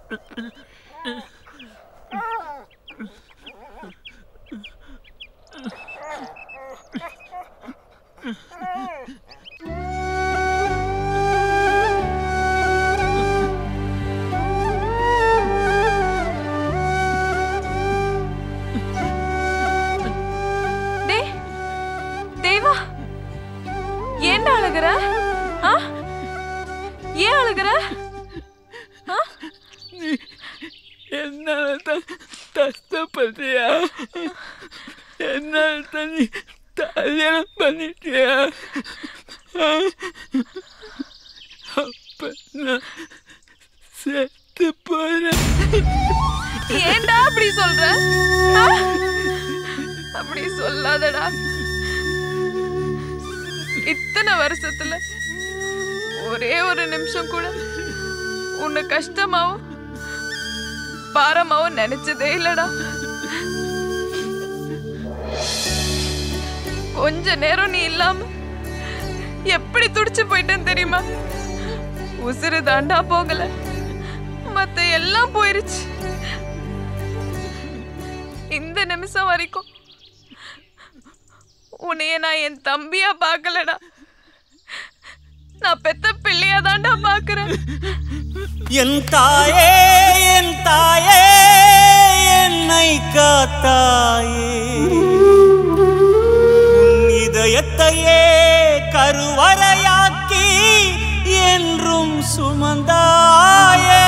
டேய் தேவா ஏன்டா அழுகுற ஆ ஏன் அழுகுற ஆ என்னால தான் கஷ்டப்பட்டியா என்னால தான் நீ கல்யாணம் பண்ணிட்டியா அப்ப நான் செத்து போறேன் ஏன்டா அப்படி சொல்ற ஆ? அப்படி சொல்லாதடா இத்தனை வருஷத்துல ஒரே ஒரு நிமிஷம் கூட உன்னை கஷ்டமாவும் பாரமாவும் நினைச்சதே இல்லடா கொஞ்ச நேரம் நீ இல்லாம எப்படி துடிச்சு போயிட்டேன்னு தெரியுமா உசுறு தாண்டா போகல மத்த எல்லாம் போயிருச்சு இந்த நிமிஷம் வரைக்கும் உன்னைய நான் என் தம்பியா பார்க்கலடா நான் பெத்த பிள்ளையா தாண்டா பாக்குறேன் என் தாயே என் தாயே என்னை காத்தாயே உன் இதயத்தையே கருவறையாக்கி என்றும் சுமந்தாயே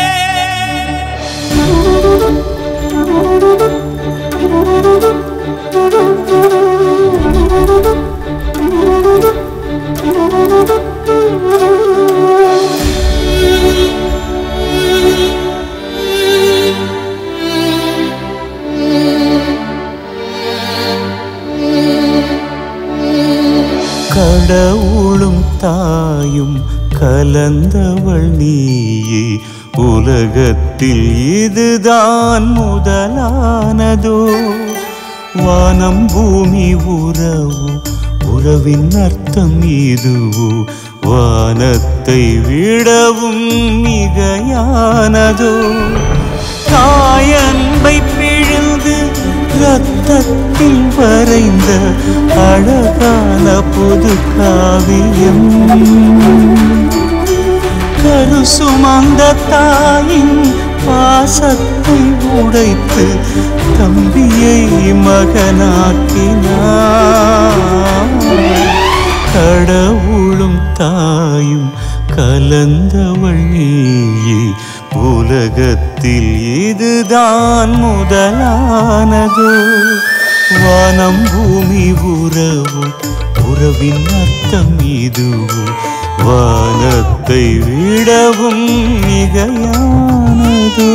கடவுளும் தாயும் கலந்தவள் நீயே உலகத்தில் இதுதான் முதலானதோ வானம் பூமி உறவு உறவின் அர்த்தம் இதுவோ வானத்தை விடவும் மிகையானதோ தாயன்பை பிழிந்து ரத்தத்தில் வரைந்த அழகான புது காவியம் கரு சுமந்த தாயின் பாசத்தை உடைத்து தம்பியை மகனாக்கினார் கடவுளும் தாயும் கலந்தவள் நீயே உலகத்தில் இதுதான் முதலானதோ வானம் பூமி உறவு உறவின் அர்த்தம் இதுவும் வானத்தை விடவும் மிகையானதோ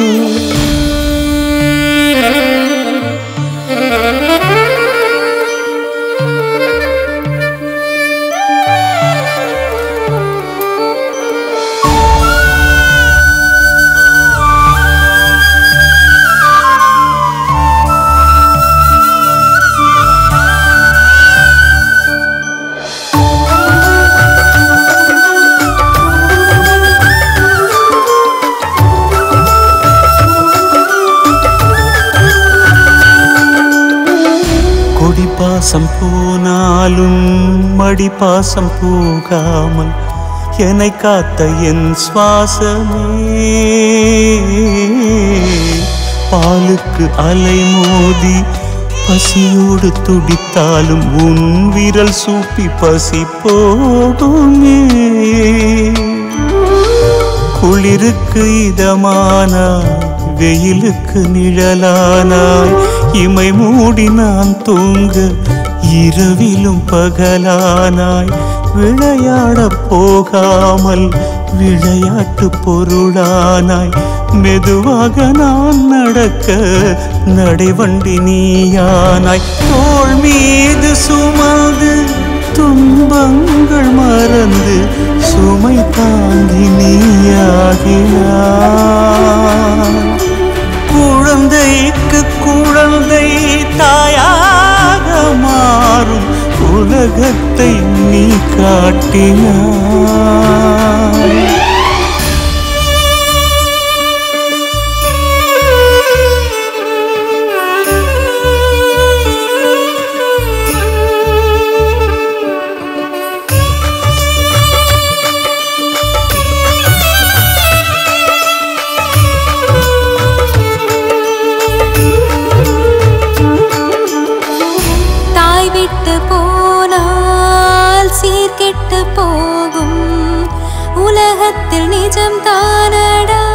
கொடி பாசம் போனாலும் மடி பாசம் போகாமல் என்னை காத்த என் சுவாசமே பாலுக்கு அலை மோதி பசியோடு துடித்தாலும் உன் விரல் சூப்பி பசி போகுமே குளிருக்கு இதமானாய் வெயிலுக்கு நிழலானாய் இமை மூடி நான் தூங்க இரவிலும் பகலானாய் விளையாடப் போகாமல் விளையாட்டு பொருளானாய் மெதுவாக நான் நடக்க நடைவண்டி நீயானாய் தோள் மீது சுமந்து துன்பங்கள் மறந்து சுமை தாங்கி நீயாகினாய் குழந்தைக்கு குழந்தை தாயாக மாறும் உலகத்தை நீ காட்டினாய் தாய் விட்டு போனால் சீர்கெட்டு போகும் உலகத்தில் நிஜம் தானடா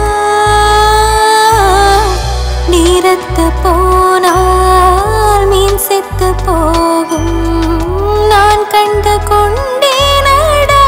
நீரத்து போனால் மீன் செத்து போகும் நான் கண்டு கொண்டேனடா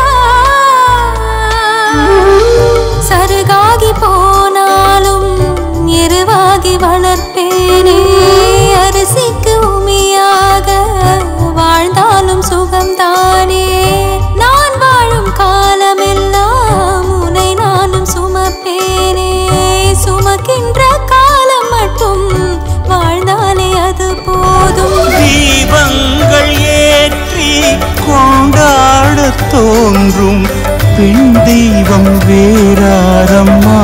சருகாகி போனாலும் எருவாகி வளர்ப்பேனே அரிசிக்கு உமியாக வாழ்ந்தாலும் சுகம்தானே நான் வாழும் காலமெல்லாம் உனை நானும் சுமப்பேனே சுமக்கின்ற காலம் மட்டும் வாழ்ந்தாலே அது போதும் தீபங்கள் ஏற்றி கொண்டாடத் தோன்றும் பெண் தெய்வம் வேறாரம்மா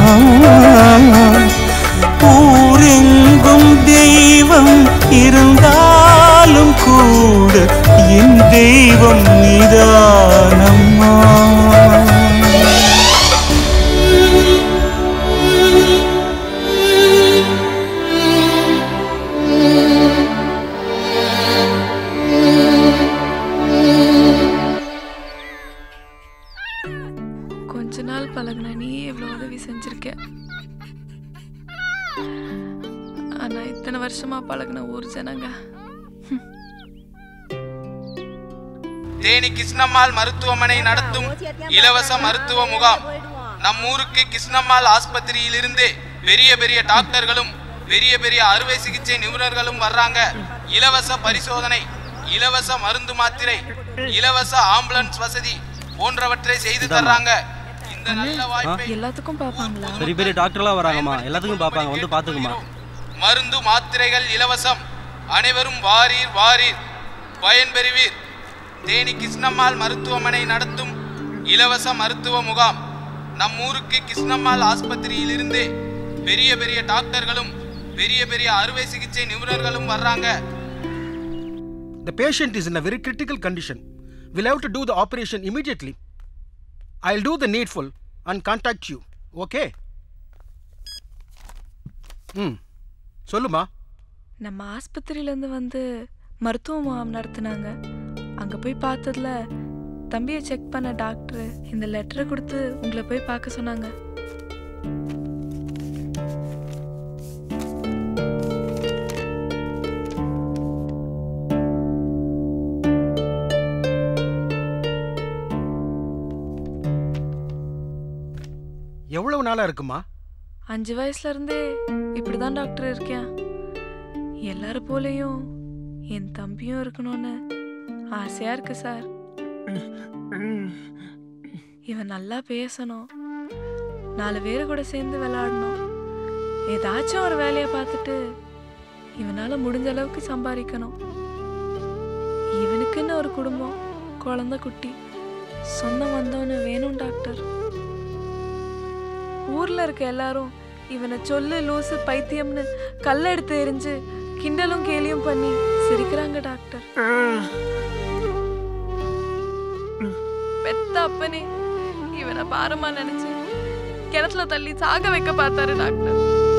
ஊரெங்கும் தெய்வம் இருந்தாலும் கூட என் தெய்வம் நிதானம்மா கொஞ்ச நாள் பழகுன நீ எவ்வளோ உதவி செஞ்சிருக்க ஆனா இத்தனை வருஷமா பழகுன ஊர் ஜனங்க தேனி கிருஷ்ணம்மாள் மருத்துவமனை நடத்தும் இலவச மருத்துவ முகாம் நம் ஊருக்கு கிருஷ்ணம்மாள் ஆஸ்பத்திரியிலிருந்து பெரிய பெரிய டாக்டர்களும் பெரிய பெரிய அறுவை சிகிச்சை நிபுணர்களும் வர்றாங்க இலவச பரிசோதனை இலவச மருந்து மாத்திரை இலவச ஆம்புலன்ஸ் வசதி போன்றவற்றை செய்து தர்றாங்க இந்த நல்ல வாய்ப்பை எல்லாத்துக்கும் பார்ப்பாங்களா பெரிய பெரிய டாக்டர்லாம் வராங்கம்மா எல்லாத்துக்கும் பார்ப்பாங்க வந்து பார்த்துக்குமா மருந்து மாத்திரைகள் இலவசம் அனைவரும் வாரீர் வாரீர் பயன்பெறுவீர் தேனி கிருஷ்ணம்மாள் மருத்துவமனை நடத்தும் இலவச மருத்துவ முகாம் நம் ஊருக்கு கிருஷ்ணம்மாள் ஆஸ்பத்திரியிலிருந்து பெரிய பெரிய டாக்டர்களும் பெரிய பெரிய அறுவை சிகிச்சை நிபுணர்களும் வர்றாங்க The patient is in a very critical condition. We'll have to do the operation immediately. I'll do the needful and contact you. Okay? ம் சொல்லுமா நம்ம ஆஸ்பத்திரியிலேருந்து வந்து மருத்துவ முகாம் நடத்துனாங்க அங்கே போய் பார்த்ததுல தம்பியை செக் பண்ண டாக்டர் இந்த லெட்டரை கொடுத்து உங்களை போய் பார்க்க சொன்னாங்க எவ்வளவு நாளா இருக்குமா அஞ்சு வயசுல இருந்தே இப்படிதான் டாக்டர் இருக்கேன் எல்லாரும் போலயும் என் தம்பியும் இருக்கணும்னு ஆசையா இருக்கு சார் இவன் நல்லா பேசணும் நாலு பேரு கூட சேர்ந்து விளையாடணும் ஏதாச்சும் ஒரு வேலையை பார்த்துட்டு இவனால முடிஞ்ச அளவுக்கு சம்பாதிக்கணும் இவனுக்குன்னு ஒரு குடும்பம் குழந்தை குட்டி சொந்தம் வந்தவனு வேணும் டாக்டர் ஊர்ல இருக்க எல்லாரும் இவனை சொல்லு லூசு பைத்தியம்னு கல்ல எடுத்து எரிஞ்சு கிண்டலும் கேலியும் பண்ணி சிரிக்கிறாங்க டாக்டர் பெத்த அப்பனே இவனை பாரமா நினைச்சு கிணத்துல தள்ளி சாக வைக்க பார்த்தாரு டாக்டர்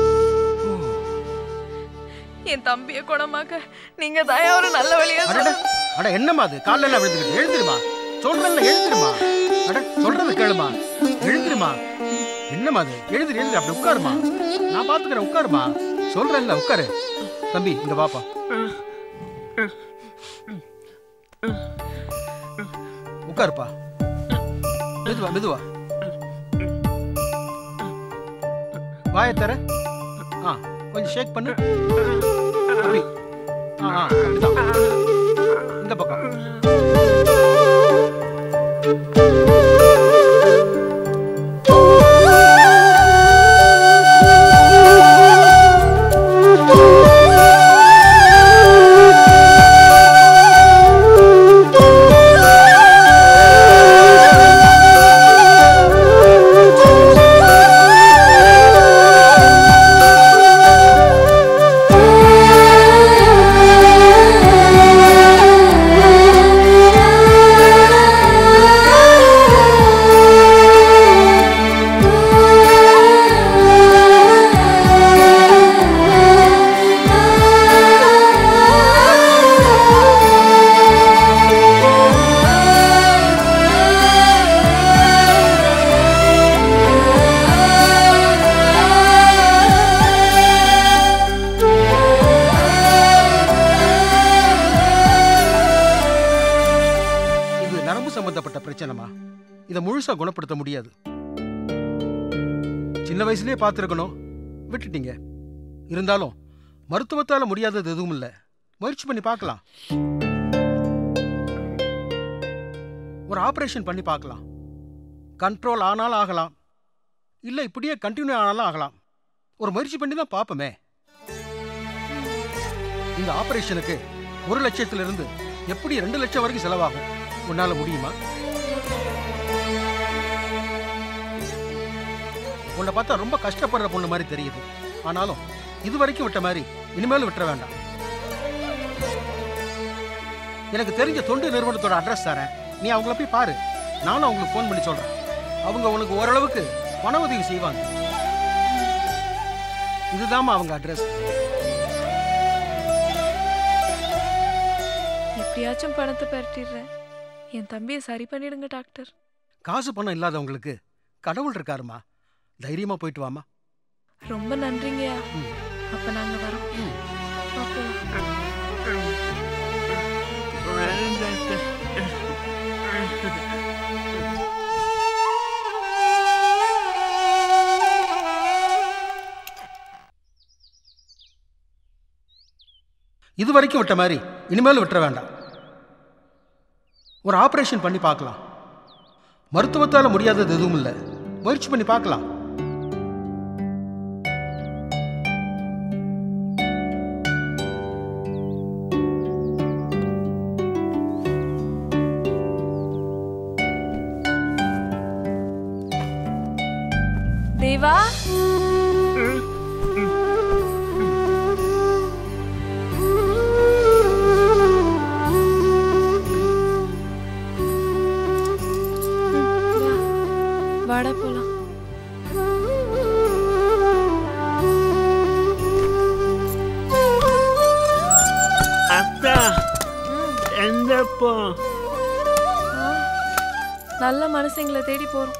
என் தம்பிய குணமாக்க நீங்க தயா ஒரு நல்ல வழியா அடட அட என்னம்மா அது கால்ல எல்லாம் விழுந்துக்கிட்டு எழுந்திருமா சொல்றேன்ல எழுந்திருமா அட சொல்றத கேளுமா எழுந்திருமா என்னம்மா அது எழுந்திரு எழுந்திரு அப்படி உட்காருமா நான் பாத்துக்கிறேன் உட்காருமா சொல்றேன்ல உட்காரு தம்பி இங்க வாப்பா உட்காருப்பா மெதுவா மெதுவா வாயை தர ஆ கொஞ்சம் ஷேக் பண்ணு அப்படி ஆ ஆ அப்படிதான் இந்த பக்கம் இது நரம்பு சம்பந்தப்பட்ட பிரச்சனைமா இதை முழுசா குணப்படுத்த முடியாது சின்ன வயசுலயே பார்த்துருக்கணும் விட்டுட்டீங்க இருந்தாலும் மருத்துவத்தால முடியாதது எதுவும் இல்லை முயற்சி பண்ணி பார்க்கலாம் ஒரு ஆபரேஷன் பண்ணி பார்க்கலாம் கண்ட்ரோல் ஆனாலும் ஆகலாம் இல்லை இப்படியே கண்டினியூ ஆனாலும் ஆகலாம் ஒரு முயற்சி பண்ணி தான் பார்ப்போமே இந்த ஆபரேஷனுக்கு ஒரு லட்சத்துல இருந்து எப்படி ரெண்டு லட்சம் வரைக்கும் செலவாகும் உன்னால முடியுமா உன்னை பார்த்தா ரொம்ப கஷ்டப்படுற பொண்ணு மாதிரி தெரியுது ஆனாலும் இது வரைக்கும் விட்ட மாதிரி இனிமேலும் விட்டுற வேண்டாம் எனக்கு தெரிஞ்ச தொண்டு நிறுவனத்தோட அட்ரஸ் தரேன் நீ அவங்கள போய் பாரு நானும் அவங்களுக்கு ஃபோன் பண்ணி சொல்றேன் அவங்க உனக்கு ஓரளவுக்கு பண உதவி செய்வாங்க இதுதாம்மா அவங்க அட்ரஸ் எப்படியாச்சும் பணத்தை பெரட்டிடுறேன் என் தம்பியை சரி பண்ணிடுங்க டாக்டர் காசு பணம் இல்லாதவங்களுக்கு கடவுள் இருக்காருமா தைரியமா போயிட்டு வாமா ரொம்ப நன்றிங்கய்யா அப்ப நாங்க வரோம் வா போலாம். இது வரைக்கும் விட்ட மாதிரி இனிமேலும் விட்டுற வேண்டாம் ஒரு ஆபரேஷன் பண்ணி பார்க்கலாம் மருத்துவத்தால் முடியாதது எதுவும் இல்லை முயற்சி பண்ணி பார்க்கலாம் தேவா எப்போ நல்ல மனுஷங்களை தேடி போறோம்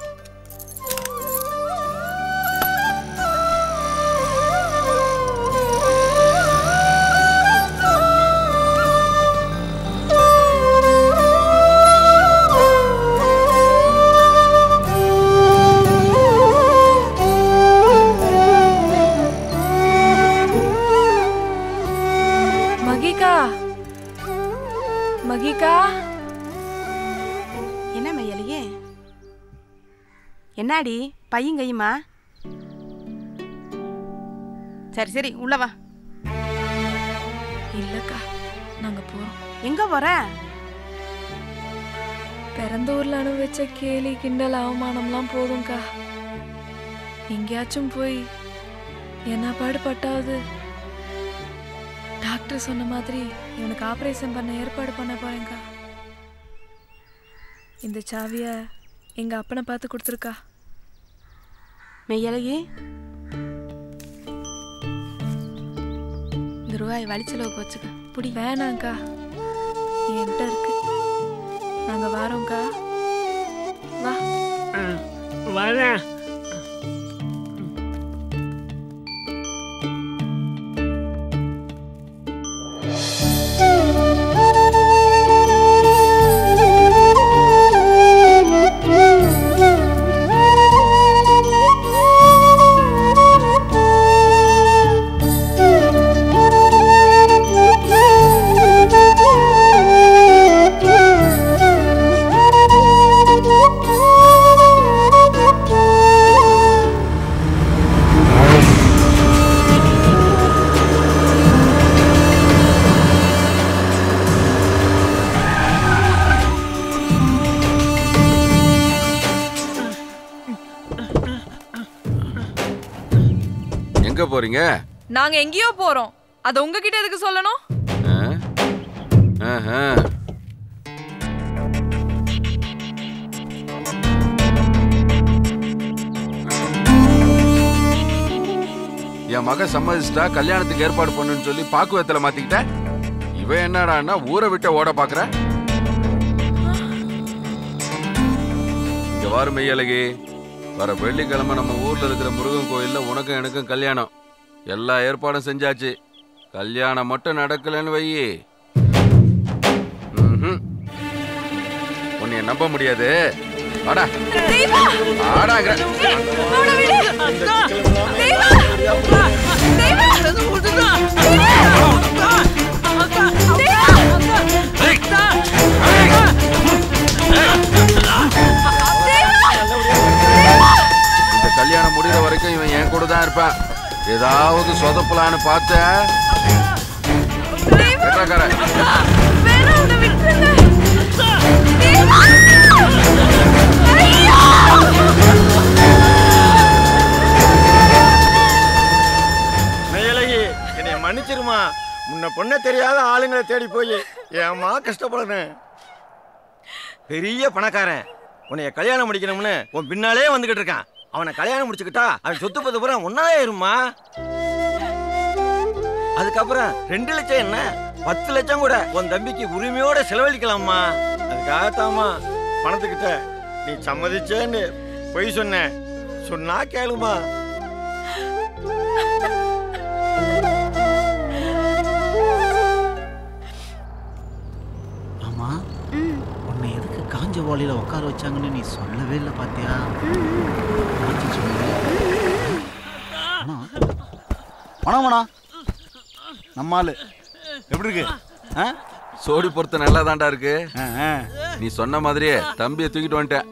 மகிகா மகிகா என்ன மையலையே என்னாடி பையன் கையுமா சரி சரி உள்ள வா இல்லக்கா நாங்க போறோம் எங்க போற பிறந்த ஊர்ல அனுபவிச்ச கேலி கிண்டல் அவமானம்லாம் போதும்க்கா எங்கேயாச்சும் போய் என்ன பாடுபட்டாவது டாக்டர் சொன்ன மாதிரி இவனுக்கு ஆபரேஷன் பண்ண ஏற்பாடு பண்ண போறேங்க்கா இந்த சாவிய எங்க அப்பனை பார்த்து கொடுத்துருக்கா மெய்யழகி இந்த ரூபாய் வலிச்சலவுக்கு வச்சுக்க புடி வேணாங்க்கா என்கிட்ட இருக்கு நாங்க வாரோம்க்கா வா வரேன் எங்க போறீங்க நாங்க எங்கேயோ போறோம் அது உங்ககிட்ட எதுக்கு சொல்லணும் ஆ? ஆஹா. என் மக சம்மதிச்சிட்டா கல்யாணத்துக்கு ஏற்பாடு பண்ணுன்னு சொல்லி பாக்குவத்துல மாத்திக்கிட்ட இவன் என்னடான்னா ஊரை விட்டு ஓட பாக்குற இங்க வாரு மெய்யழகி வர வெள்ளிக்கிழமை நம்ம ஊர்ல இருக்கிற முருகன் கோயில்ல உனக்கும் எனக்கும் கல்யாணம் எல்லா ஏற்பாடும் செஞ்சாச்சு கல்யாணம் மட்டும் நடக்கலன்னு வையி ம்ஹும். உன்னைய நம்ப முடியாது வாடா வாடாங்கிற இந்த கல்யாணம் முடிகிற வரைக்கும் இவன் என் கூட தான் இருப்பான் ஏதாவது சொதப்பலான்னு பார்த்த வெட்டக்கார மெய்யழகி என்னை மன்னிச்சிருமா முன்ன பொண்ண தெரியாத ஆளுங்களை தேடி போய் ஏம்மா கஷ்டப்படணும் பெரிய பணக்காரன் உன்னைய கல்யாணம் முடிக்கணும்னு உன் பின்னாலே வந்துகிட்டு இருக்கான் அவனை கல்யாணம் முடிச்சுக்கிட்டா அவன் சொத்து பத்து பூரா ஒன்னாவே இருமா அதுக்கப்புறம் ரெண்டு லட்சம் என்ன பத்து லட்சம் கூட உன் தம்பிக்கு உரிமையோட செலவழிக்கலாமா அதுக்காகத்தாம்மா பணத்துக்கிட்ட நீ சம்மதிச்சேன்னு பொய் சொன்ன சொன்னா கேளுமா ஆமா உன்னை எதுக்கு காஞ்ச வாளியில உட்கார வச்சாங்கன்னு நீ சொல்லவே இல்லை பாத்தியா என்னாச்சு சொல்லு. பணம் பணம் வேணா நம்ம ஆளு எப்படி இருக்கு ஆ? சோடி பொறுத்த நல்லா தாண்டா இருக்கு நீ சொன்ன மாதிரியே தம்பியை தூக்கிட்டு வந்துட்டேன்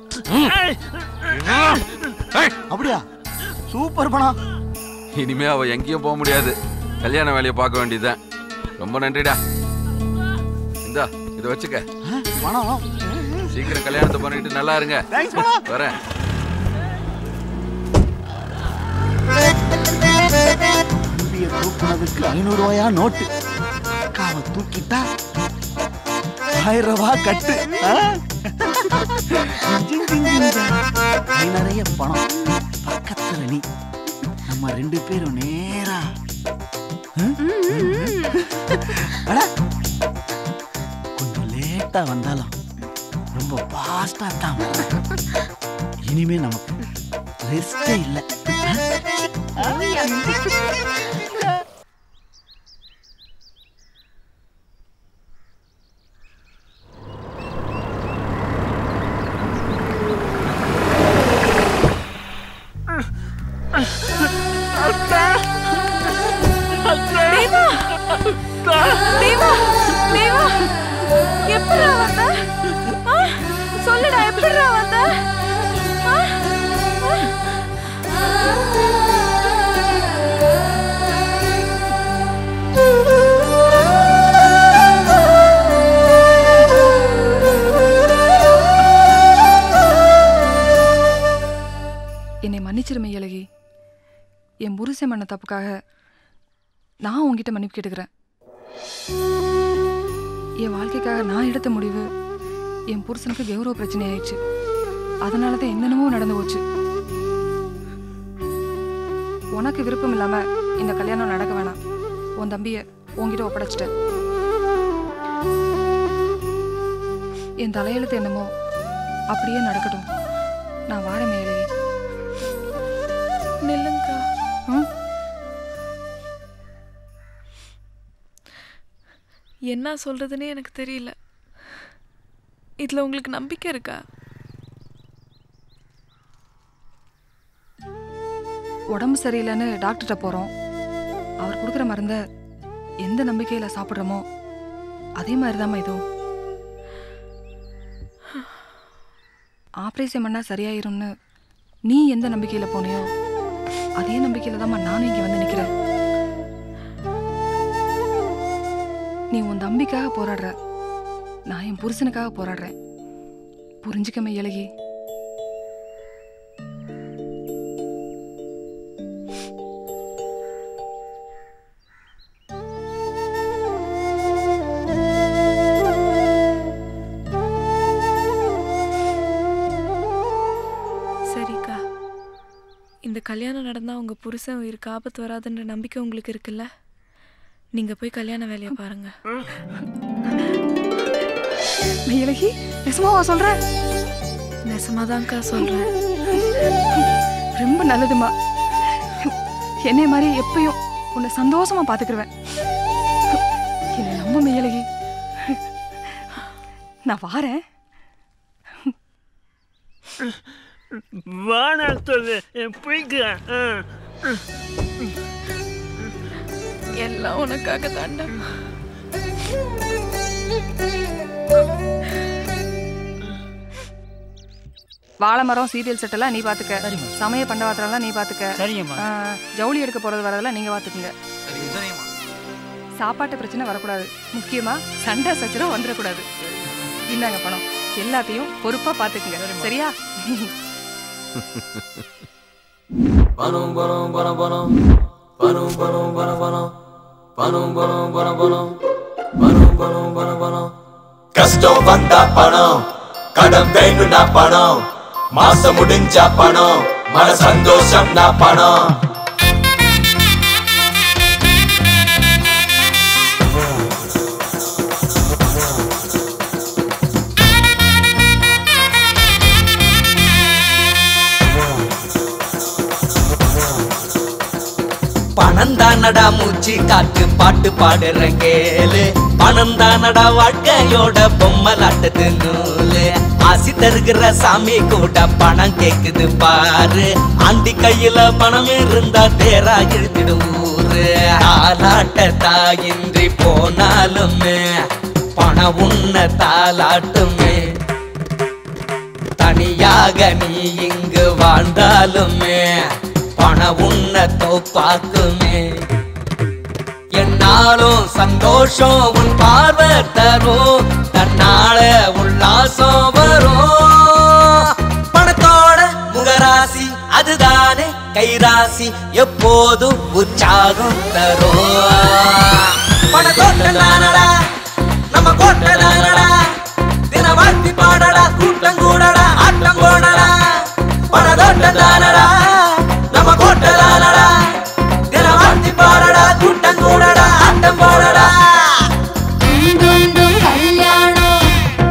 அப்படியா சூப்பர் பணம் இனிமே அவ எங்கேயும் போக முடியாது கல்யாண வேலையை பார்க்க வேண்டியதுதான் ரொம்ப நன்றிடா இந்தா இதை வச்சுக்க பணம் சீக்கிரம் கல்யாணத்தை பண்ணிட்டு நல்லா இருங்க Thanks, மாமா. வரேன் தம்பிய தூக்குனதுக்கு ஐநூறு ரூபாயா நோட்டு அக்காவை தூக்கிட்டா ஆயிரம் ரூபாய் கட்டு ஆ? ஜிங் ஜிங் ஜிங் ஜிங். கை நிறைய பணம் பக்கத்துல நீ நம்ம ரெண்டு பேரும் நேரா ஆ? அட, கொஞ்சம் லேட் லேட்டா வந்தாலும் ரொம்ப ஃபாஸ்டா தான் வர்றேன். இனிமே நமக்கு ரெஸ்டே இல்லை அக்கா அக்கா தேவா தேவா தேவா எப்படிடா வந்த ஆ, சொல்லுடா எப்படிடா வந்த ஆ, ஆ. என்னை மன்னிச்சிருமே இலகி என் புருஷன் பண்ண தப்புக்காக நான் உன்கிட்ட மன்னிப்பு கேட்டுக்கிறேன் என் வாழ்க்கைக்காக நான் எடுத்த முடிவு என் புருஷனுக்கு கௌரவ பிரச்சனை ஆயிடுச்சு அதனால தான் என்னென்னமோ நடந்து போச்சு உனக்கு விருப்பம் இல்லாம இந்த கல்யாணம் நடக்க வேணாம் உன் தம்பிய உன்கிட்ட ஒப்படைச்சிட்டேன் என் தலையெழுத்து என்னமோ அப்படியே நடக்கட்டும் நான் வாரமே இலகி நில்லுங்கக்கா ம் என்ன சொல்றதுன்னே எனக்கு தெரியல இதுல உங்களுக்கு நம்பிக்கை இருக்கா உடம்பு சரியில்லைன்னு டாக்டர்கிட்ட போகிறோம் அவர் கொடுக்குற மருந்த எந்த நம்பிக்கையில் சாப்பிட்றோமோ அதே மாதிரி தான் இதுவும் ஆப்ரேஷன் பண்ணால் சரியாயிரும்னு நீ எந்த நம்பிக்கையில் போனியோ அதே நம்பிக்கையில் தாம்மா நானும் இங்கே வந்து நிற்கிறேன் நீ உன் தம்பிக்காக போராடுற நான் என் புருஷனுக்காக போராடுறேன் புரிஞ்சுக்கமே இலகி சரிக்கா இந்த கல்யாணம் நடந்தா உங்க புருஷன் உயிருக்கு ஆபத்து வராதுன்ற நம்பிக்கை உங்களுக்கு இருக்குல்ல நீங்க போய் கல்யாண வேலையை பாருங்க இலகி நிஜமாவா சொல்ற நெசமாதான்க்கா சொல்றேன் ரொம்ப நல்லதுமா என்னை மாதிரி எப்பயும் உன்னை சந்தோஷமா பாத்துக்கிருவேன் என்னை நம்ப மெய்யலகி நான் வாரேன் வாடா சொல்லு என் பிடிக்கிறேன் ஆ. எல்லாம் உனக்காக தாண்டா வாழை மரம் சீரியல் செட் எல்லாம் நீ பாத்துக்க சமய பண்டவாத்திரம்லாம் நீ பாத்துக்க சரிங்கம்மா. ஆ, ஜவுளி எடுக்க போறது வரதெல்லாம் நீங்க பாத்துக்குங்க சரிங்கம்மா சாப்பாட்டு பிரச்சனை வரக்கூடாது முக்கியமா சண்டை சச்சரவு வந்துடக்கூடாது இந்தாங்க பணம் எல்லாத்தையும் பொறுப்பா பாத்துக்குங்க சரியா பணம் பணம் பணம் பணம் பணம் பணம் பணம் பணம் பணம் பணம் பணம் பணம் பணம் பணம் பணம் பணம் கஷ்டம் வந்தா பணம் கடன் வேணும்னா பணம் மாசம் முடிஞ்சா பணம் மன சந்தோஷம்னா பணம் பணம் தானடா மூச்சு காட்டு பாட்டு பாடுற கேளு பணம் தானடா வாழ்க்கையோட பொம்மலாட்டது நூலு ஆசி தருகிற சாமி கூட பணம் கேக்குது பாரு ஆண்டி கையில பணம் இருந்தா தேரா இழுத்திடு ஊரு தாலாட்ட தாயின்றி போனாலுமே பணம் உன்ன தாலாட்டுமே தனியாக நீ இங்கு வாழ்ந்தாலுமே பண உன்ன தோப்பாக்குமே என்னாலும் சந்தோஷம் உன் பார்வை தரும் தன்னால உல்லாசம் வரும் பணத்தோட முகராசி அதுதானே கைராசி எப்போதும் உற்சாகம் தரும் பணத்தோட்ட தானடா நம்ம கோட்டை தானடா தின வாழ்த்தி பாடடா கூட்டம் கூடடா ஆட்டம் போடடா பணத்தோட்டம் தானடா நம்ம கோட்டை தானடா தின வாழ்த்தி பாடடா கூட்டம் கூடடா ஆட்டம் போடடா டும் டும் கல்யாணம்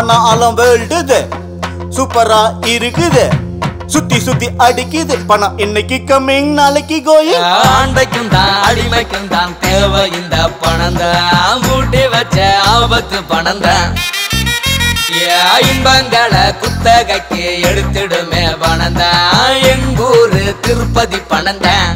பண்ணாலும் வேல்டுது சூப்பரா இருக்குது சுத்தி சுத்தி அடிக்குது பணம் இன்னைக்கு கம்மிங் நாளைக்கு கோயிங் ஆண்டைக்கும் தான் அடிமைக்கும் தான் தேவை இந்த பணம் தான் மூட்டி வச்ச ஆபத்து பணம் தான் இன்பங்களை குத்தகைக்கு எடுத்துடுமே பணம் தான் எங்கூரு திருப்பதி பணம் தான்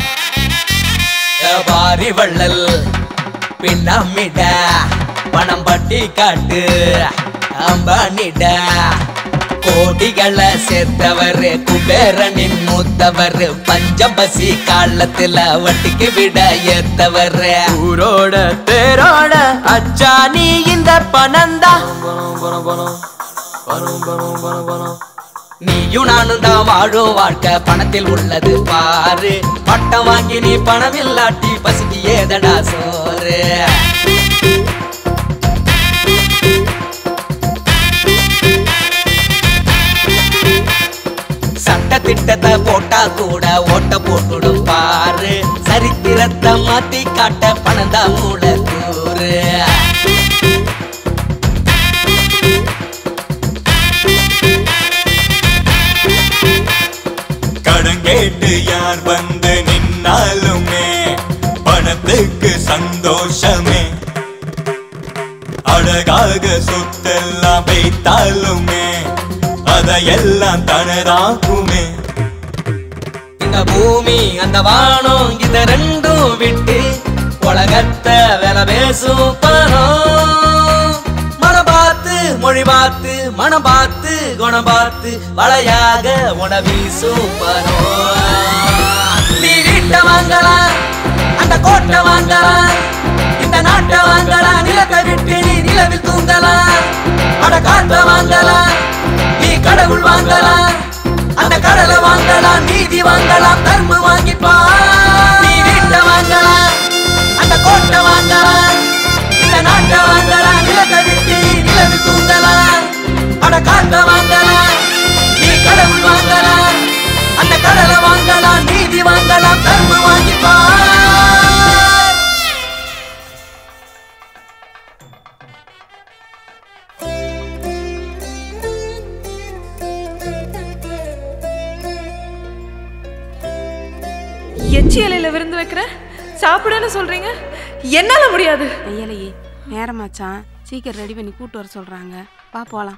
பாரி வள்ளல் பின்னமிட பணம் பட்டி காட்டு அம்பானிட கோடிகளை சேர்த்தவர் குபேரனின் மூத்தவர் பஞ்சபசி காலத்துல வட்டிக்கு விட ஏத்தவர் ஊரோட தேரோட அச்சா நீ இந்த பணந்தா நீயும் நானும் தான் வாழும் வாழ்க்கை பணத்தில் உள்ளது பாரு பட்டம் வாங்கி நீ பணம் இல்லாட்டி பசிக்கு ஏதடா சோறு சட்ட திட்டத்தை போட்டா கூட ஓட்ட போட்டுடும் பாரு சரித்திரத்தை மாத்தி காட்ட பணந்தா மூல தூரு கடன் கேட்டு யார் வந்து நின்னாலுமே பணத்துக்கு சந்தோஷமே அழகாக சொத்தெல்லாம் வைத்தாலுமே அதையெல்லாம் தனதாக்குமே இந்த பூமி அந்த வானம் இத ரெண்டும் விட்டு உலகத்தை வேலை பேசும் பணம் மனம் பார்த்து மொழி பார்த்து மனம் பார்த்து குணம் பார்த்து வளையாக உன வீசும் பணம் நீ வீட்டை வாங்கலாம் அந்த கோட்டை வாங்கலாம் இந்த நாட்டை வாங்கலாம் நிலத்தை விட்டு நீ நிலவில் தூங்கலாம் அட காட்டை வாங்கலாம் நீ கடவுள் வாங்கலாம் அந்த கடலை வாங்கலாம் நீதி வாங்கலாம் தர்மம் வாங்கிப்பா நீ வீட்டை வாங்கலாம் அந்த கோட்டை வாங்கலாம் இந்த நாட்டை வாங்கலாம் நிலத்தை விட்டு நீ நிலவில் தூங்கலாம் அட காட்டை வாங்கலாம் நீ கடவுள் வாங்கலாம் அந்த கடலை வாங்கலாம் நீதி வாங்கலாம் தர்மம் வாங்கிப்பா எச்சி இலையில விருந்து வைக்கிறேன் சாப்பிடுன்னு சொல்றீங்க என்னால முடியாது ஐயலையே நேரமாச்சான் சீக்கிரம் ரெடி பண்ணி கூட்டு வர சொல்றாங்க வா போலாம்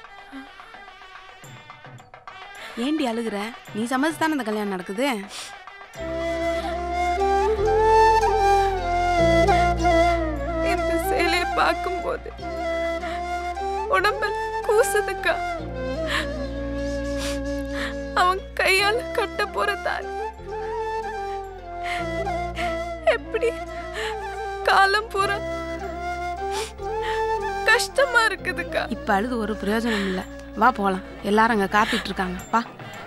ஏண்டி அழுகுற நீ சமைச்சு தானே இந்த கல்யாணம் நடக்குது இந்த சேலையை பார்க்கும்போது உடம்பு கூசுதுக்கா அவன் கையால கட்ட போற தாலி எப்படி காலம் பூரா கஷ்டமா இருக்குதுக்கா இப்ப அழுது ஒரு பிரயோஜனம் இல்ல வா போலாம் எல்லாரும் அங்க காத்துட்டு இருக்காங்க வா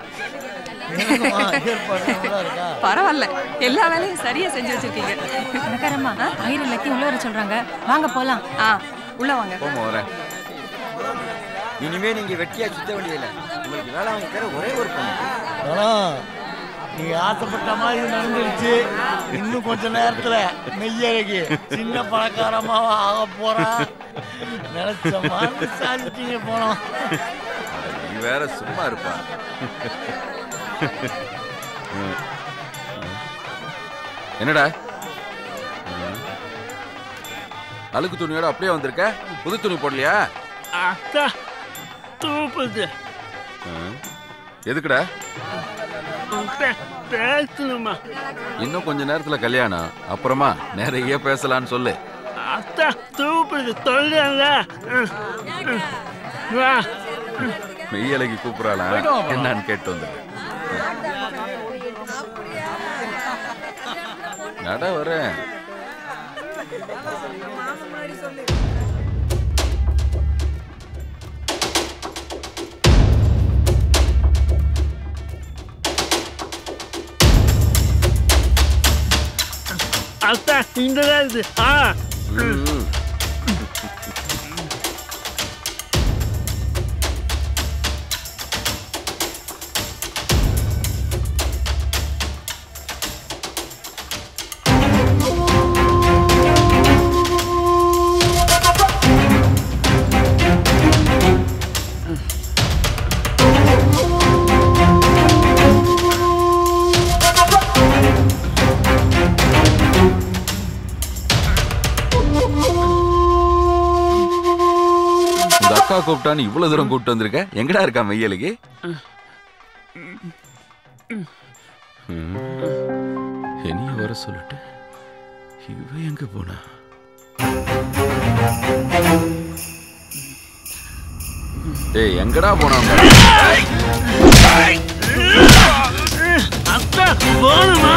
பரவாயில்ல எல்லா வேலையும் சரியா செஞ்சு வச்சிருக்கீங்க பணக்காரம்மா ஆயிரம் எல்லாத்தையும் உள்ள வர சொல்றாங்க வாங்க போலாம் ஆ உள்ள வாங்க போமா வரேன் இனிமே நீங்க வெட்டியா சுத்த வேண்டியதில்லை உங்களுக்கு வேலை வாங்கி தர ஒரே ஒரு பொண்ணு நீங்க ஆசைப்பட்ட மாதிரி நடந்துருச்சு இன்னும் கொஞ்ச நேரத்துல மெய்யழகி சின்ன பணக்காரமாவா ஆக போறா நினைச்ச மாதிரி சாதிச்சீங்க போனோம் நீ வேற சும்மா இருப்பா ம். என்னடா ம். அழுக்கு துணியோட அப்படியே வந்திருக்க புது துணி போடலையா அக்கா தூப்புது ம். எதுக்குடா அக்கா பேசணுமா இன்னும் கொஞ்ச நேரத்துல கல்யாணம் அப்புறமா நிறைய பேசலாம்னு சொல்லு அக்கா தூப்புது சொல்றேன்ல வா மெய்யழகி கூப்பிடறாளா போயிட்டு வாப்பா. என்னன்னு கேட்டு வந்துடு நட வரேன் அக்கா இந்த இது ஆ ம். கூப்பிட்டான்னு இவ்வளவு தூரம் கூப்பிட்டு வந்திருக்க எங்கடா இருக்கா மெய்யலுக்கு ம். என்னைய வர சொல்லிட்டு இவ எங்க போனா டேய் எங்கடா போனாங்க அத்தா போணுமா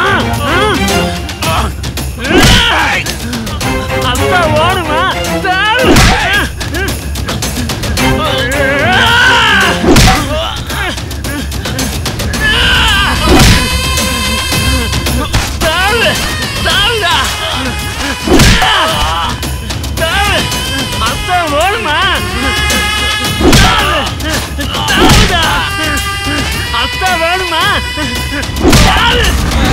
அத்தா ஓடுமா தாவு. தாவு, தாவுடா. தாவு, அத்தா ஓடுமா தாவு, தாவுடா. அத்தா வேணுமா தாவு.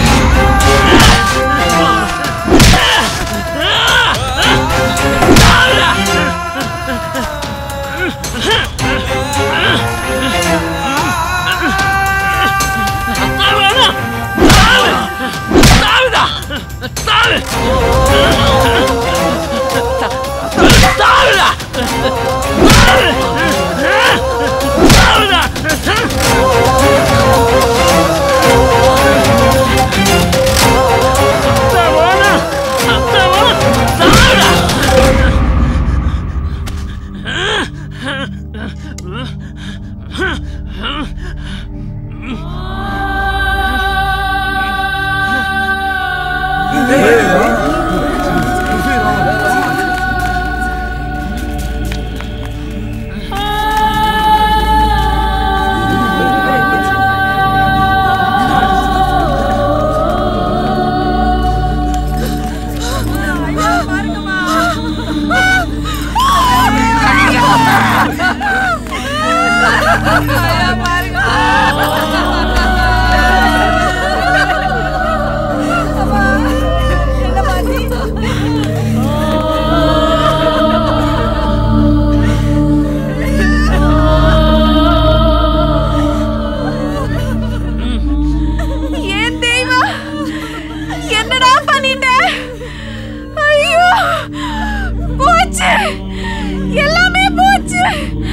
ஏன் தெய்வம் என்னடா பண்ணிட்ட ஐயோ போச்சு எல்லாமே போச்சு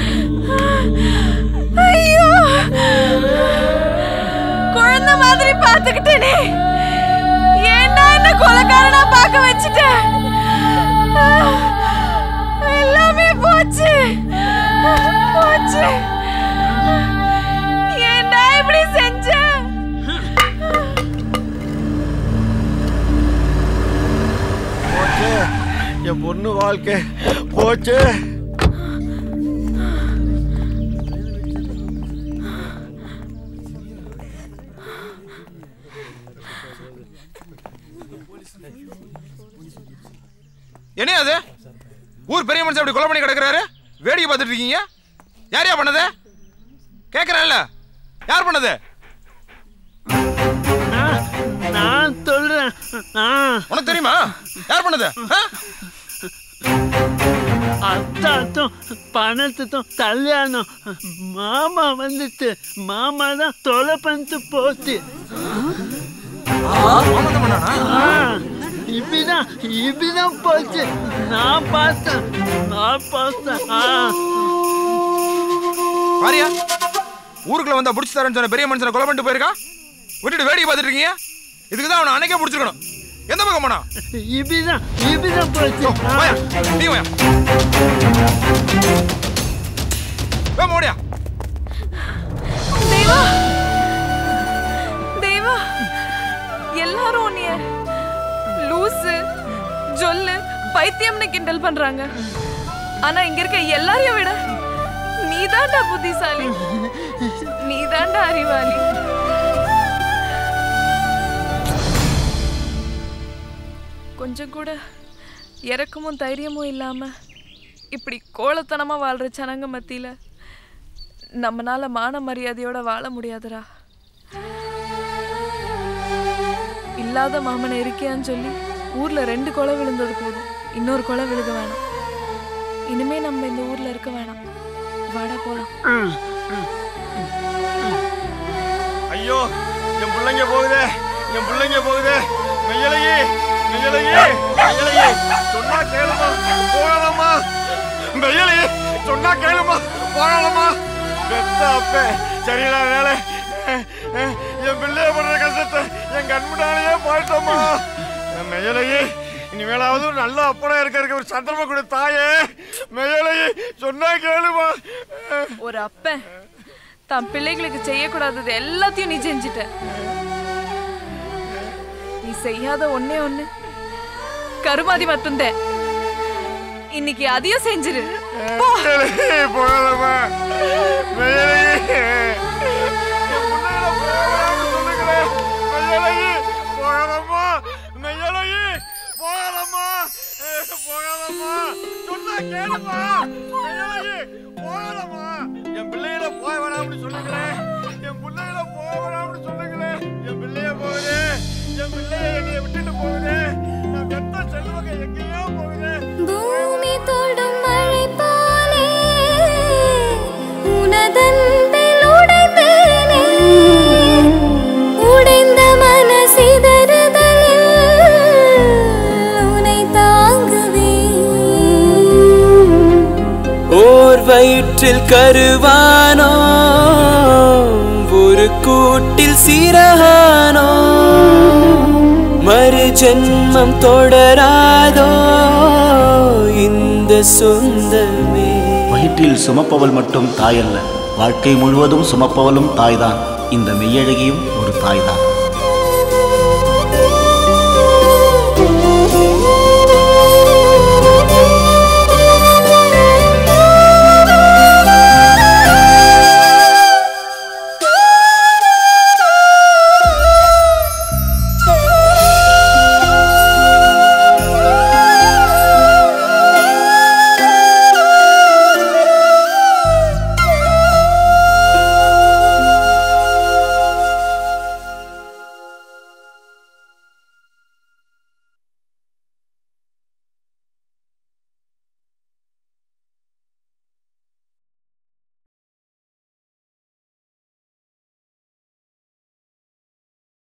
ஐயோ குழந்தை மாதிரி பார்த்துக்கிட்டேனே ஏன்டா என்ன கொலைக்காரனா பார்க்க வச்சுட்ட எல்லாமே போச்சு போச்சு ஏன்டா இப்படி செஞ்ச போச்சு என் பொண்ணு வாழ்க்கை போச்சு என்ன அது ஊர் பெரிய மனுஷன் அப்படி கொலை பண்ணி கிடக்குறாரு வேடிக்கை பார்த்துட்டு இருக்கீங்க யார் யார் பண்ணது கேட்கறேன்ல யார் பண்ணது நான் சொல்றேன் உனக்கு தெரியுமா யார் பண்ணது ஆ? அத்தாத்தும் பணத்துக்கும் கல்யாணம் மாமா வந்துட்டு மாமா தான் தொலை பண்ணிட்டு போச்சு ஆ, இப்படிதான் இப்படிதான் போச்சு நான் பார்த்தேன் நான் பார்த்தேன் ஆ. பாரியா ஊருக்குள்ள வந்தா புடிச்சு தரேன்னு சொன்ன பெரிய மனுஷனை கொலை பண்ணிட்டு போயிருக்கா விட்டுட்டு வேடிக்கை பார்த்துட்டு இருக்கீங்க இதுக்கு தான் அவனை அன்னைக்கே பிடிச்சிருக்கணும் எந்த பக்கம் போனா இப்படிதான் இப்படிதான் போச்சு வாயா நீ வாயா வே மோடியா தேவா தேவா எல்லாரும் உன்னைய லூசு ஜொல்லு பைத்தியம்னு கிண்டல் பண்றாங்க ஆனா இங்க இருக்க எல்லாரையும் விட நீதான்டா புத்திசாலி நீதான்டா அறிவாளி கொஞ்சம் கூட இறக்கமும் தைரியமும் இல்லாம இப்படி கோலத்தனமா வாழ்ற ஜனங்க மத்தியில நம்மனால மான மரியாதையோட வாழ முடியாதுடா இல்லாத மாமனை இருக்கியான்னு சொல்லி ஊர்ல ரெண்டு கொலை விழுந்தது போதும் இன்னொரு கொலை விழுக வேணாம் இனிமே நம்ம இந்த ஊர்ல இருக்க வேணாம் வாடா போலாம் ஐயோ என் பிள்ளைங்க போகுதே என் பிள்ளைங்க போகுதே மெய்யலையே மெய்யலையே மெய்யலையே சொன்னா கேளுமா போகலாமா மெய்யலையே சொன்னா கேளுமா போகலாமா பெத்த அப்பே சரியில்லை வேலை என் பிள்ளைய படுற கஷ்டத்தை என் கண்முன்னாலேயே போயிட்டோமா என் மெயலையே இனிமேலாவது ஒரு நல்ல அப்படா இருக்க ஒரு சந்தர்ப்பம் கொடு தாயே மெயலையே சொன்னா கேளுமா ஒரு அப்பன் தன் பிள்ளைகளுக்கு செய்யக்கூடாதது எல்லாத்தையும் நீ செஞ்சுட்ட நீ செய்யாத ஒண்ணே ஒண்ணு கருமாதி மட்டும்தான் இன்னைக்கு அதையும் செஞ்சிரு போ. போகலாமா மெயலையே என் முன்னால போகலாம்னு சொல்லுங்களேன் மெயலையே போகலாமா மெயலையே போகலாமா போகலாமா சொன்னா கேளுமா மெயலையே போகலாமா என் பிள்ளைகள போய் வேணாம்னு சொல்லுங்களேன் என் பிள்ளைகள போக வேணாம்னு சொல்லுங்களேன் என் பிள்ளைய போகுது என் பிள்ளைய என்னைய விட்டுட்டு போகுது நான் பெத்த செல்வங்க எங்கேயோ போகுது பூமி தொடும் மழை போலே உனதன்பில் உடைந்தேனே உடைந்த மனசிதறுதலில் உனை தாங்குவேன் ஓர் வயிற்றில் கருவானோ ஒரு கூட்டில் சீரகானோ மறு ஜென்மம் தொடராதோ இந்த சொந்தமே வயிற்றில் சுமப்பவள் மட்டும் தாயல்ல வாழ்க்கை முழுவதும் சுமப்பவளும் தாய்தான் இந்த மெய்யழகியும் ஒரு தாய்தான்